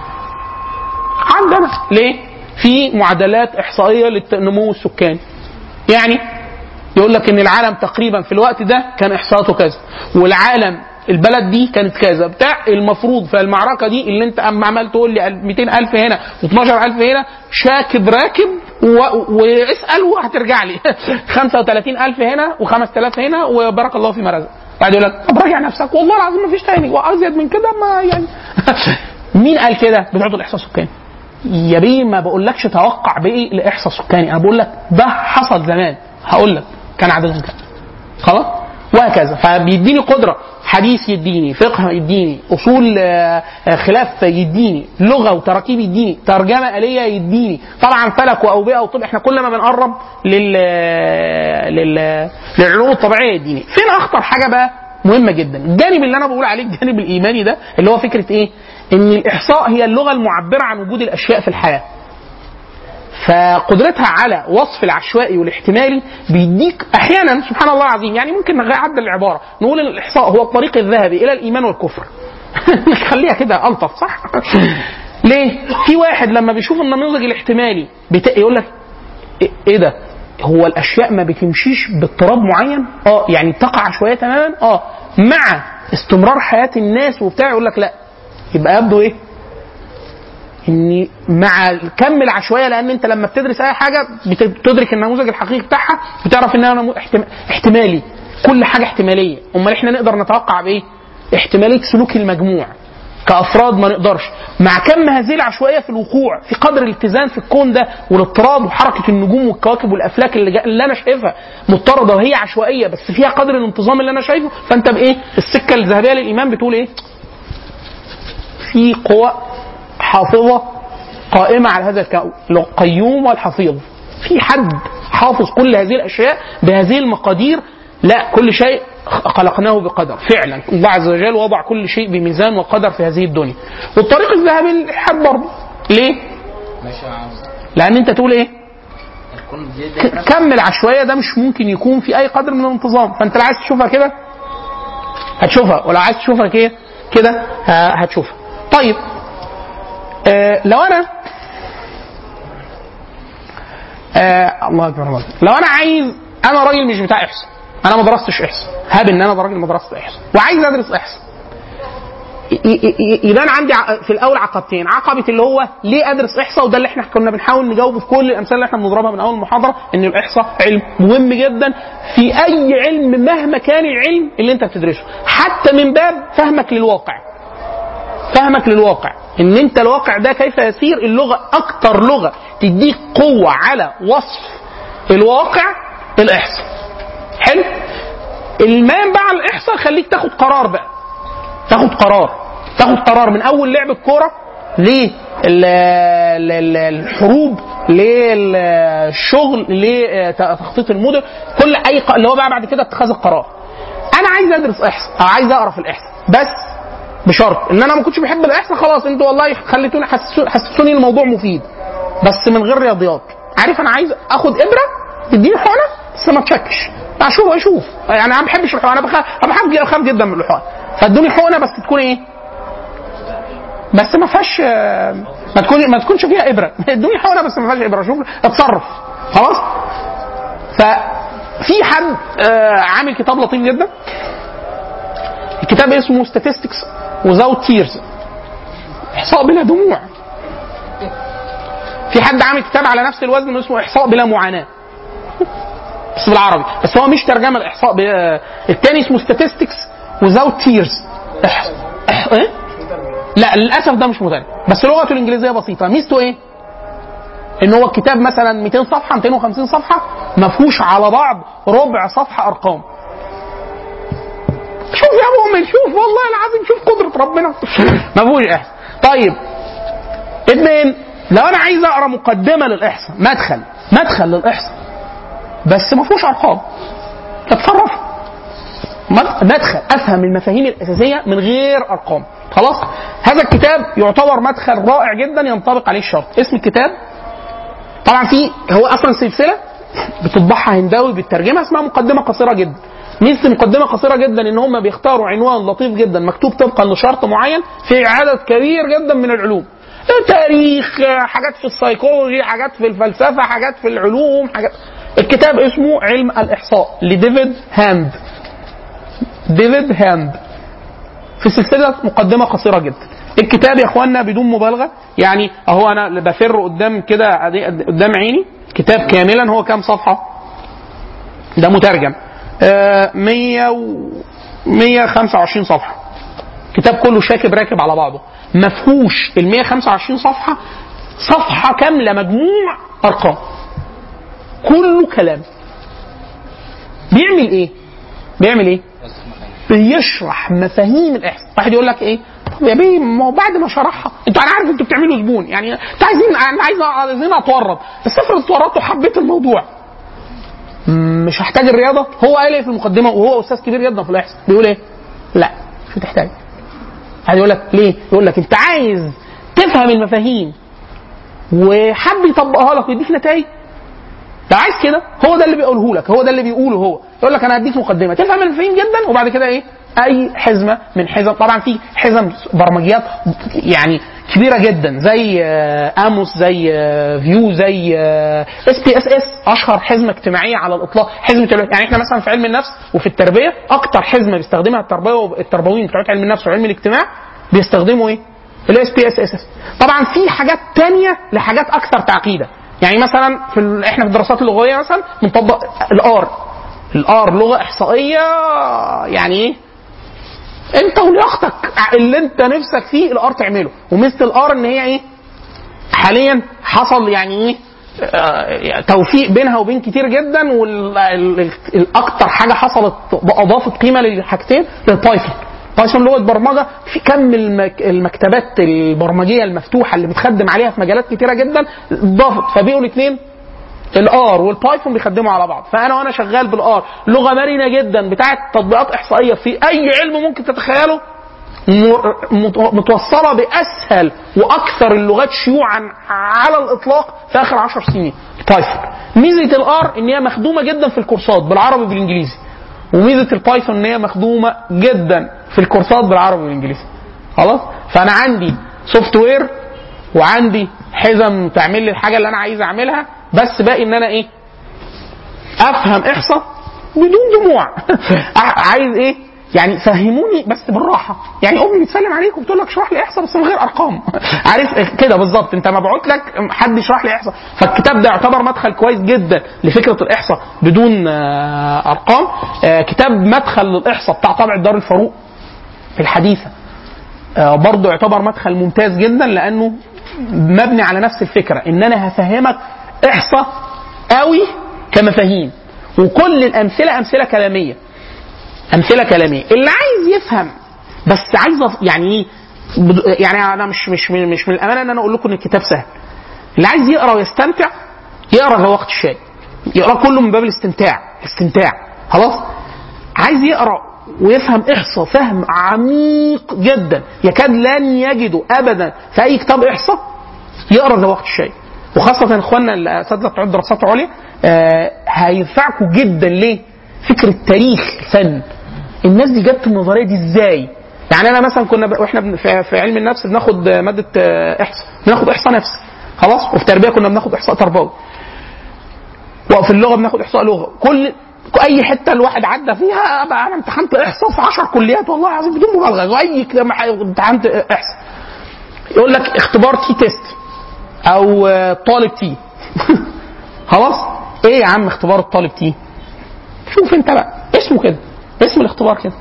عندنا ليه في معادلات احصائيه للنمو السكاني يعني يقول لك ان العالم تقريبا في الوقت ده كان احصاءاته كذا والعالم البلد دي كانت كذا بتاع المفروض في المعركه دي اللي انت اما عمال تقول لي 200000 هنا و12000 هنا شاكب راكب و- واسال وهترجع لي 35000 هنا و5000 هنا وبارك الله فيما رزق بعد يقول لك طب راجع نفسك والله العظيم ما فيش تاني وازيد من كده ما يعني مين قال كده بتوع الاحصاء السكاني يا بيه ما بقولكش توقع بايه لاحصاء سكاني انا بقول لك ده حصل زمان هقول لك كان عددهم كام خلاص وهكذا فبيديني قدره حديث يديني فقه يديني اصول آه، آه، خلاف يديني لغه وتراكيب يديني ترجمه اليه يديني طبعا فلك واوبئه وطب احنا كل ما بنقرب لل لل للعلوم الطبيعيه يديني فين اخطر حاجه بقى مهمه جدا الجانب اللي انا بقول عليه الجانب الايماني ده اللي هو فكره ايه ان الاحصاء هي اللغه المعبره عن وجود الاشياء في الحياه فقدرتها على وصف العشوائي والاحتمالي بيديك احيانا سبحان الله العظيم يعني ممكن نعدل العباره نقول ان الاحصاء هو الطريق الذهبي الى الايمان والكفر نخليها كده الطف صح ليه في واحد لما بيشوف النموذج الاحتمالي بتا... يقول لك إيه- ايه ده هو الاشياء ما بتمشيش باضطراب معين اه يعني بتقع عشوائيه تماما اه مع استمرار حياه الناس وبتاع يقول لك لا يبقى يبدو ايه ان مع كم العشوائيه لان انت لما بتدرس اي حاجه بت- بتدرك النموذج الحقيقي بتاعها بتعرف انها نمو- احتم- احتمالي كل حاجه احتماليه امال احنا نقدر نتوقع بايه احتماليه سلوك المجموع كافراد ما نقدرش مع كم هذه العشوائيه في الوقوع في قدر الاتزان في الكون ده والاضطراب وحركه النجوم والكواكب والافلاك اللي, جا... اللي انا شايفها مضطرده وهي عشوائيه بس فيها قدر الانتظام اللي انا شايفه فانت بايه السكه الذهبيه للايمان بتقول ايه في قوى حافظة قائمة على هذا الكون القيوم والحفيظ في حد حافظ كل هذه الأشياء بهذه المقادير لا كل شيء خلقناه بقدر فعلا الله عز وجل وضع كل شيء بميزان وقدر في هذه الدنيا والطريق الذهبي للحد برضه ليه؟ ماشي مع لأن أنت تقول إيه؟ الكون بيدي ك- كم العشوائيه ده مش ممكن يكون في اي قدر من الانتظام فانت لو عايز تشوفها كده هتشوفها ولو عايز تشوفها كده كده ه- هتشوفها طيب آه لو انا آه الله اكبر الله أكبر. لو انا عايز انا راجل مش بتاع احصاء انا ما درستش احصاء هاب ان انا راجل ما درست احصاء وعايز ادرس احصاء ي- ي- ي- يبان عندي ع- في الاول عقبتين عقبه اللي هو ليه ادرس احصاء وده اللي احنا كنا بنحاول نجاوبه في كل الامثله اللي احنا بنضربها من اول المحاضره ان الاحصاء علم مهم جدا في اي علم مهما كان العلم اللي انت بتدرسه حتى من باب فهمك للواقع فهمك للواقع ان انت الواقع ده كيف يسير اللغه اكتر لغه تديك قوه على وصف الواقع الاحصاء حلو المام بقى على الاحصاء خليك تاخد قرار بقى تاخد قرار تاخد قرار من اول لعب الكوره للحروب للشغل لتخطيط المدن كل اي ق- اللي هو بقى بعد كده اتخاذ القرار انا عايز ادرس احصاء او عايز اقرا في الاحصاء بس بشرط ان انا ما كنتش بحب الاحصاء خلاص انتوا والله خليتوني حسسو- حسسوني الموضوع مفيد بس من غير رياضيات عارف انا عايز اخد ابره تديني حقنه بس ما تشكش اشوف اشوف يعني انا ما بحبش الحقنه انا بخاف انا بخاف بخاف جدا من الحقنه فادوني حقنه بس تكون ايه بس ما فيهاش ما تكون ما تكونش فيها ابره ادوني حقنه بس ما فيهاش ابره شوف اتصرف خلاص ففي حد آه، عامل كتاب لطيف جدا الكتاب اسمه statistics without tears احصاء بلا دموع في حد عامل كتاب على نفس الوزن اسمه احصاء بلا معاناه بس بالعربي بس هو مش ترجمه الاحصاء ب... الثاني اسمه statistics without tears إح... إح... ايه؟ لا للاسف ده مش مترجم بس لغته الانجليزيه بسيطه ميزته ايه؟ ان هو الكتاب مثلا 200 صفحه 250 صفحه ما فيهوش على بعض ربع صفحه ارقام شوف يا مؤمن شوف والله العظيم شوف قدرة ربنا ما فيهوش احصاء طيب اثنين لو انا عايز اقرا مقدمة للاحصاء مدخل مدخل للاحصاء بس ما فيهوش ارقام اتصرف مد- مدخل افهم المفاهيم الاساسيه من غير ارقام خلاص هذا الكتاب يعتبر مدخل رائع جدا ينطبق عليه الشرط اسم الكتاب طبعا في هو اصلا سلسله بتطبعها هنداوي بالترجمه اسمها مقدمه قصيره جدا ميزه المقدمه قصيره جدا ان هم بيختاروا عنوان لطيف جدا مكتوب طبقا لشرط معين في عدد كبير جدا من العلوم تاريخ حاجات في السيكولوجي حاجات في الفلسفه حاجات في العلوم حاجات الكتاب اسمه علم الاحصاء لديفيد هاند ديفيد هاند في سلسله مقدمه قصيره جدا الكتاب يا اخوانا بدون مبالغه يعني اهو انا بفر قدام كده أدي- قدام عيني كتاب كاملا هو كام صفحه ده مترجم آه 100 و 125 صفحه كتاب كله شاكب راكب على بعضه ما فيهوش ال 125 صفحه صفحه كامله مجموع ارقام كله كلام بيعمل ايه بيعمل ايه بيشرح مفاهيم الاحصاء واحد يقول لك ايه طب يا بيه ما هو بعد ما شرحها انتوا انا عارف انتوا بتعملوا زبون يعني انتوا عايزين انا عايز عايزين اتورط بس افرض اتورطت وحبيت الموضوع مم، مش هحتاج الرياضه هو قال ايه في المقدمه وهو استاذ كبير جدا في الاحصاء بيقول ايه لا مش هتحتاج عايز يقول لك ليه يقول لك انت عايز تفهم المفاهيم وحب يطبقها لك ويديك نتائج لو عايز كده هو ده اللي بيقوله لك هو ده اللي بيقوله هو يقول لك انا هديك مقدمه تفهم المفاهيم جدا وبعد كده ايه اي حزمه من حزم طبعا في حزم برمجيات يعني كبيره جدا زي آه، اموس زي آه، فيو زي اس بي اس اس اشهر حزمه اجتماعيه على الاطلاق حزمه ال- يعني احنا مثلا في علم النفس وفي التربيه اكتر حزمه بيستخدمها التربيه التربويين بتوع علم النفس وعلم الاجتماع بيستخدموا ايه؟ الاس بي اس اس طبعا في حاجات تانية لحاجات اكثر تعقيدا يعني مثلا في ال... احنا في الدراسات اللغويه مثلا بنطبق الار الار لغه احصائيه يعني ايه انت ولياقتك اللي انت نفسك فيه الار تعمله ومثل الار ان هي ايه حاليا حصل يعني ايه آه، توفيق بينها وبين كتير جدا والاكتر حاجه حصلت اضافت قيمه للحاجتين للبايثون بايثون لغه برمجه في كم المك المكتبات البرمجيه المفتوحه اللي بتخدم عليها في مجالات كتيره جدا ضافت فبقوا الاثنين الار والبايثون بيخدموا على بعض فانا وانا شغال بالار لغه مرنه جدا بتاعه تطبيقات احصائيه في اي علم ممكن تتخيله م- مت- متوصله باسهل واكثر اللغات شيوعا على الاطلاق في اخر عشر سنين بايثون ميزه الار ان هي مخدومه جدا في الكورسات بالعربي وبالانجليزي وميزه البايثون ان هي مخدومه جدا في الكورسات بالعربي والانجليزي خلاص فانا عندي سوفت وير وعندي حزم تعمل لي الحاجه اللي انا عايز اعملها بس باقي ان انا ايه افهم احصاء بدون دموع عايز ايه يعني فهموني بس بالراحه يعني امي بتسلم عليك وبتقول لك اشرح لي احصاء بس من غير ارقام عارف كده بالظبط انت مبعوت لك حد يشرح لي احصاء فالكتاب ده يعتبر مدخل كويس جدا لفكره الاحصاء بدون آه، ارقام آه، كتاب مدخل للاحصاء بتاع طبع الدار الفاروق الحديثه آه، برضه يعتبر مدخل ممتاز جدا لانه مبني على نفس الفكره ان انا هفهمك احصاء قوي كمفاهيم وكل الامثله امثله كلاميه امثله كلاميه اللي عايز يفهم بس عايز أف- يعني ايه بد- يعني انا مش مش من- مش من الامانه ان انا اقول لكم ان الكتاب سهل اللي عايز يقرا ويستمتع يقرا في وقت الشاي يقرا كله من باب الاستمتاع استمتاع خلاص عايز يقرا ويفهم احصاء فهم عميق جدا يكاد لن يجده ابدا في اي كتاب احصاء يقرا ذا وقت الشاي وخاصة اخواننا الاساتذة بتوع الدراسات العليا آه هينفعكم جدا ليه؟ فكرة تاريخ الفن الناس دي جت النظرية دي ازاي؟ يعني انا مثلا كنا ب... واحنا بن- في... في علم النفس بناخد آه، مادة آه، احصاء بناخد احصاء نفسي خلاص وفي تربية كنا بناخد احصاء تربوي وفي اللغه بناخد احصاء لغه كل اي حته الواحد عدى فيها بقى انا امتحنت احصاء في 10 كليات والله العظيم بدون مبالغه واي كده مح- امتحنت احصاء يقول لك اختبار تي تيست او آه، طالب تي خلاص ايه يا عم اختبار الطالب تي شوف انت بقى اسمه كده اسم الاختبار كده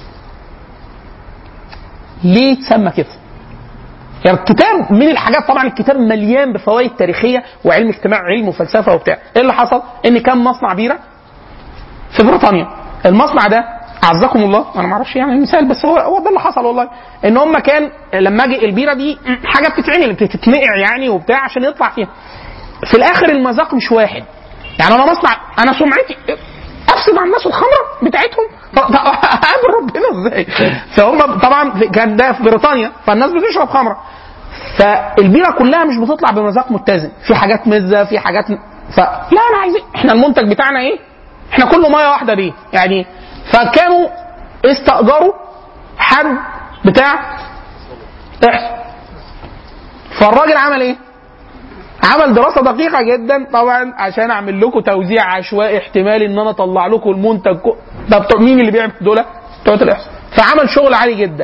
ليه تسمى كده يعني الكتاب من الحاجات طبعا الكتاب مليان بفوائد تاريخيه وعلم اجتماع وعلم وفلسفه وبتاع ايه اللي حصل ان كان مصنع بيره في بريطانيا المصنع ده اعزكم الله انا ما اعرفش يعني مثال بس هو هو ده اللي حصل والله ان هم كان لما اجي البيره دي حاجه بتتعمل بتتنقع يعني وبتاع عشان يطلع فيها في الاخر المذاق مش واحد يعني انا مصنع انا سمعتي افسد على الناس الخمره بتاعتهم طب- طب اقابل ربنا ازاي فهم طبعا في- كان ده في بريطانيا فالناس بتشرب خمره فالبيره كلها مش بتطلع بمذاق متزن في حاجات مزه في حاجات فلا انا عايز احنا المنتج بتاعنا ايه؟ احنا كله ميه واحده بيه يعني فكانوا استاجروا حد بتاع احصاء فالراجل عمل ايه؟ عمل دراسه دقيقه جدا طبعا عشان اعمل لكم توزيع عشوائي احتمالي ان انا اطلع لكم المنتج كو- ده بتوع مين اللي بيعمل دول؟ بتوع الاحصاء فعمل شغل عالي جدا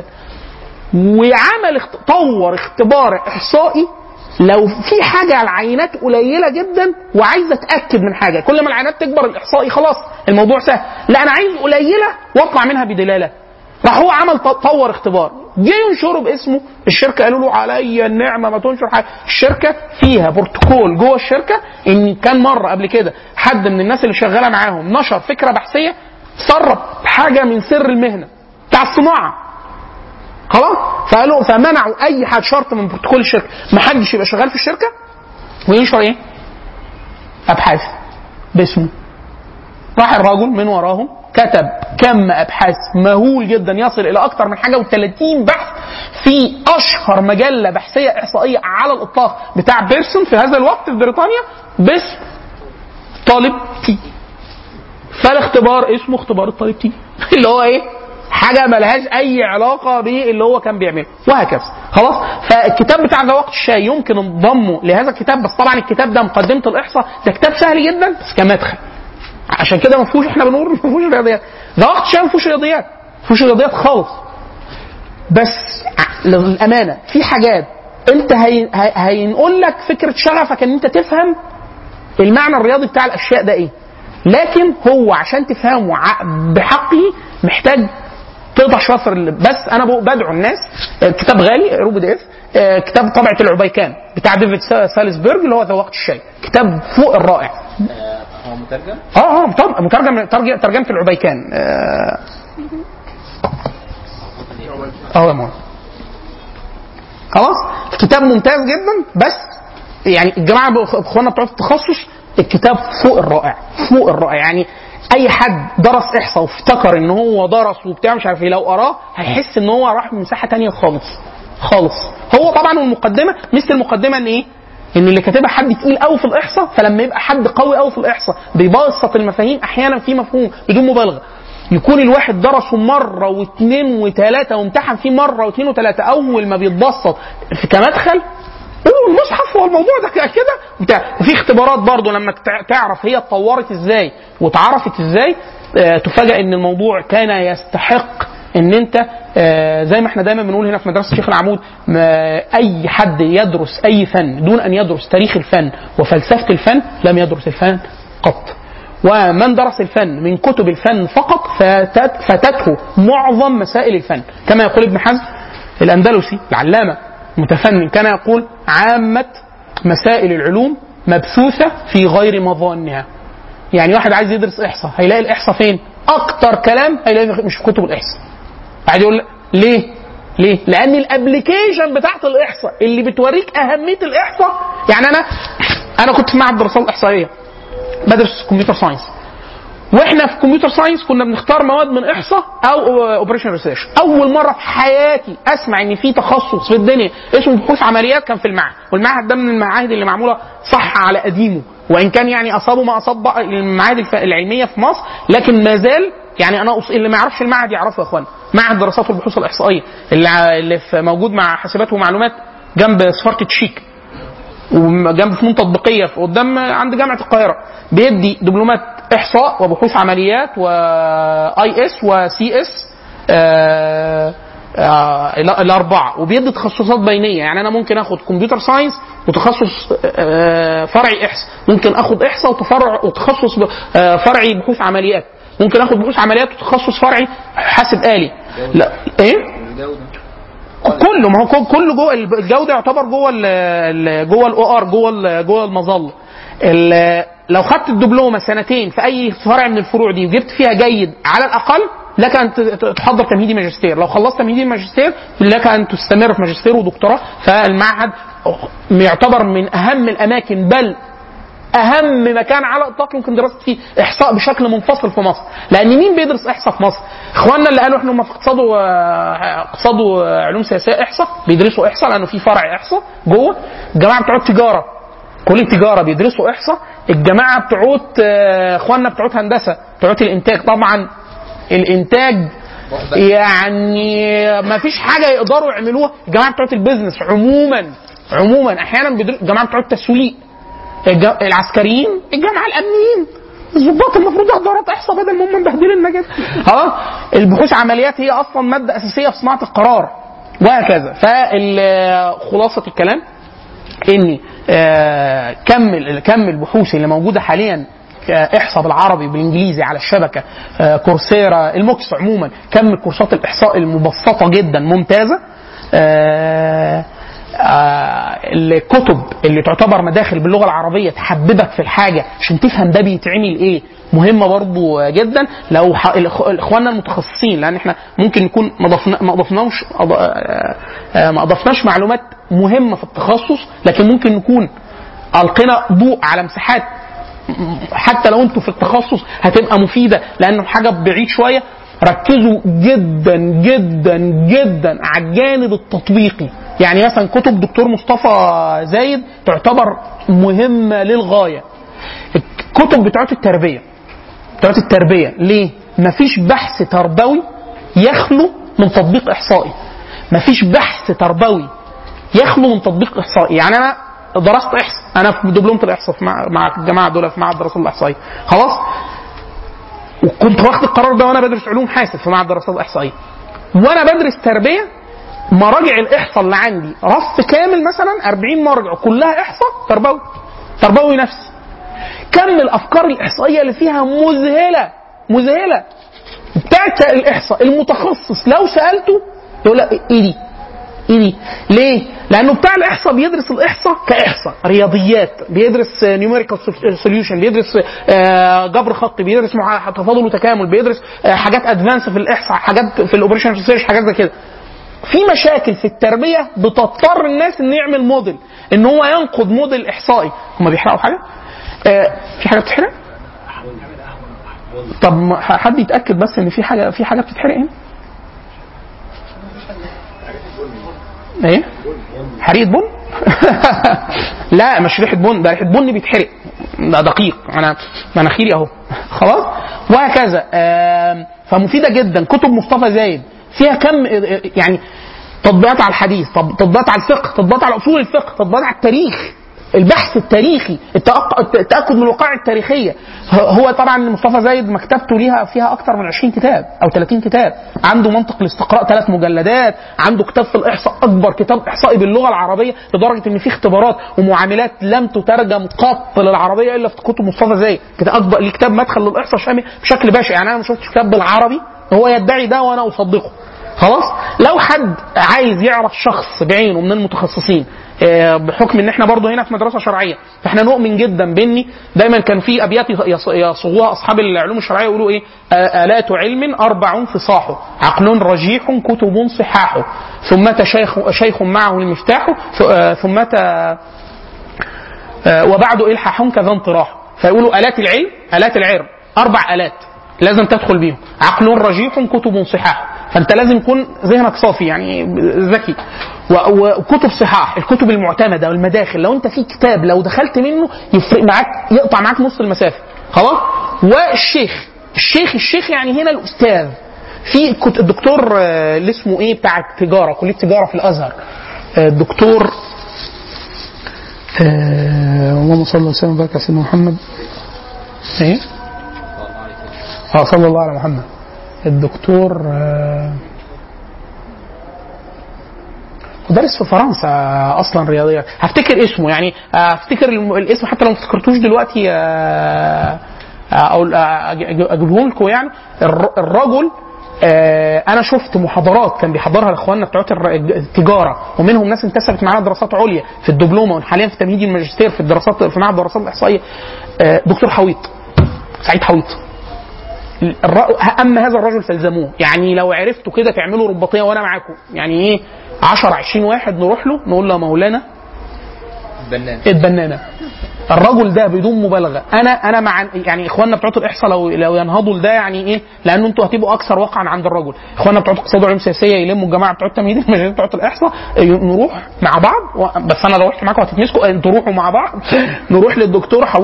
وعمل اخت... طور اختبار احصائي لو في حاجه العينات قليله جدا وعايز اتاكد من حاجه كل ما العينات تكبر الاحصائي خلاص الموضوع سهل لا انا عايز قليله واطلع منها بدلاله راح هو عمل ط- طور اختبار جه ينشره باسمه الشركه قالوا له عليا النعمه ما تنشر حاجه الشركه فيها بروتوكول جوه الشركه ان كان مره قبل كده حد من الناس اللي شغاله معاهم نشر فكره بحثيه سرب حاجه من سر المهنه بتاع الصناعه خلاص فقالوا فمنعوا اي حد شرط من بروتوكول الشركه ما حدش يبقى شغال في الشركه وينشر ايه؟ ابحاث باسمه راح الرجل من وراهم كتب كم ابحاث مهول جدا يصل الى اكثر من حاجه و30 بحث في اشهر مجله بحثيه احصائيه على الاطلاق بتاع بيرسون في هذا الوقت في بريطانيا باسم طالب تي فالاختبار اسمه اختبار الطالب تي اللي هو ايه؟ حاجه ملهاش اي علاقه باللي هو كان بيعمله وهكذا خلاص فالكتاب بتاع ذواق الشاي يمكن انضموا لهذا الكتاب بس طبعا الكتاب ده مقدمه الاحصاء ده كتاب سهل جدا بس كمدخل عشان كده ما فيهوش احنا بنقول ما فيهوش رياضيات ذواق الشاي ما فيهوش رياضيات ما فيهوش رياضيات خالص بس ع- للامانه في حاجات انت هي... هي... هينقل لك فكره شغفك ان انت تفهم المعنى الرياضي بتاع الاشياء ده ايه لكن هو عشان تفهمه ع- بحقه محتاج تقطع شويه في ال- بس انا بق- بدعو الناس آه، كتاب غالي روبي ديف آه، كتاب طبعه العبيكان بتاع ديفيد سا- سالزبرج اللي هو ذا وقت الشاي كتاب فوق الرائع آه، هو مترجم؟ اه اه طب مترجم ترج- ترجمه العبيكان اه اه يا مولانا خلاص الكتاب ممتاز جدا بس يعني الجماعه بأخ- اخواننا بتوع التخصص الكتاب فوق الرائع فوق الرائع يعني اي حد درس احصاء وافتكر ان هو درس وبتاع مش عارف ايه لو قراه هيحس ان هو راح مساحه تانية خالص خالص هو طبعا المقدمه مثل المقدمه ان ايه ان اللي كاتبها حد تقيل قوي في الاحصاء فلما يبقى حد قوي قوي في الاحصاء بيبسط المفاهيم احيانا في مفهوم بدون مبالغه يكون الواحد درسه مره واثنين وثلاثه وامتحن فيه مره واثنين وثلاثه اول ما بيتبسط في كمدخل هو المصحف هو الموضوع ده كده بتاع وفي اختبارات برضه لما تع- تعرف هي اتطورت ازاي واتعرفت ازاي آه، تفاجئ ان الموضوع كان يستحق ان انت آه، زي ما احنا دايما بنقول هنا في مدرسه الشيخ العمود ما اي حد يدرس اي فن دون ان يدرس تاريخ الفن وفلسفه الفن لم يدرس الفن قط ومن درس الفن من كتب الفن فقط فاتت فاتته معظم مسائل الفن كما يقول ابن حزم الاندلسي العلامه متفنن كان يقول عامه مسائل العلوم مبثوثه في غير مظانها يعني واحد عايز يدرس احصاء هيلاقي الاحصاء فين اكتر كلام هيلاقي مش في كتب الاحصاء قاعد يقول لك ليه ليه؟ لأن الابلكيشن بتاعت الإحصاء اللي بتوريك أهمية الإحصاء يعني أنا أنا كنت في معهد الدراسات الإحصائية بدرس كمبيوتر ساينس واحنا في كمبيوتر ساينس كنا بنختار مواد من احصاء او اوبريشن ريسيرش اول مره في حياتي اسمع ان في تخصص في الدنيا اسمه بحوث عمليات كان في المعهد والمعهد ده من المعاهد اللي معموله صح على قديمه وان كان يعني اصابه ما اصاب بقى المعاهد الف- العلميه في مصر لكن ما زال يعني انا أص... اللي ما يعرفش المعهد يعرفه يا اخوان معهد دراسات والبحوث الاحصائيه اللي, ع- اللي في موجود مع حاسبات ومعلومات جنب سفاره تشيك وجنب فنون تطبيقيه في قدام عند جامعه القاهره بيدي دبلومات احصاء وبحوث عمليات واي اس وسي اس الاربعه وبيدي تخصصات بينيه يعني انا ممكن اخد كمبيوتر ساينس وتخصص آه، فرعي احصاء ممكن اخد احصاء وتفرع وتخصص ب- آه، فرعي بحوث عمليات ممكن اخد بحوث عمليات وتخصص فرعي حاسب آلي لا ايه الجودة كله ما هو كل- كله جوه الجوده يعتبر جوه ال ال- جوه الاو ار جوه ال- جوه المظله ال- لو خدت الدبلومه سنتين في اي فرع من الفروع دي وجبت فيها جيد على الاقل لك ان ت- ت- تحضر تمهيدي ماجستير لو خلصت تمهيدي ماجستير لك ان تستمر في ماجستير ودكتوراه فالمعهد يعتبر من اهم الاماكن بل اهم مكان على الاطلاق يمكن دراسه فيه احصاء بشكل منفصل في مصر لان مين بيدرس احصاء في مصر اخواننا اللي قالوا احنا هم في اقتصاد و- اقتصاد وعلوم سياسيه احصاء بيدرسوا احصاء لانه في فرع احصاء جوه الجماعه بتوع التجاره كليه التجاره بيدرسوا احصاء الجماعه بتوعت آه، اخواننا بتوعت هندسه بتوعت الانتاج طبعا الانتاج يعني ما فيش حاجه يقدروا يعملوها الجماعه بتوعت البيزنس عموما عموما احيانا بيدرسوا الجماعه بتوع التسويق الج- العسكريين الجامعه الامنيين الظباط المفروض ياخدوا دورات احصاء بدل ما هم مبهدلين كده اه البحوث عمليات هي اصلا ماده اساسيه في صناعه القرار وهكذا فخلاصه الكلام اني آه، كمل كم البحوث اللي موجوده حاليا آه، احصاء بالعربي بالانجليزي على الشبكه آه، كورسيرا الموكس عموما كم الكورسات الاحصاء المبسطه جدا ممتازه آه، آه، الكتب اللي تعتبر مداخل باللغه العربيه تحببك في الحاجه عشان تفهم ده بيتعمل ايه مهمه برضو جدا لو ح- الإخ- اخواننا المتخصصين لان احنا ممكن نكون ما ضفنا ما ضفناش أض- آه، آه، ما اضفناش معلومات مهمه في التخصص لكن ممكن نكون القينا ضوء على مساحات حتى لو انتوا في التخصص هتبقى مفيده لانه حاجه بعيد شويه ركزوا جدا جدا جدا على الجانب التطبيقي يعني مثلا كتب دكتور مصطفى زايد تعتبر مهمه للغايه الكتب بتاعت التربيه بتاعت التربيه ليه مفيش بحث تربوي يخلو من تطبيق احصائي مفيش بحث تربوي يخلو من تطبيق احصائي يعني انا درست احصاء انا في دبلومه الاحصاء في مع, مع الجماعه دول في معهد الدراسات الاحصائيه خلاص وكنت واخد القرار ده وانا بدرس علوم حاسب في معهد الدراسات الاحصائيه وانا بدرس تربيه مراجع الاحصاء اللي عندي رف كامل مثلا 40 مرجع كلها احصاء تربوي تربوي نفسي كم الافكار الاحصائيه اللي فيها مذهله مذهله بتاعت الاحصاء المتخصص لو سالته يقول لك ايه دي؟ ايه دي؟ ليه؟ لانه بتاع الاحصاء بيدرس الاحصاء كاحصاء رياضيات بيدرس نيوميريكال سوليوشن بيدرس آه، جبر خطي بيدرس مع- تفاضل وتكامل بيدرس آه، حاجات ادفانس في الاحصاء حاجات في الاوبريشن ريسيرش حاجات زي كده في مشاكل في التربيه بتضطر الناس انه يعمل موديل ان هو ينقد موديل احصائي هم بيحرقوا حاجه آه، في حاجه بتتحرق طب ما حد يتاكد بس ان في حاجه في حاجه بتتحرق هنا ايه حريقه بن لا مش ريحه بن ده ريحه بن بيتحرق ده دقيق انا مناخيري اهو خلاص وهكذا آم، فمفيده جدا كتب مصطفى زايد فيها كم يعني تطبيقات على الحديث طب- تطبيقات على الفقه تطبيقات على اصول الفقه تطبيقات على التاريخ البحث التاريخي التأق- التاكد من الوقائع التاريخيه ه- هو طبعا مصطفى زايد مكتبته ليها فيها اكثر من 20 كتاب او 30 كتاب عنده منطق الاستقراء ثلاث مجلدات عنده كتاب في الاحصاء اكبر كتاب احصائي باللغه العربيه لدرجه ان في اختبارات ومعاملات لم تترجم قط للعربيه الا في كتب مصطفى زايد كده اكبر ليه كتاب مدخل للاحصاء شامل بشكل بشع يعني انا ما شفتش كتاب بالعربي هو يدعي ده وانا اصدقه خلاص لو حد عايز يعرف شخص بعينه من المتخصصين آه، بحكم ان احنا برضه هنا في مدرسه شرعيه فاحنا نؤمن جدا باني دايما كان في ابيات يص- يصوغوها اصحاب العلوم الشرعيه يقولوا ايه آه، الات علم اربع فصاح عقل رجيح كتب صحاح ثم شيخ شيخ معه المفتاح ث- آه، ثم آه، وبعد الحاح كذا انطراح فيقولوا الات العلم الات العلم اربع الات لازم تدخل بيهم عقل رجيح كتب صحاح فانت لازم يكون ذهنك صافي يعني ذكي و- وكتب صحاح الكتب المعتمده والمداخل لو انت في كتاب لو دخلت منه يفرق معاك يقطع معاك نص المسافه خلاص والشيخ الشيخ الشيخ يعني هنا الاستاذ في كت- الدكتور آه، اللي اسمه ايه بتاع التجاره كليه تجاره في الازهر آه، الدكتور آه، اللهم صل وسلم وبارك على سيدنا محمد ايه اه صلى الله على محمد الدكتور آه، مدرس في فرنسا اصلا رياضيات هفتكر اسمه يعني آه، هفتكر الم- الاسم حتى لو ما افتكرتوش دلوقتي آه، آه، او آه، أج- اجيبه لكم يعني الر- الرجل آه، انا شفت محاضرات كان بيحضرها لاخواننا بتوع الر- التجاره ومنهم ناس انتسبت معانا دراسات عليا في الدبلومه وحاليا في تمهيدي الماجستير في الدراسات في معهد الدراسات الاحصائيه آه، دكتور حويط سعيد حويط الر- اما هذا الرجل فالزموه يعني لو عرفتوا كده تعملوا رباطيه وانا معاكم يعني ايه 10 20 واحد نروح له نقول له يا مولانا بنان اتبنانا الرجل ده بدون مبالغه انا انا مع يعني اخواننا بتوع الاحصاء لو لو ينهضوا لده يعني ايه لان انتوا هتبقوا اكثر وقعا عند الرجل اخواننا بتوع اقتصاد وعلوم سياسيه يلموا الجماعه بتوع التمهيد المجالات بتوع الاحصاء ي- نروح مع بعض و- بس انا لو رحت معاكم هتتمسكوا انتوا روحوا مع بعض نروح للدكتور حويط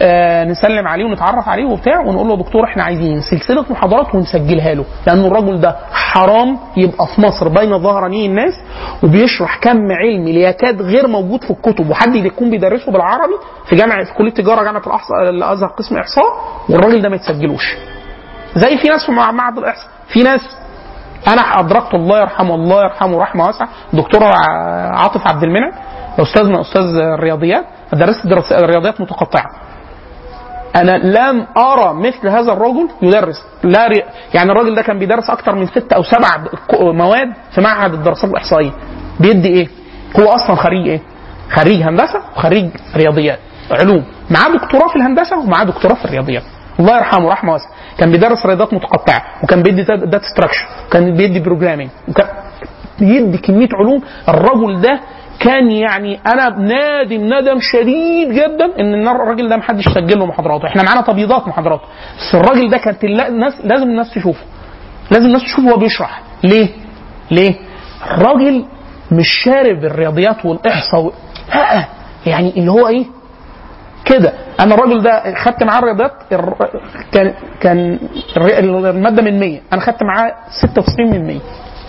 آه نسلم عليه ونتعرف عليه وبتاع ونقول له يا دكتور احنا عايزين سلسله محاضرات ونسجلها له لان الراجل ده حرام يبقى في مصر بين ظهراني الناس وبيشرح كم علمي ليكاد غير موجود في الكتب وحد يكون بيدرسه بالعربي في جامعه في كليه تجاره جامعه الأحصاء- الازهر قسم احصاء والراجل ده ما يتسجلوش زي في ناس في مع- معهد الاحصاء في ناس انا ادركت الله يرحمه الله يرحمه رحمه واسعه دكتور ع- عاطف عبد المنعم استاذنا استاذ الرياضيات درست درس رياضيات متقطعه انا لم ارى مثل هذا الرجل يدرس لا ري... يعني الراجل ده كان بيدرس اكتر من ست او سبع ك- مواد في معهد الدراسات الاحصائيه بيدي ايه هو اصلا خريج ايه خريج هندسه وخريج رياضيات علوم معاه دكتوراه في الهندسه ومعاه دكتوراه في الرياضيات الله يرحمه رحمه واسعه كان بيدرس رياضيات متقطعه وكان بيدي داتا ستراكشر وكان بيدي بروجرامينج وكان بيدي كميه علوم الرجل ده كان يعني انا نادم ندم شديد جدا ان الراجل ده محدش سجل له محاضراته احنا معانا تبييضات محاضراته بس الراجل ده كانت اللا- الناس لازم الناس تشوفه لازم الناس تشوفه وهو بيشرح ليه ليه الراجل مش شارب الرياضيات والاحصاء و... لا يعني اللي هو ايه كده انا الراجل ده خدت معاه الرياضيات الر- كان كان الري- الماده من 100 انا خدت معاه 96 من 100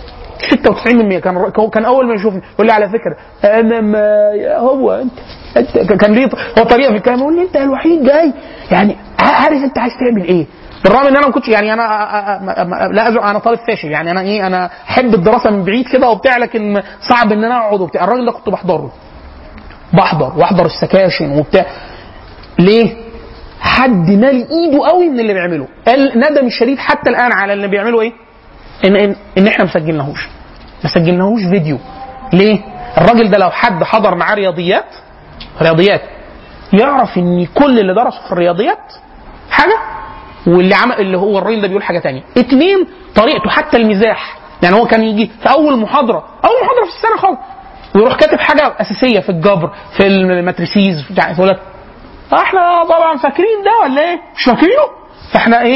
96% كان هو كان اول ما يشوفني يقول لي على فكره انا ما هو انت انت كان ليه هو طريقه في الكلام يقول لي انت الوحيد جاي يعني عارف انت عايز تعمل ايه بالرغم ان انا ما كنتش يعني انا أ- أ- أ- لا أزعم انا طالب فاشل يعني انا ايه انا احب الدراسه من بعيد كده وبتاع لكن صعب ان انا اقعد وبتاع الراجل ده كنت بحضره بحضر واحضر السكاشن وبتاع ليه؟ حد مالي ايده قوي من اللي بيعمله الندم الشديد حتى الان على اللي بيعملوا ايه؟ ان ان, إن احنا ما سجلناهوش ما سجلناهوش فيديو ليه؟ الراجل ده لو حد حضر معاه رياضيات رياضيات يعرف ان كل اللي درسه في الرياضيات حاجه واللي عمل اللي هو الراجل ده بيقول حاجه تانية اتنين طريقته حتى المزاح يعني هو كان يجي في اول محاضره اول محاضره في السنه خالص ويروح كاتب حاجه اساسيه في الجبر في الماتريسيز بتاع يقول لك احنا طبعا فاكرين ده ولا ايه؟ مش فاكرينه؟ فاحنا ايه؟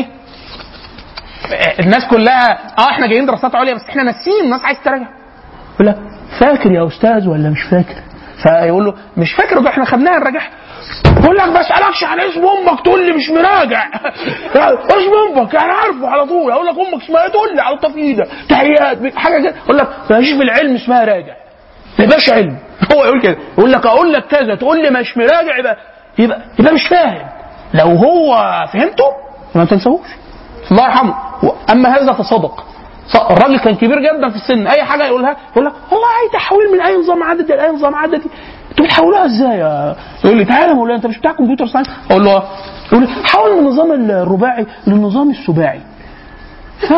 الناس كلها اه احنا جايين دراسات عليا بس احنا ناسيين الناس عايز تراجع يقول لك فاكر يا استاذ ولا مش فاكر؟ فيقول له مش فاكر ده احنا خدناها نراجعها يقول لك بسالكش عن اسم امك تقول لي مش مراجع اسم امك انا عارفه على طول اقول لك امك اسمها ايه تقول لي على التفيده تحيات حاجه كده اقول لك ماليش في العلم اسمها راجع ما يبقاش علم هو يقول كده يقول لك اقول لك كذا تقول لي مش مراجع يبقى يبقى يبقى مش فاهم لو هو فهمته ما تنساهوش الله يرحمه اما هذا فصدق ص- الراجل كان كبير جدا في السن اي حاجه يقولها يقول لك والله عايز تحويل من اي نظام عددي لاي نظام عددي انتوا بتحولوها ازاي يا- يقول لي تعالى يا مولانا انت مش بتاع كمبيوتر ساينس اقول له آه. يقول لي حول من النظام الرباعي للنظام السباعي ف...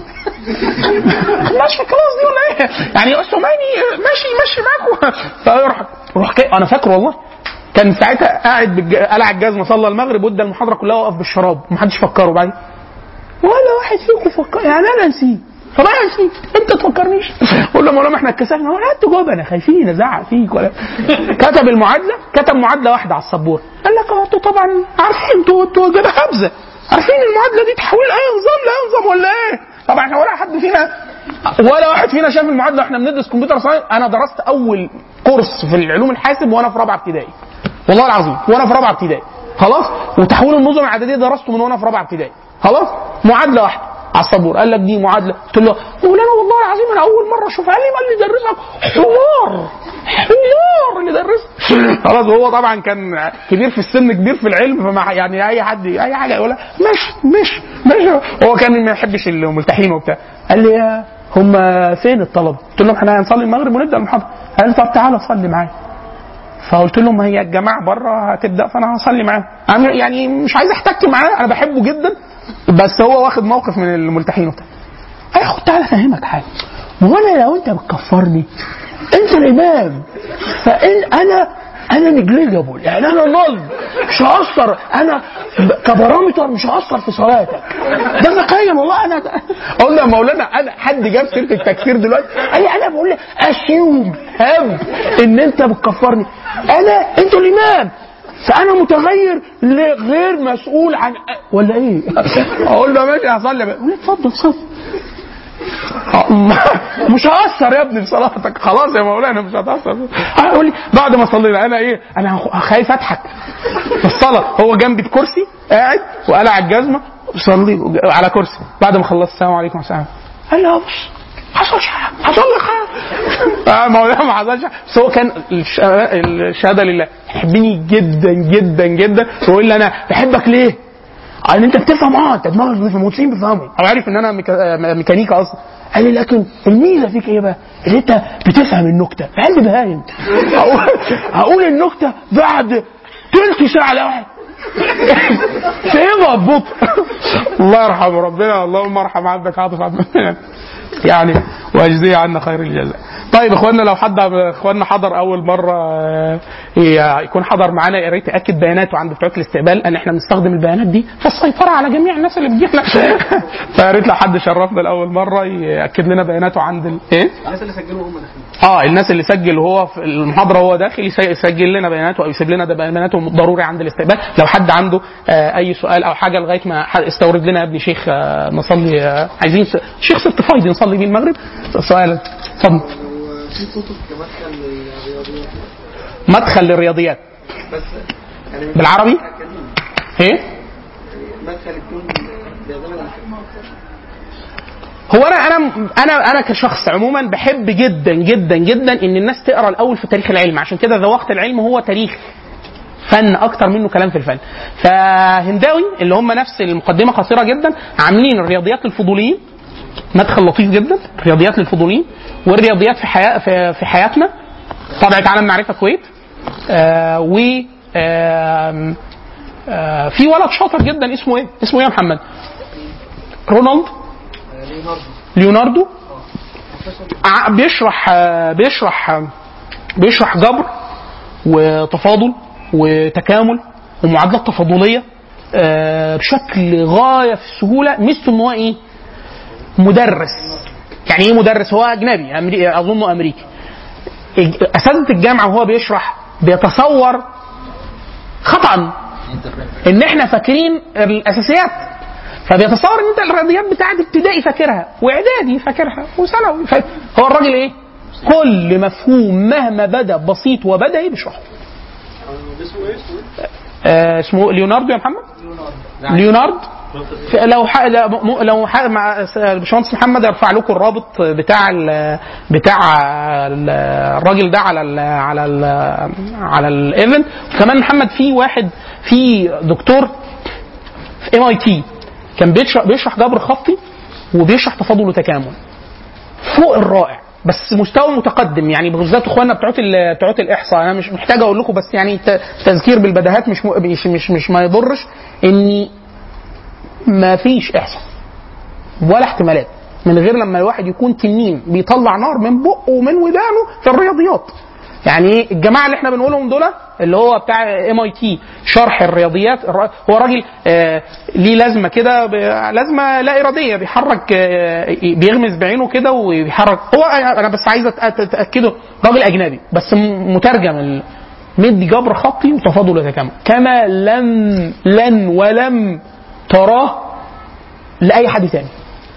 ماشي خلاص دي ولا ايه؟ يعني السوماني ماشي ماشي معاكم فيروح روح كي... انا فاكر والله كان ساعتها قاعد بالج... قلع الجزمه صلى المغرب وادى المحاضره كلها وقف بالشراب محدش فكره بعدين ولا واحد فيكم فكر يعني انا نسيت طب انا نسيت انت تفكرنيش قول له مولانا احنا اتكسفنا ولا انتوا جبنه خايفين ازعق فيك ولا كتب المعادله كتب معادله واحده على السبوره قال لك اه انتوا طبعا عارفين انتوا انتوا كده خبزه عارفين المعادله دي تحول اي نظام لاي نظام ولا ايه؟ طبعا احنا ولا حد فينا ولا واحد فينا شاف المعادله واحنا بندرس كمبيوتر ساينس انا درست اول كورس في العلوم الحاسب وانا في رابعه ابتدائي والله العظيم وانا في رابعه ابتدائي خلاص وتحويل النظم العدديه درسته من وانا في رابعه ابتدائي خلاص معادله واحده على السبوره قال لك دي معادله قلت له مولانا والله العظيم انا اول مره اشوف علم اللي يدرسك حمار حمار اللي يدرسك خلاص وهو طبعا كان كبير في السن كبير في العلم فما يعني اي حد اي حاجه يقولها ماشي ماشي ماشي هو كان ما يحبش الملتحين وبتاع قال لي يا هم فين الطلبه؟ قلت لهم احنا هنصلي المغرب ونبدا المحاضره قال لي طب تعالى صلي معايا فقلت لهم هي الجماعه بره هتبدا فانا هصلي معاهم أنا يعني مش عايز احتك معاه انا بحبه جدا بس هو واخد موقف من الملتحين وبتاع انا خد تعالى افهمك حاجه ما هو انا لو انت بتكفرني انت الامام فان انا انا نجليجابل يعني انا نل مش هاثر انا ب- كبارامتر مش هاثر في صلاتك ده ذكيا والله انا اقول له يا مولانا انا حد جاب سيره التكفير دلوقتي قال لي انا بقول لك اسيوم هب ان انت بتكفرني انا انت الامام فانا متغير غير مسؤول عن ولا ايه؟ اقول له ماشي هصلي يقول لي اتفضل صلي مش هأثر يا ابني بصلاتك خلاص يا مولانا مش هتأثر يقول لي بعد ما صلينا انا ايه انا خايف اضحك في الصلاه هو جنبي بكرسي قاعد وقلع الجزمه صلي على كرسي بعد ما خلصت السلام عليكم ورحمه الله قال لي اه بص حصلش حاجه حصل لك حاجه آه، مولانا ما حصلش حاجه بس هو كان الش- الشهاده لله يحبني جدا جدا جدا ويقول لي انا بحبك ليه؟ قال انت بتفهم اه انت دماغك بتفهم المهندسين بيفهموا هو عارف ان انا ميكا- آه، ميكانيكا اصلا قال لي لكن الميزه فيك ايه بقى؟ ان انت بتفهم النكته قلبي بهايم هقول هقول النكته بعد تلت ساعه لا واحد فهمها ببطء الله يرحمه ربنا اللهم ارحم عبدك عاطف عبد المنعم. يعني واجزيه عنا خير الجزاء. طيب اخواننا لو حد اخواننا حضر اول مره آه، ي- يكون حضر معانا يا ريت ياكد بياناته عند بتوع الاستقبال ان احنا بنستخدم البيانات دي في السيطره على جميع الناس اللي بتجينا فيا ريت لو حد شرفنا لاول مره ياكد لنا بياناته عند ال... ايه؟ الناس اللي سجلوا هم داخلين اه الناس اللي سجل وهو في المحاضره وهو داخل يس- يسجل لنا بياناته او يسيب لنا ده بياناته ضروري عند الاستقبال لو حد عنده آه اي سؤال او حاجه لغايه ما حد استورد لنا يا ابني شيخ آه نصلي آه عايزين س- شيخ سيرتيفايد نصلي بيه المغرب سؤال اتفضل في كتب كمدخل للرياضيات مدخل للرياضيات بس يعني بالعربي أكاديمي. ايه مدخل يكون بيعتمد على هو انا انا انا انا كشخص عموما بحب جدا جدا جدا ان الناس تقرا الاول في تاريخ العلم عشان كده ذوقت العلم هو تاريخ فن اكتر منه كلام في الفن فهنداوي اللي هم نفس المقدمه قصيره جدا عاملين الرياضيات للفضوليين مدخل لطيف جدا رياضيات للفضوليين والرياضيات في حياة في, في حياتنا طبعة عالم معرفة كويت آه و آم، آه في ولد شاطر جدا اسمه ايه؟ اسمه ايه يا محمد؟ رونالد ليوناردو ع- بيشرح آه، بيشرح آه، بيشرح جبر وتفاضل وتكامل ومعادلات تفاضليه آه، بشكل غايه في السهوله ميزته ان هو ايه؟ مدرس يعني ايه مدرس هو اجنبي أمري... اظنه امريكي الج- اساتذه الجامعه وهو بيشرح بيتصور خطا ان احنا فاكرين الاساسيات فبيتصور ان انت الرياضيات بتاعت ابتدائي فاكرها واعدادي فاكرها وثانوي فا- هو الراجل ايه؟ كل مفهوم مهما بدا بسيط وبدأي بيشرحه. آه اسمه ليوناردو يا محمد؟ ليونارد في- لو ح... لا- م- لو ح... مع س- الباشمهندس محمد يرفع لكم الرابط بتاع ال... بتاع ال- الراجل ده على ال... على ال... على الايفنت كمان محمد في واحد في دكتور في ام اي تي كان بيشرح بيشرح جبر خطي وبيشرح تفاضل وتكامل فوق الرائع بس مستوى متقدم يعني بالذات اخواننا بتوع ال- بتوع الاحصاء انا مش محتاج اقول لكم بس يعني ت- تذكير بالبداهات مش م- مش مش, مش ما يضرش اني ما فيش احصاء ولا احتمالات من غير لما الواحد يكون تنين بيطلع نار من بقه ومن ودانه في الرياضيات يعني ايه الجماعه اللي احنا بنقولهم دول اللي هو بتاع ام اي تي شرح الرياضيات الر- هو راجل آه ليه لازمه كده ب- لازمه لا اراديه بيحرك آه بيغمز بعينه كده وبيحرك هو انا بس عايز أت- أت- اتاكده راجل اجنبي بس م- مترجم ال- مدي جبر خطي وتفاضل وتكامل كما لم لن ولم تراه لاي حد تاني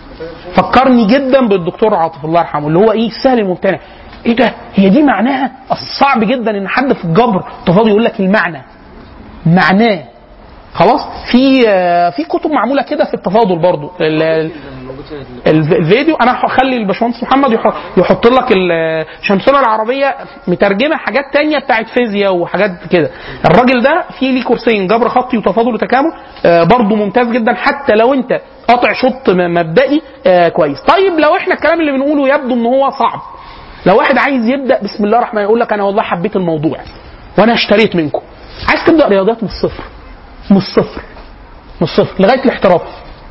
فكرني جدا بالدكتور عاطف الله يرحمه اللي هو ايه السهل الممتنع ايه ده هي دي معناها الصعب جدا ان حد في الجبر تفاضل يقول لك المعنى معناه خلاص في آه، في كتب معموله كده في التفاضل برضو ال- ال- الف- الفيديو انا هخلي الباشمهندس محمد يح- يحط لك ال- الشمسونه العربيه مترجمه حاجات تانية بتاعت فيزياء وحاجات كده الراجل ده فيه ليه كورسين جبر خطي وتفاضل وتكامل آه، برضو ممتاز جدا حتى لو انت قاطع شوط م- مبدئي آه، كويس طيب لو احنا الكلام اللي بنقوله يبدو ان هو صعب لو واحد عايز يبدا بسم الله الرحمن الرحيم يقول لك انا والله حبيت الموضوع وانا اشتريت منكم عايز تبدا رياضيات من الصفر من الصفر من الصفر لغايه الاحتراف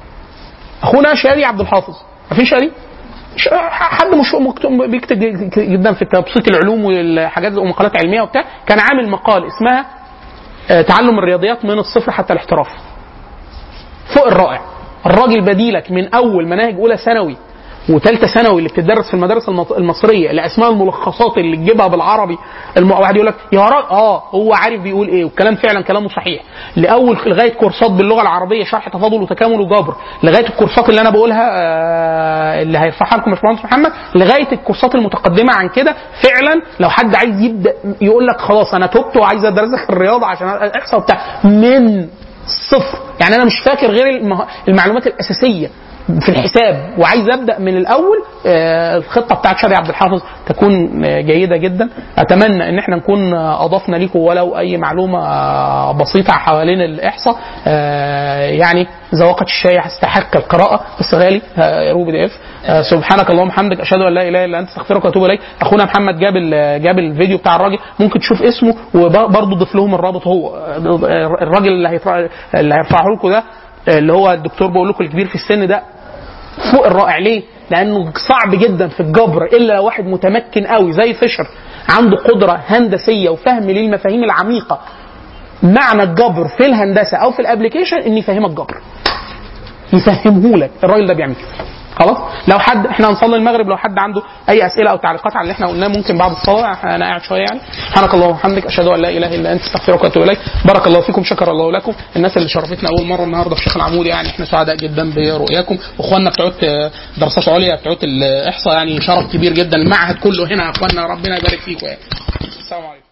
اخونا شادي عبد الحافظ عارفين شادي؟ ش- حد مش مكتوب بيكتب جدا في تبسيط العلوم والحاجات دي ومقالات علميه وبتاع كان عامل مقال اسمها آه، تعلم الرياضيات من الصفر حتى الاحتراف فوق الرائع الراجل بديلك من اول مناهج اولى ثانوي وثالثه ثانوي اللي بتدرس في المدارس المط- المصريه لاسماء الملخصات اللي تجيبها بالعربي الم... واحد يقول لك يا راجل اه هو عارف بيقول ايه والكلام فعلا كلامه صحيح لاول لغايه كورسات باللغه العربيه شرح تفاضل وتكامل وجبر لغايه الكورسات اللي انا بقولها آه اللي هيرفعها لكم باشمهندس محمد لغايه الكورسات المتقدمه عن كده فعلا لو حد عايز يبدا يقول لك خلاص انا تبت وعايز ادرس لك الرياضه عشان احصل بتاع من صفر يعني انا مش فاكر غير المه- المعلومات الاساسيه في الحساب وعايز ابدا من الاول آه، الخطه بتاعت شادي عبد الحافظ تكون آه، جيده جدا اتمنى ان احنا نكون آه، اضفنا لكم ولو اي معلومه آه، بسيطه حوالين الاحصاء آه، يعني ذواقة الشاي هتستحق القراءة بس غالي آه، يا روبي دي اف آه، سبحانك اللهم وبحمدك اشهد ان لا اله الا انت استغفرك واتوب اليك اخونا محمد جاب ال- جاب الفيديو بتاع الراجل ممكن تشوف اسمه وبرضه ضيف لهم الرابط هو آه، الراجل اللي هيرفع اللي هيرفعه لكم ده آه، اللي هو الدكتور بقول لكم الكبير في السن ده فوق الرائع ليه؟ لانه صعب جدا في الجبر الا لو واحد متمكن قوي زي فيشر عنده قدره هندسيه وفهم للمفاهيم العميقه معنى الجبر في الهندسه او في الابلكيشن ان يفهمك جبر يفهمه لك الراجل ده بيعمل كده خلاص لو حد احنا هنصلي المغرب لو حد عنده اي اسئله او تعليقات على اللي احنا قلناه ممكن بعد الصلاه انا قاعد شويه يعني سبحانك اللهم وبحمدك اشهد ان لا اله الا انت استغفرك واتوب اليك بارك الله فيكم شكر الله لكم الناس اللي شرفتنا اول مره النهارده في شيخ العمود يعني احنا سعداء جدا برؤياكم واخواننا بتوع دراسات عليا بتوع الاحصاء يعني شرف كبير جدا المعهد كله هنا يا اخواننا ربنا يبارك فيكم يعني السلام عليكم